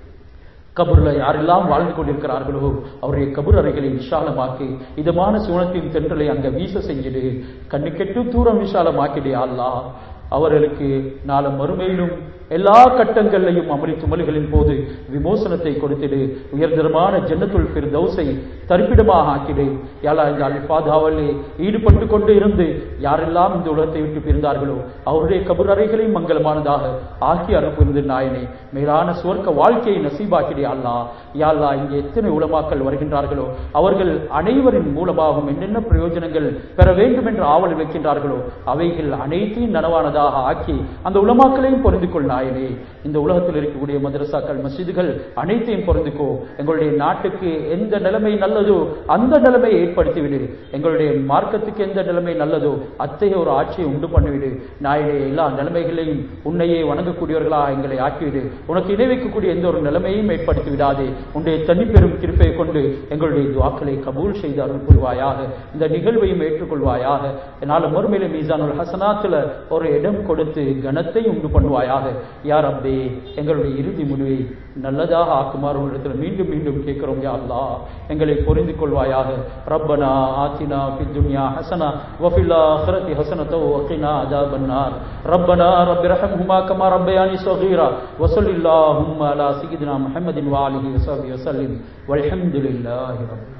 கபூர்ல யாரெல்லாம் வாழ்ந்து கொண்டிருக்கிறார்களோ அவருடைய கபூர் அறைகளை விசாலமாக்கி இதமான சுவனத்தின் தென்றலை அங்க வீச செஞ்சிடு கண்ணு கெட்டு தூரம் விசாலமாக்கிடு அல்லாஹ் அவர்களுக்கு நாளை மறுமையிலும் எல்லா கட்டங்களையும் அமளி துமல்களின் போது விமோசனத்தை கொடுத்திடு உயர்தரமான ஜன்னத்துல் ஃபிர்தௌஸை தரிப்பிடமாக ஆக்கிடு யாலா இந்த அல்பாதாவலே ஈடுபட்டு கொண்டு இருந்து யாரெல்லாம் இந்த உலகத்தை விட்டு பிரிந்தார்களோ அவருடைய கபர் அறைகளை மங்களமானதாக ஆக்கி அனுப்புகிறது நாயனே மேலான சுவர்க்க வாழ்க்கையை நசீபாக்கிடே அல்லா யாழ்லா இங்கே எத்தனை உலமாக்கள் வருகின்றார்களோ அவர்கள் அனைவரின் மூலமாகவும் என்னென்ன பிரயோஜனங்கள் பெற வேண்டும் என்று ஆவல் வைக்கின்றார்களோ அவைகள் அனைத்தையும் நனவானதாக ஆக்கி அந்த உலமாக்களையும் பொருந்து கொள் நாயனே இந்த உலகத்தில் இருக்கக்கூடிய மதரசாக்கள் மசீதுகள் அனைத்தையும் பொருந்துக்கோ எங்களுடைய நாட்டுக்கு எந்த நிலைமை நல்லதோ அந்த நிலைமையை ஏற்படுத்திவிடு எங்களுடைய மார்க்கத்துக்கு எந்த நிலைமை நல்லதோ அத்தகைய ஒரு ஆட்சியை உண்டு பண்ணிவிடு நாயனே எல்லா நிலைமைகளையும் உன்னையே வணங்கக்கூடியவர்களா எங்களை ஆக்கிவிடு உனக்கு இணை வைக்கக்கூடிய எந்த ஒரு நிலைமையும் ஏற்படுத்தி விடாதே உன்னுடைய தனிப்பெரும் கிருப்பையை கொண்டு எங்களுடைய துவாக்களை கபூல் செய்து அருள் புரிவாயாக இந்த நிகழ்வையும் ஏற்றுக்கொள்வாயாக என்னால் மறுமையில மீசானுல் ஹசனாத்துல ஒரு இடம் கொடுத்து கனத்தை உண்டு பண்ணுவாயாக யார் அப்பே எங்களுடைய இறுதி முடிவை நல்லதாக ஆக்குமாறு உங்களிடத்தில் மீண்டும் மீண்டும் கேட்கிறோம் யா அல்லாஹ் எங்களை பொரிந்து கொள்வாயாக ரப்பனா ஆத்தினா ஃபித் துன்யா ஹசனா வஃபில் ஆখিরাতি ஹசனத வகினா அஸாபன் நார் ரப்பனா ரப்பி ரஹம்ஹுமா கமா ரப்பயானி ஸகீரா வஸல்லில்லாஹும்ம அலா சய்யிதினா முஹம்மதின் வ ஆலிஹி வஸஹ்பிஹி வஸல்லிம் வல்ஹம்துலில்லாஹி ரப்பில்